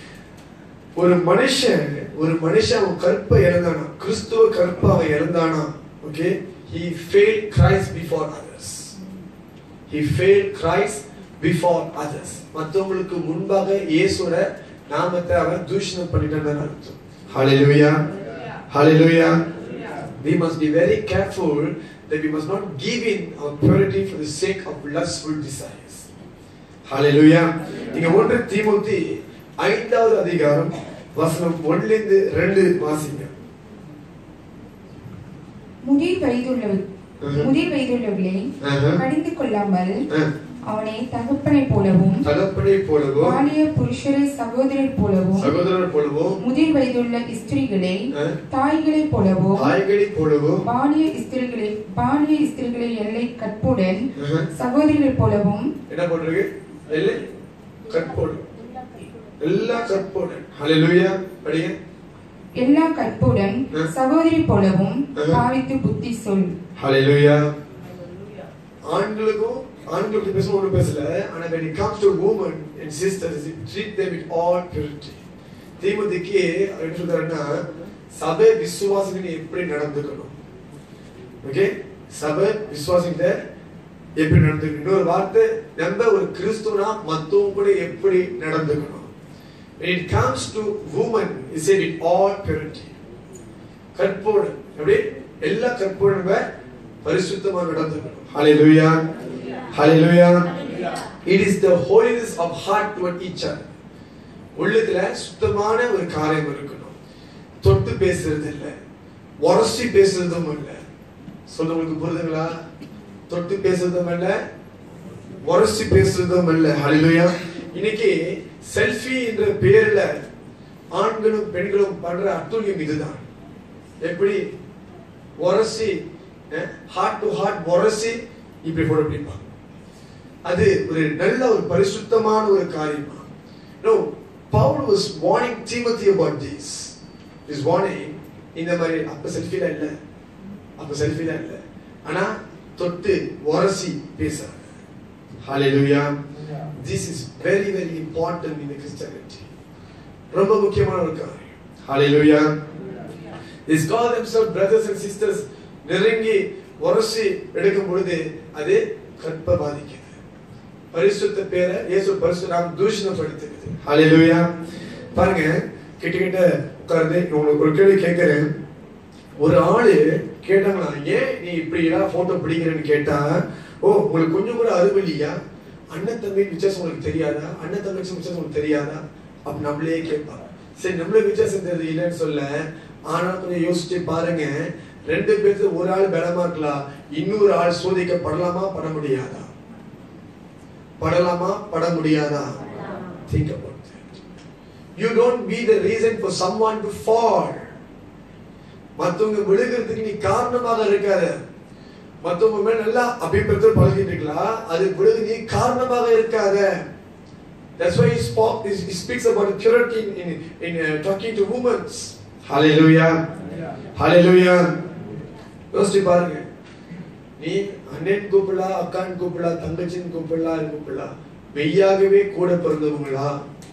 ஒரு மனுஷன் ஒரு மனுஷன் அவன் கற்பை இழந்தானா கிறிஸ்துவ கற்பை அவன் இழந்தானா okay he failed Christ before others he failed Christ before others மத்தவங்களுக்கு முன்பாக இயேசுவோட நாமத்தை அவன் தூஷணம் பண்ணிட்டான்னு அர்த்தம் hallelujah hallelujah we must be very careful that we must not give in our purity for the sake of lustful desires hallelujah நீங்க ஒன்று தீமோத்தி ஐந்தாவது அதிகாரம் வசனம் ஒன்றிலிருந்து ரெண்டு வாசிங்க முதிர் வயதுள்ளவர் ம்ஹும். முதிர் வயதுள்ளவர்களை ஆஹா. கடிந்து கொள்ளாமல் அஹ், அவனை தகப்பனை போலவும் தகப்பனை போலவும் பாலிய புருஷரை சகோதரர் போலவும் சகோதரர் போலவும் முதிர் வயதுள்ள ஸ்திரீகளை அஹ், தாய்களைப் போலவும் தாய்களை போலவும் பாலிய ஸ்திரீகளை பாலிய ஸ்திரீகளை எல்லை கற்புடன் அஹ், சகோதரிகள் போலவும் என்ன போட்டிருக்கு இல்லை கற்போடு எல்லா கற்போடு ஹalleluya படிங்க எல்லா கற்புடன் ஆ. சகோதரி போலவும் ஆ. பாவித்து புத்தி சொல் ஹalleluya ஆண்களுக்கும் ஆண்களுக்கு பேச ஒன்றும் பேசல ஆனா when it comes to women and sisters you treat them with all purity தீமதிக்கு அவர் என்ன சொல்றாருன்னா சபை விசுவாசிகள் எப்படி நடந்துக்கணும் ஓகே சபை விசுவாசிகிட்ட எப்படி நடந்துக்கணும் இன்னொரு வார்த்தை நம்ம ஒரு கிறிஸ்துவனா மத்தவங்க கூட எப்படி நடந்துக்கணும் when it comes to women you say with all purity கற்போடு எப்படி எல்லா கற்போடு நம்ம பரிசுத்தமா நடந்துக்கணும் ஹalleluya ஹalleluya it is the holiness of heart toward each other உள்ளத்துல சுத்தமான ஒரு காரியம் இருக்கணும் தொட்டு பேசுறது இல்ல உரசி பேசுறதும் இல்ல சொல்றவங்களுக்கு புரியுதுங்களா தொட்டு பேசுறதும் இல்ல உரசி பேசுறதும் இல்ல ஹalleluya இன்னைக்கு செல்ஃபி என்ற பேர்ல ஆண்களும் பெண்களும் பண்ற அத்துல்யம் இதுதான் எப்படி உரசி ஹார்ட் டு ஹார்ட் உரசி இப்படி போட பிடிப்பாங்க அது ஒரு நல்ல ஒரு பரிசுத்தமான ஒரு காரியமா no Paul was warning Timothy about this is warning இந்த மாதிரி அப்ப செல்ஃபில இல்ல அப்ப செல்ஃபில இல்ல ஆனா தொட்டு உரசி பேசுறாங்க ஹalleluya this is very very important in the christianity ரொம்ப முக்கியமான ஒரு காரியம் ஹalleluya These call themselves brothers and sisters நெருங்கி உரசி எடுக்கும் பொழுது அது கற்ப பாதிக்குது பரிசுத்த பேரை இயேசு பரிசுராம் தூஷணப்படுத்துகிறது ஹalleluya பாருங்க கிட்ட கிட்ட உட்கார்ந்து உங்களுக்கு ஒரு கேள்வி கேட்கிறேன் ஒரு ஆளு கேட்டாங்களா ஏன் நீ இப்படி எல்லாம் போட்டோ பிடிக்கிறேன்னு கேட்டா ஓ உங்களுக்கு கொஞ்சம் கூட அறிவு இல்லையா அண்ணன் தம்பி வித்தியாசம் உங்களுக்கு தெரியாதா அண்ணன் தங்கச்சி வித்தியாசம் உங்களுக்கு தெரியாதா அப்ப நம்மளே கேட்பா சரி நம்மளுக்கு வித்தியாசம் தெரியுது இல்லைன்னு சொல்ல ஆனா கொஞ்சம் யோசிச்சு பாருங்க ரெண்டு பேருக்கு ஒரு ஆள் பலமா இருக்கலாம் இன்னொரு ஆள் சோதிக்கப்படலாமா பட முடியாதா படலாமா பட முடியாதா think about that you don't be the reason for someone to fall மத்தவங்க விழுகிறதுக்கு நீ காரணமாக இருக்காத மத்தவங்க மேல நல்லா அபிப்பிரத்தில் பழகிட்டு இருக்கலாம் அது விழுகு நீ காரணமாக இருக்காத That's why he spoke. He speaks about purity in in, in uh, talking to women. Hallelujah. Hallelujah. யோசிச்சு பாருங்க நீ அண்ணன் கூப்பிடலா அக்கான் கூப்பிடலா தங்கச்சின்னு கூப்பிடலா கூப்பிடலா மெய்யாகவே கூட பிறந்தவங்களா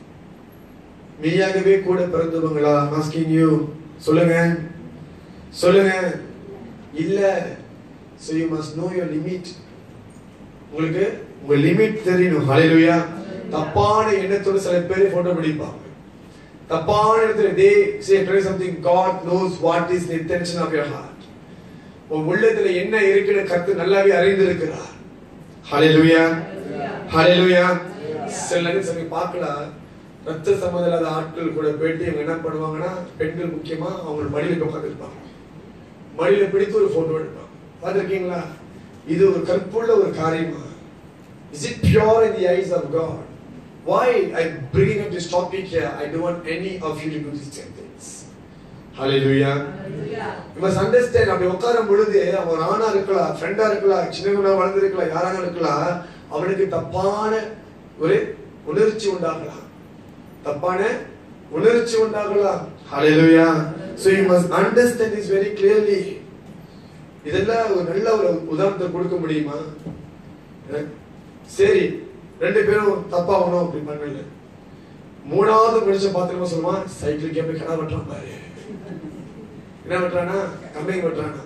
மெய்யாகவே கூட பிறந்தவங்களா ஆஸ்கிங் யூ சொல்லுங்க சொல்லுங்க இல்ல so you must know your limit உங்களுக்கு உங்க லிமிட் தெரியணும் ஹalleluya தப்பான எண்ணத்தோட சில பேர் போட்டோ பிடிப்பாங்க தப்பான இடத்துல they say try something god knows what is the intention of your heart உன் உள்ளத்துல என்ன இருக்குன்னு கர்த்தர் நல்லாவே அறிந்திருக்கிறார் ஹalleluya ஹalleluya சில நேரம் சரி பார்க்கலாம் ரத்த சம்மந்தம் இல்லாத ஆட்கள் கூட போயிட்டு இவங்க என்ன பண்ணுவாங்கன்னா பெண்கள் முக்கியமா அவங்க மடியில உட்காந்துருப்பாங்க மடியில பிடித்து ஒரு போட்டோ எடுப்பாங்க பார்த்திருக்கீங்களா இது ஒரு கற்புள்ள ஒரு காரியமா is it pure in the eyes of God why i bringing up this topic here i don't want any of you to do these same things hallelujah you must understand அப்படி உட்காரும் பொழுது அவன் ஒரு ஆணா இருக்கலாம் ஃப்ரெண்டா இருக்கலாம் சின்னவனா வளர்ந்து இருக்கலாம் யாரான இருக்கலாம் அவனுக்கு தப்பான ஒரு உணர்ச்சி உண்டாகலாம் தப்பான உணர்ச்சி உண்டாகலாம் ஹalleluya so you must understand this very clearly இதெல்லாம் ஒரு நல்ல ஒரு உதாரணத்தை கொடுக்க முடியுமா அஹ்? சரி ரெண்டு பேரும் தப்பாகணும் அப்படி பண்ணல மூணாவது மனுஷன் பார்த்துக்கமா சொல்லுவான் சைக்கிளுக்கு எப்படி கடை வெட்டுறான் பாரு என்ன வெட்டுறானா கம்மிங் வெட்டுறானா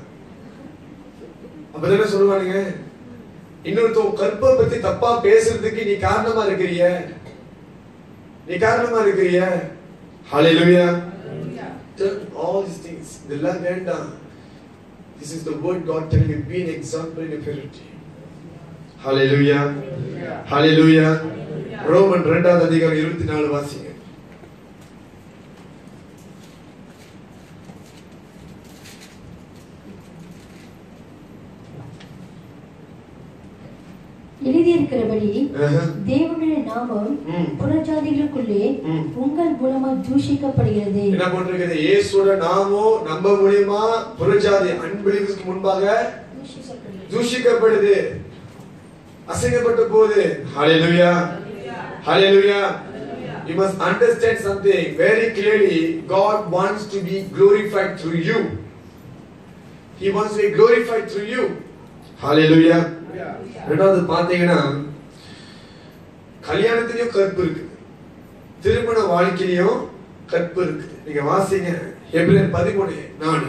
அப்பதானே சொல்லுவானுங்க இன்னொருத்தவங்க கற்பை பத்தி தப்பா பேசுறதுக்கு நீ காரணமா இருக்கிறிய நீ காரணமா இருக்கிறிய ஹalleluya Turn all these things இதெல்லாம் வேண்டாம் this is the word god telling you be an example in purity hallelujah hallelujah Roman இரண்டாவது அதிகாரம் இருபத்தி நாலு வாசிங்க எழுதியிருக்கிறபடி ஆஹா. தேவனுடைய நாமம் ம். புறஜாதிகளுக்குள்ளே ம். உங்கள் மூலமா தூஷிக்கப்படுகிறது என்ன பண்றது இயேசுவோட நாமோ நம்ப மூலியமா புறஜாதி அன்பிலிவுக்கு முன்பாக தூஷிக்கப்படுது அசைக்கப்பட்டு போகுது ஹalleluya ஹalleluya You must understand something very clearly. God wants to be glorified through you. He wants to be glorified through you. Hallelujah. ரெண்டாவது பார்த்தீங்கன்னா கல்யாணத்திலையும் கற்பு இருக்குது திருமண வாழ்க்கையிலையும் கற்பு இருக்குது நீங்க வாசிங்க எப்ரேல் பதிமூணு நாலு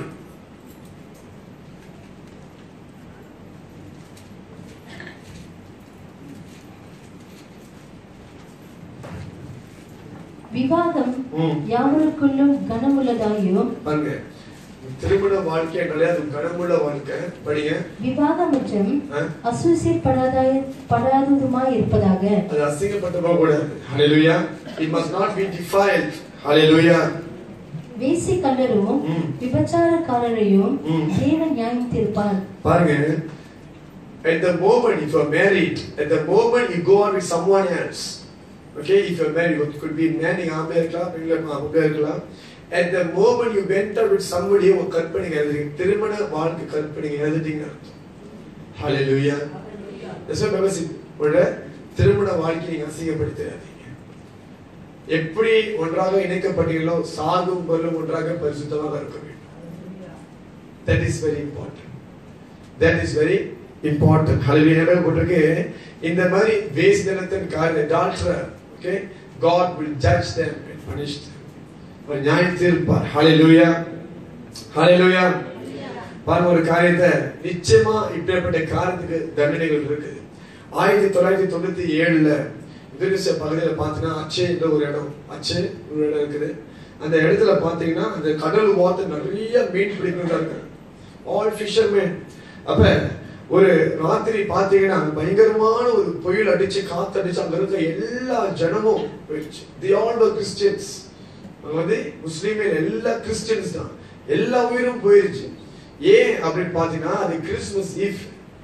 விவாதம் ம். யாவருக்குள்ளும் கனமுள்ளதாயும் பாருங்க திருமண வாழ்க்கைனாலே அது கனமுள்ள வாழ்க்கை படிங்க விவாதமற்றும் ஆ? அசூசிப்படாதாய படாததுமாய் இருப்பதாக அது அசிங்கப்பட்டு போக கூடாது ஹalleluya it must not be defiled hallelujah வேசி கல்லரும் ம். விபச்சாரக்காரரையும் ம். தேவன் நியாயம் தீர்ப்பார் பாருங்க at the moment if you're married at the moment you go on with someone else okay if you're married it could be man நீங்க ஆம்பளை இருக்கலாம் பெண்கள் ஆம்பளை இருக்கலாம் at the moment you went out with somebody ஒரு கற்பனை எழுதுறீங்க திருமண வாழ்க்கை கற்பனை எழுதிட்டீங்க hallelujah that's why Bible says, உங்களோட திருமண வாழ்க்கையை நீங்க அசிங்கப்படுத்தாதீங்க எப்படி ஒன்றாக இணைக்கப்பட்டீர்களோ சாகும் பொருளும் ஒன்றாக பரிசுத்தமாக இருக்க வேண்டும் that is very important that is very important hallelujah என்ன போட்டிருக்கு இந்த மாதிரி வேசிதனத்தின் காரணம் adulterer okay god will judge them and punish them அவர் நியாயம் தீர்ப்பார் hallelujah hallelujah பாருங்க ஒரு காரியத்தை நிச்சயமா இப்படிப்பட்ட காரியத்துக்கு தண்டனைகள் இருக்குது ஆயிரத்தி தொள்ளாயிரத்தி தொண்ணூத்தி ஏழுல இந்தோனேசியா பகுதியில் பார்த்தீங்கன்னா அச்சே என்ற ஒரு இடம் அச்சே ஒரு இடம் இருக்குது அந்த இடத்துல பார்த்தீங்கன்னா அந்த கடல் வாத்து நிறைய மீன் பிடிக்கிறதா இருக்கு ஆல் ஃபிஷர்மேன் அப்ப ஒரு ராத்திரி பார்த்தீங்கன்னா பயங்கரமான ஒரு புயல் அடிச்சு காத்து அடிச்சு அங்க இருக்க எல்லா ஜனமும் போயிடுச்சு தி ஆல் வர் கிறிஸ்டியன்ஸ் அங்க வந்து முஸ்லீமே எல்லா கிறிஸ்டியன்ஸ் தான் எல்லா உயிரும் போயிருச்சு ஏன் அப்படின்னு பார்த்தீங்கன்னா அது கிறிஸ்மஸ் ஈவ்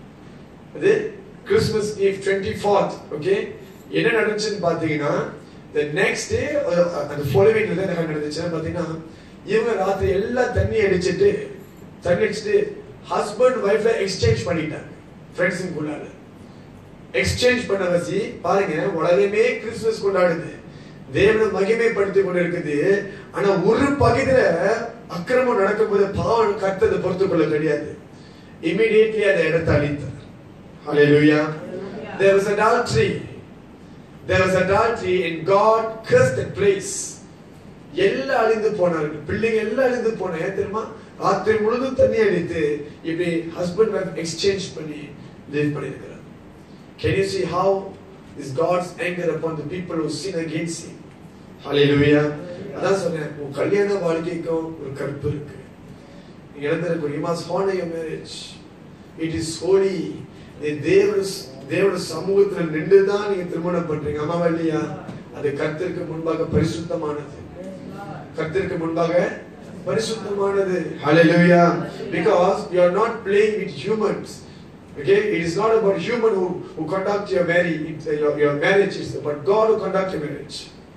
அது Christmas Eve twenty fourth okay என்ன நடந்துச்சுன்னு பார்த்தீங்கன்னா the next day uh, அந்த following day என்ன நடந்துச்சுன்னா பார்த்தீங்கன்னா இவங்க ராத்திரி எல்லாம் தண்ணி அடிச்சிட்டு தண்ணி அடிச்சிட்டு ஹஸ்பண்ட் ஒய்ஃப்ல எக்ஸ்சேஞ்ச் பண்ணிட்டாங்க ஃப்ரெண்ட்ஸுக்குள்ளால எக்ஸ்சேஞ்ச் பண்ண வச்சு பாருங்க உலகமே கிறிஸ்துமஸ் கொண்டாடுது தேவனை மகிமைப்படுத்தி கொண்டு இருக்குது ஆனா ஒரு பகுதியில அக்கிரமம் நடக்கும்போது பாவம் கத்ததை பொறுத்து கொள்ள கிடையாது இமிடியேட்லி அந்த இடத்தை அழித்தார் Hallelujah. There was adultery. There was adultery and God cursed that place. எல்லாம் அழிந்து போனார்கள் பிள்ளைங்க எல்லாம் அழிந்து போன ஏன் தெரியுமா ராத்திரி முழுதும் தண்ணி அடித்து இப்படி ஹஸ்பண்ட் ஒய்ஃப் எக்ஸ்சேஞ்ச் பண்ணி லிவ் பண்ணியிருக்கிறார் Can you see how is God's anger upon the people who sin against him? Hallelujah. அதான் சொன்னேன் உன் கல்யாண வாழ்க்கைக்கும் ஒரு கற்பு இருக்கு நீங்க எழுந்திருக்கும் you must honor your marriage. It is holy. நீ தேவன தேவன சமூகத்துல நின்று தான் நீங்க திருமணம் பண்றீங்க ஆமாவா இல்லையா அது கர்த்தருக்கு முன்பாக பரிசுத்தமானது கர்த்தருக்கு முன்பாக பரிசுத்தமானது hallelujah because you are not playing with humans okay it is not about human who, who conduct your marriage it's, uh, your, your marriage is but god who conduct your marriage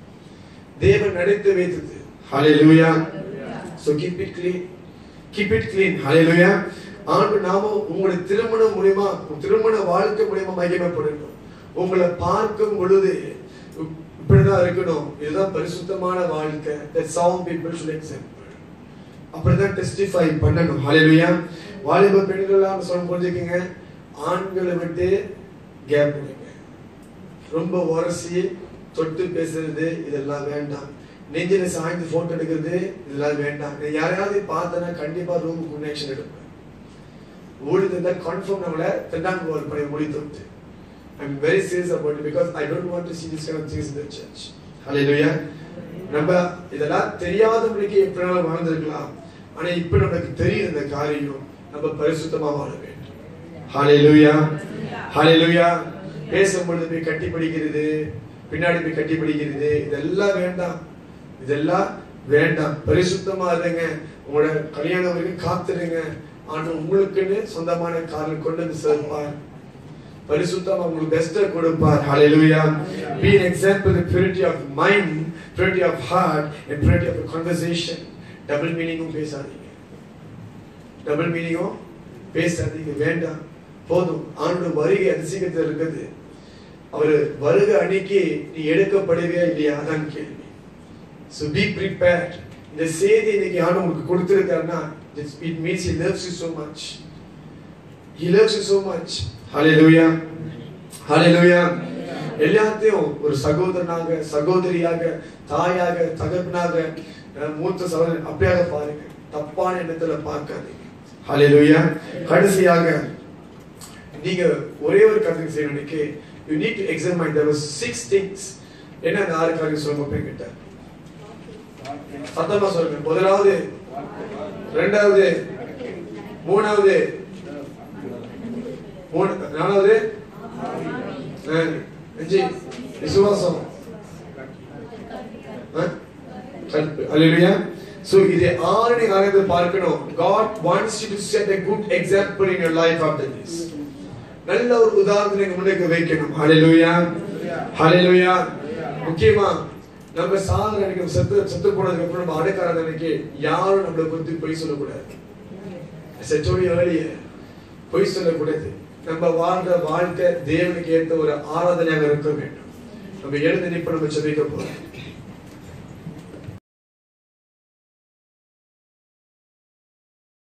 தேவன் நடத்தி வைத்தது hallelujah so keep it clean keep it clean hallelujah ஆண்டு நாம உங்களுடைய திருமணம் மூலியமா உங்க திருமண வாழ்க்கை மூலியமா மகிமைப்படணும் உங்களை பார்க்கும் பொழுது இப்படிதான் இருக்கணும் இதுதான் பரிசுத்தமான வாழ்க்கை that some people should accept அப்படிதான் டெஸ்டிஃபை பண்ணணும் ஹalleluya வாலிப பெண்கள் எல்லாம் சொல்ல புரிஞ்சுக்கங்க ஆண்களை விட்டு கேப் கொடுங்க ரொம்ப உரசி தொட்டு பேசுறது இதெல்லாம் வேண்டாம் நெஞ்சில சாய்ந்து போட்டோ எடுக்கிறது இதெல்லாம் வேண்டாம் நீ யாரையாவது பார்த்தனா கண்டிப்பா ரூம் கனெக்ஷன் எடுப்பேன் ஊழி தந்தா கன்ஃபார்ம் நம்மள தென்னாங்க ஒரு பழைய மொழி தொட்டு I'm very serious about because I don't want to see this kind of things in the church hallelujah நம்ம இதெல்லாம் தெரியாதபடிக்கு எப்படினாலும் வாழ்ந்திருக்கலாம் ஆனா இப்ப நமக்கு தெரியுது இந்த காரியம் நம்ம பரிசுத்தமா வாழ வேண்டும் hallelujah hallelujah பேசும்பொழுது போய் கட்டி பிடிக்கிறது பின்னாடி போய் கட்டி பிடிக்கிறது இதெல்லாம் வேண்டாம் இதெல்லாம் வேண்டாம் பரிசுத்தமா இருங்க உங்களோட கல்யாணம் வரைக்கும் காத்துடுங்க ஆனா உங்களுக்குன்னு சொந்தமான காரில் கொண்டு வந்து சேர்ப்பார் பரிசுத்தமா உங்களுக்கு பெஸ்ட கொடுப்பார் ஹalleluya be an example of purity of mind purity of heart and purity of conversation double மீனிங்கும் பேசாதீங்க டபுள் மீனிங்கும் பேசாதீங்க வேண்டாம் போதும் ஆண்டு வருகை அதிசீகத்தில் இருக்குது அவர் வருக அன்னைக்கு நீ எடுக்கப்படுவியா இல்லையா அதான் கேள்வி ஸோ பி ப்ரிப்பேர்ட் இந்த செய்தி இன்னைக்கு ஆண்டு உங்களுக்கு கொடுத்துருக்காருன்னா it means he loves you so much he loves you so much hallelujah hallelujah எல்லாத்தையும் ஒரு சகோதரனாக சகோதரியாக தாயாக தகப்பனாக அஹ், மூத்த சகோதரன் அப்படியாக பாருங்க தப்பான எண்ணத்துல பார்க்காதீங்க ஹalleluya கடைசியாக நீங்க ஒரே ஒரு காரியம் செய்யணும் இன்னைக்கு you need to examine there was six things என்ன அந்த ஆறு காரியம் சொல்லுங்க போய் கிட்ட சத்தமா சொல்லுங்க முதலாவது ரெண்டாவது மூணாவது மூணு நாலாவது ஆ, அஞ்சு விசுவாசம் அல்லேலூயா சோ இது ஆறு நீங்க ஆராய்ந்து பார்க்கணும் God wants you to set a good example in your life after this நல்ல ஒரு உதாரணத்தை நீங்க முன்னுக்கு வைக்கணும் ஹalleluya ஹalleluya முக்கியமா நம்ம சாதனை நினைக்கும் செத்து செத்து போனதுக்கு அப்புறம் நம்ம அடக்காரத நினைக்க யாரும் நம்மளை குறித்து பொய் சொல்லக்கூடாது செட்டோடி earlier பொய் சொல்லக்கூடாது நம்ம வாழ்ற வாழ்க்கை தேவனுக்கு ஏற்ற ஒரு ஆராதனையாக இருக்க வேண்டும் நம்ம எழுந்து நிற்ப நம்ம ஜெபிக்க போறோம்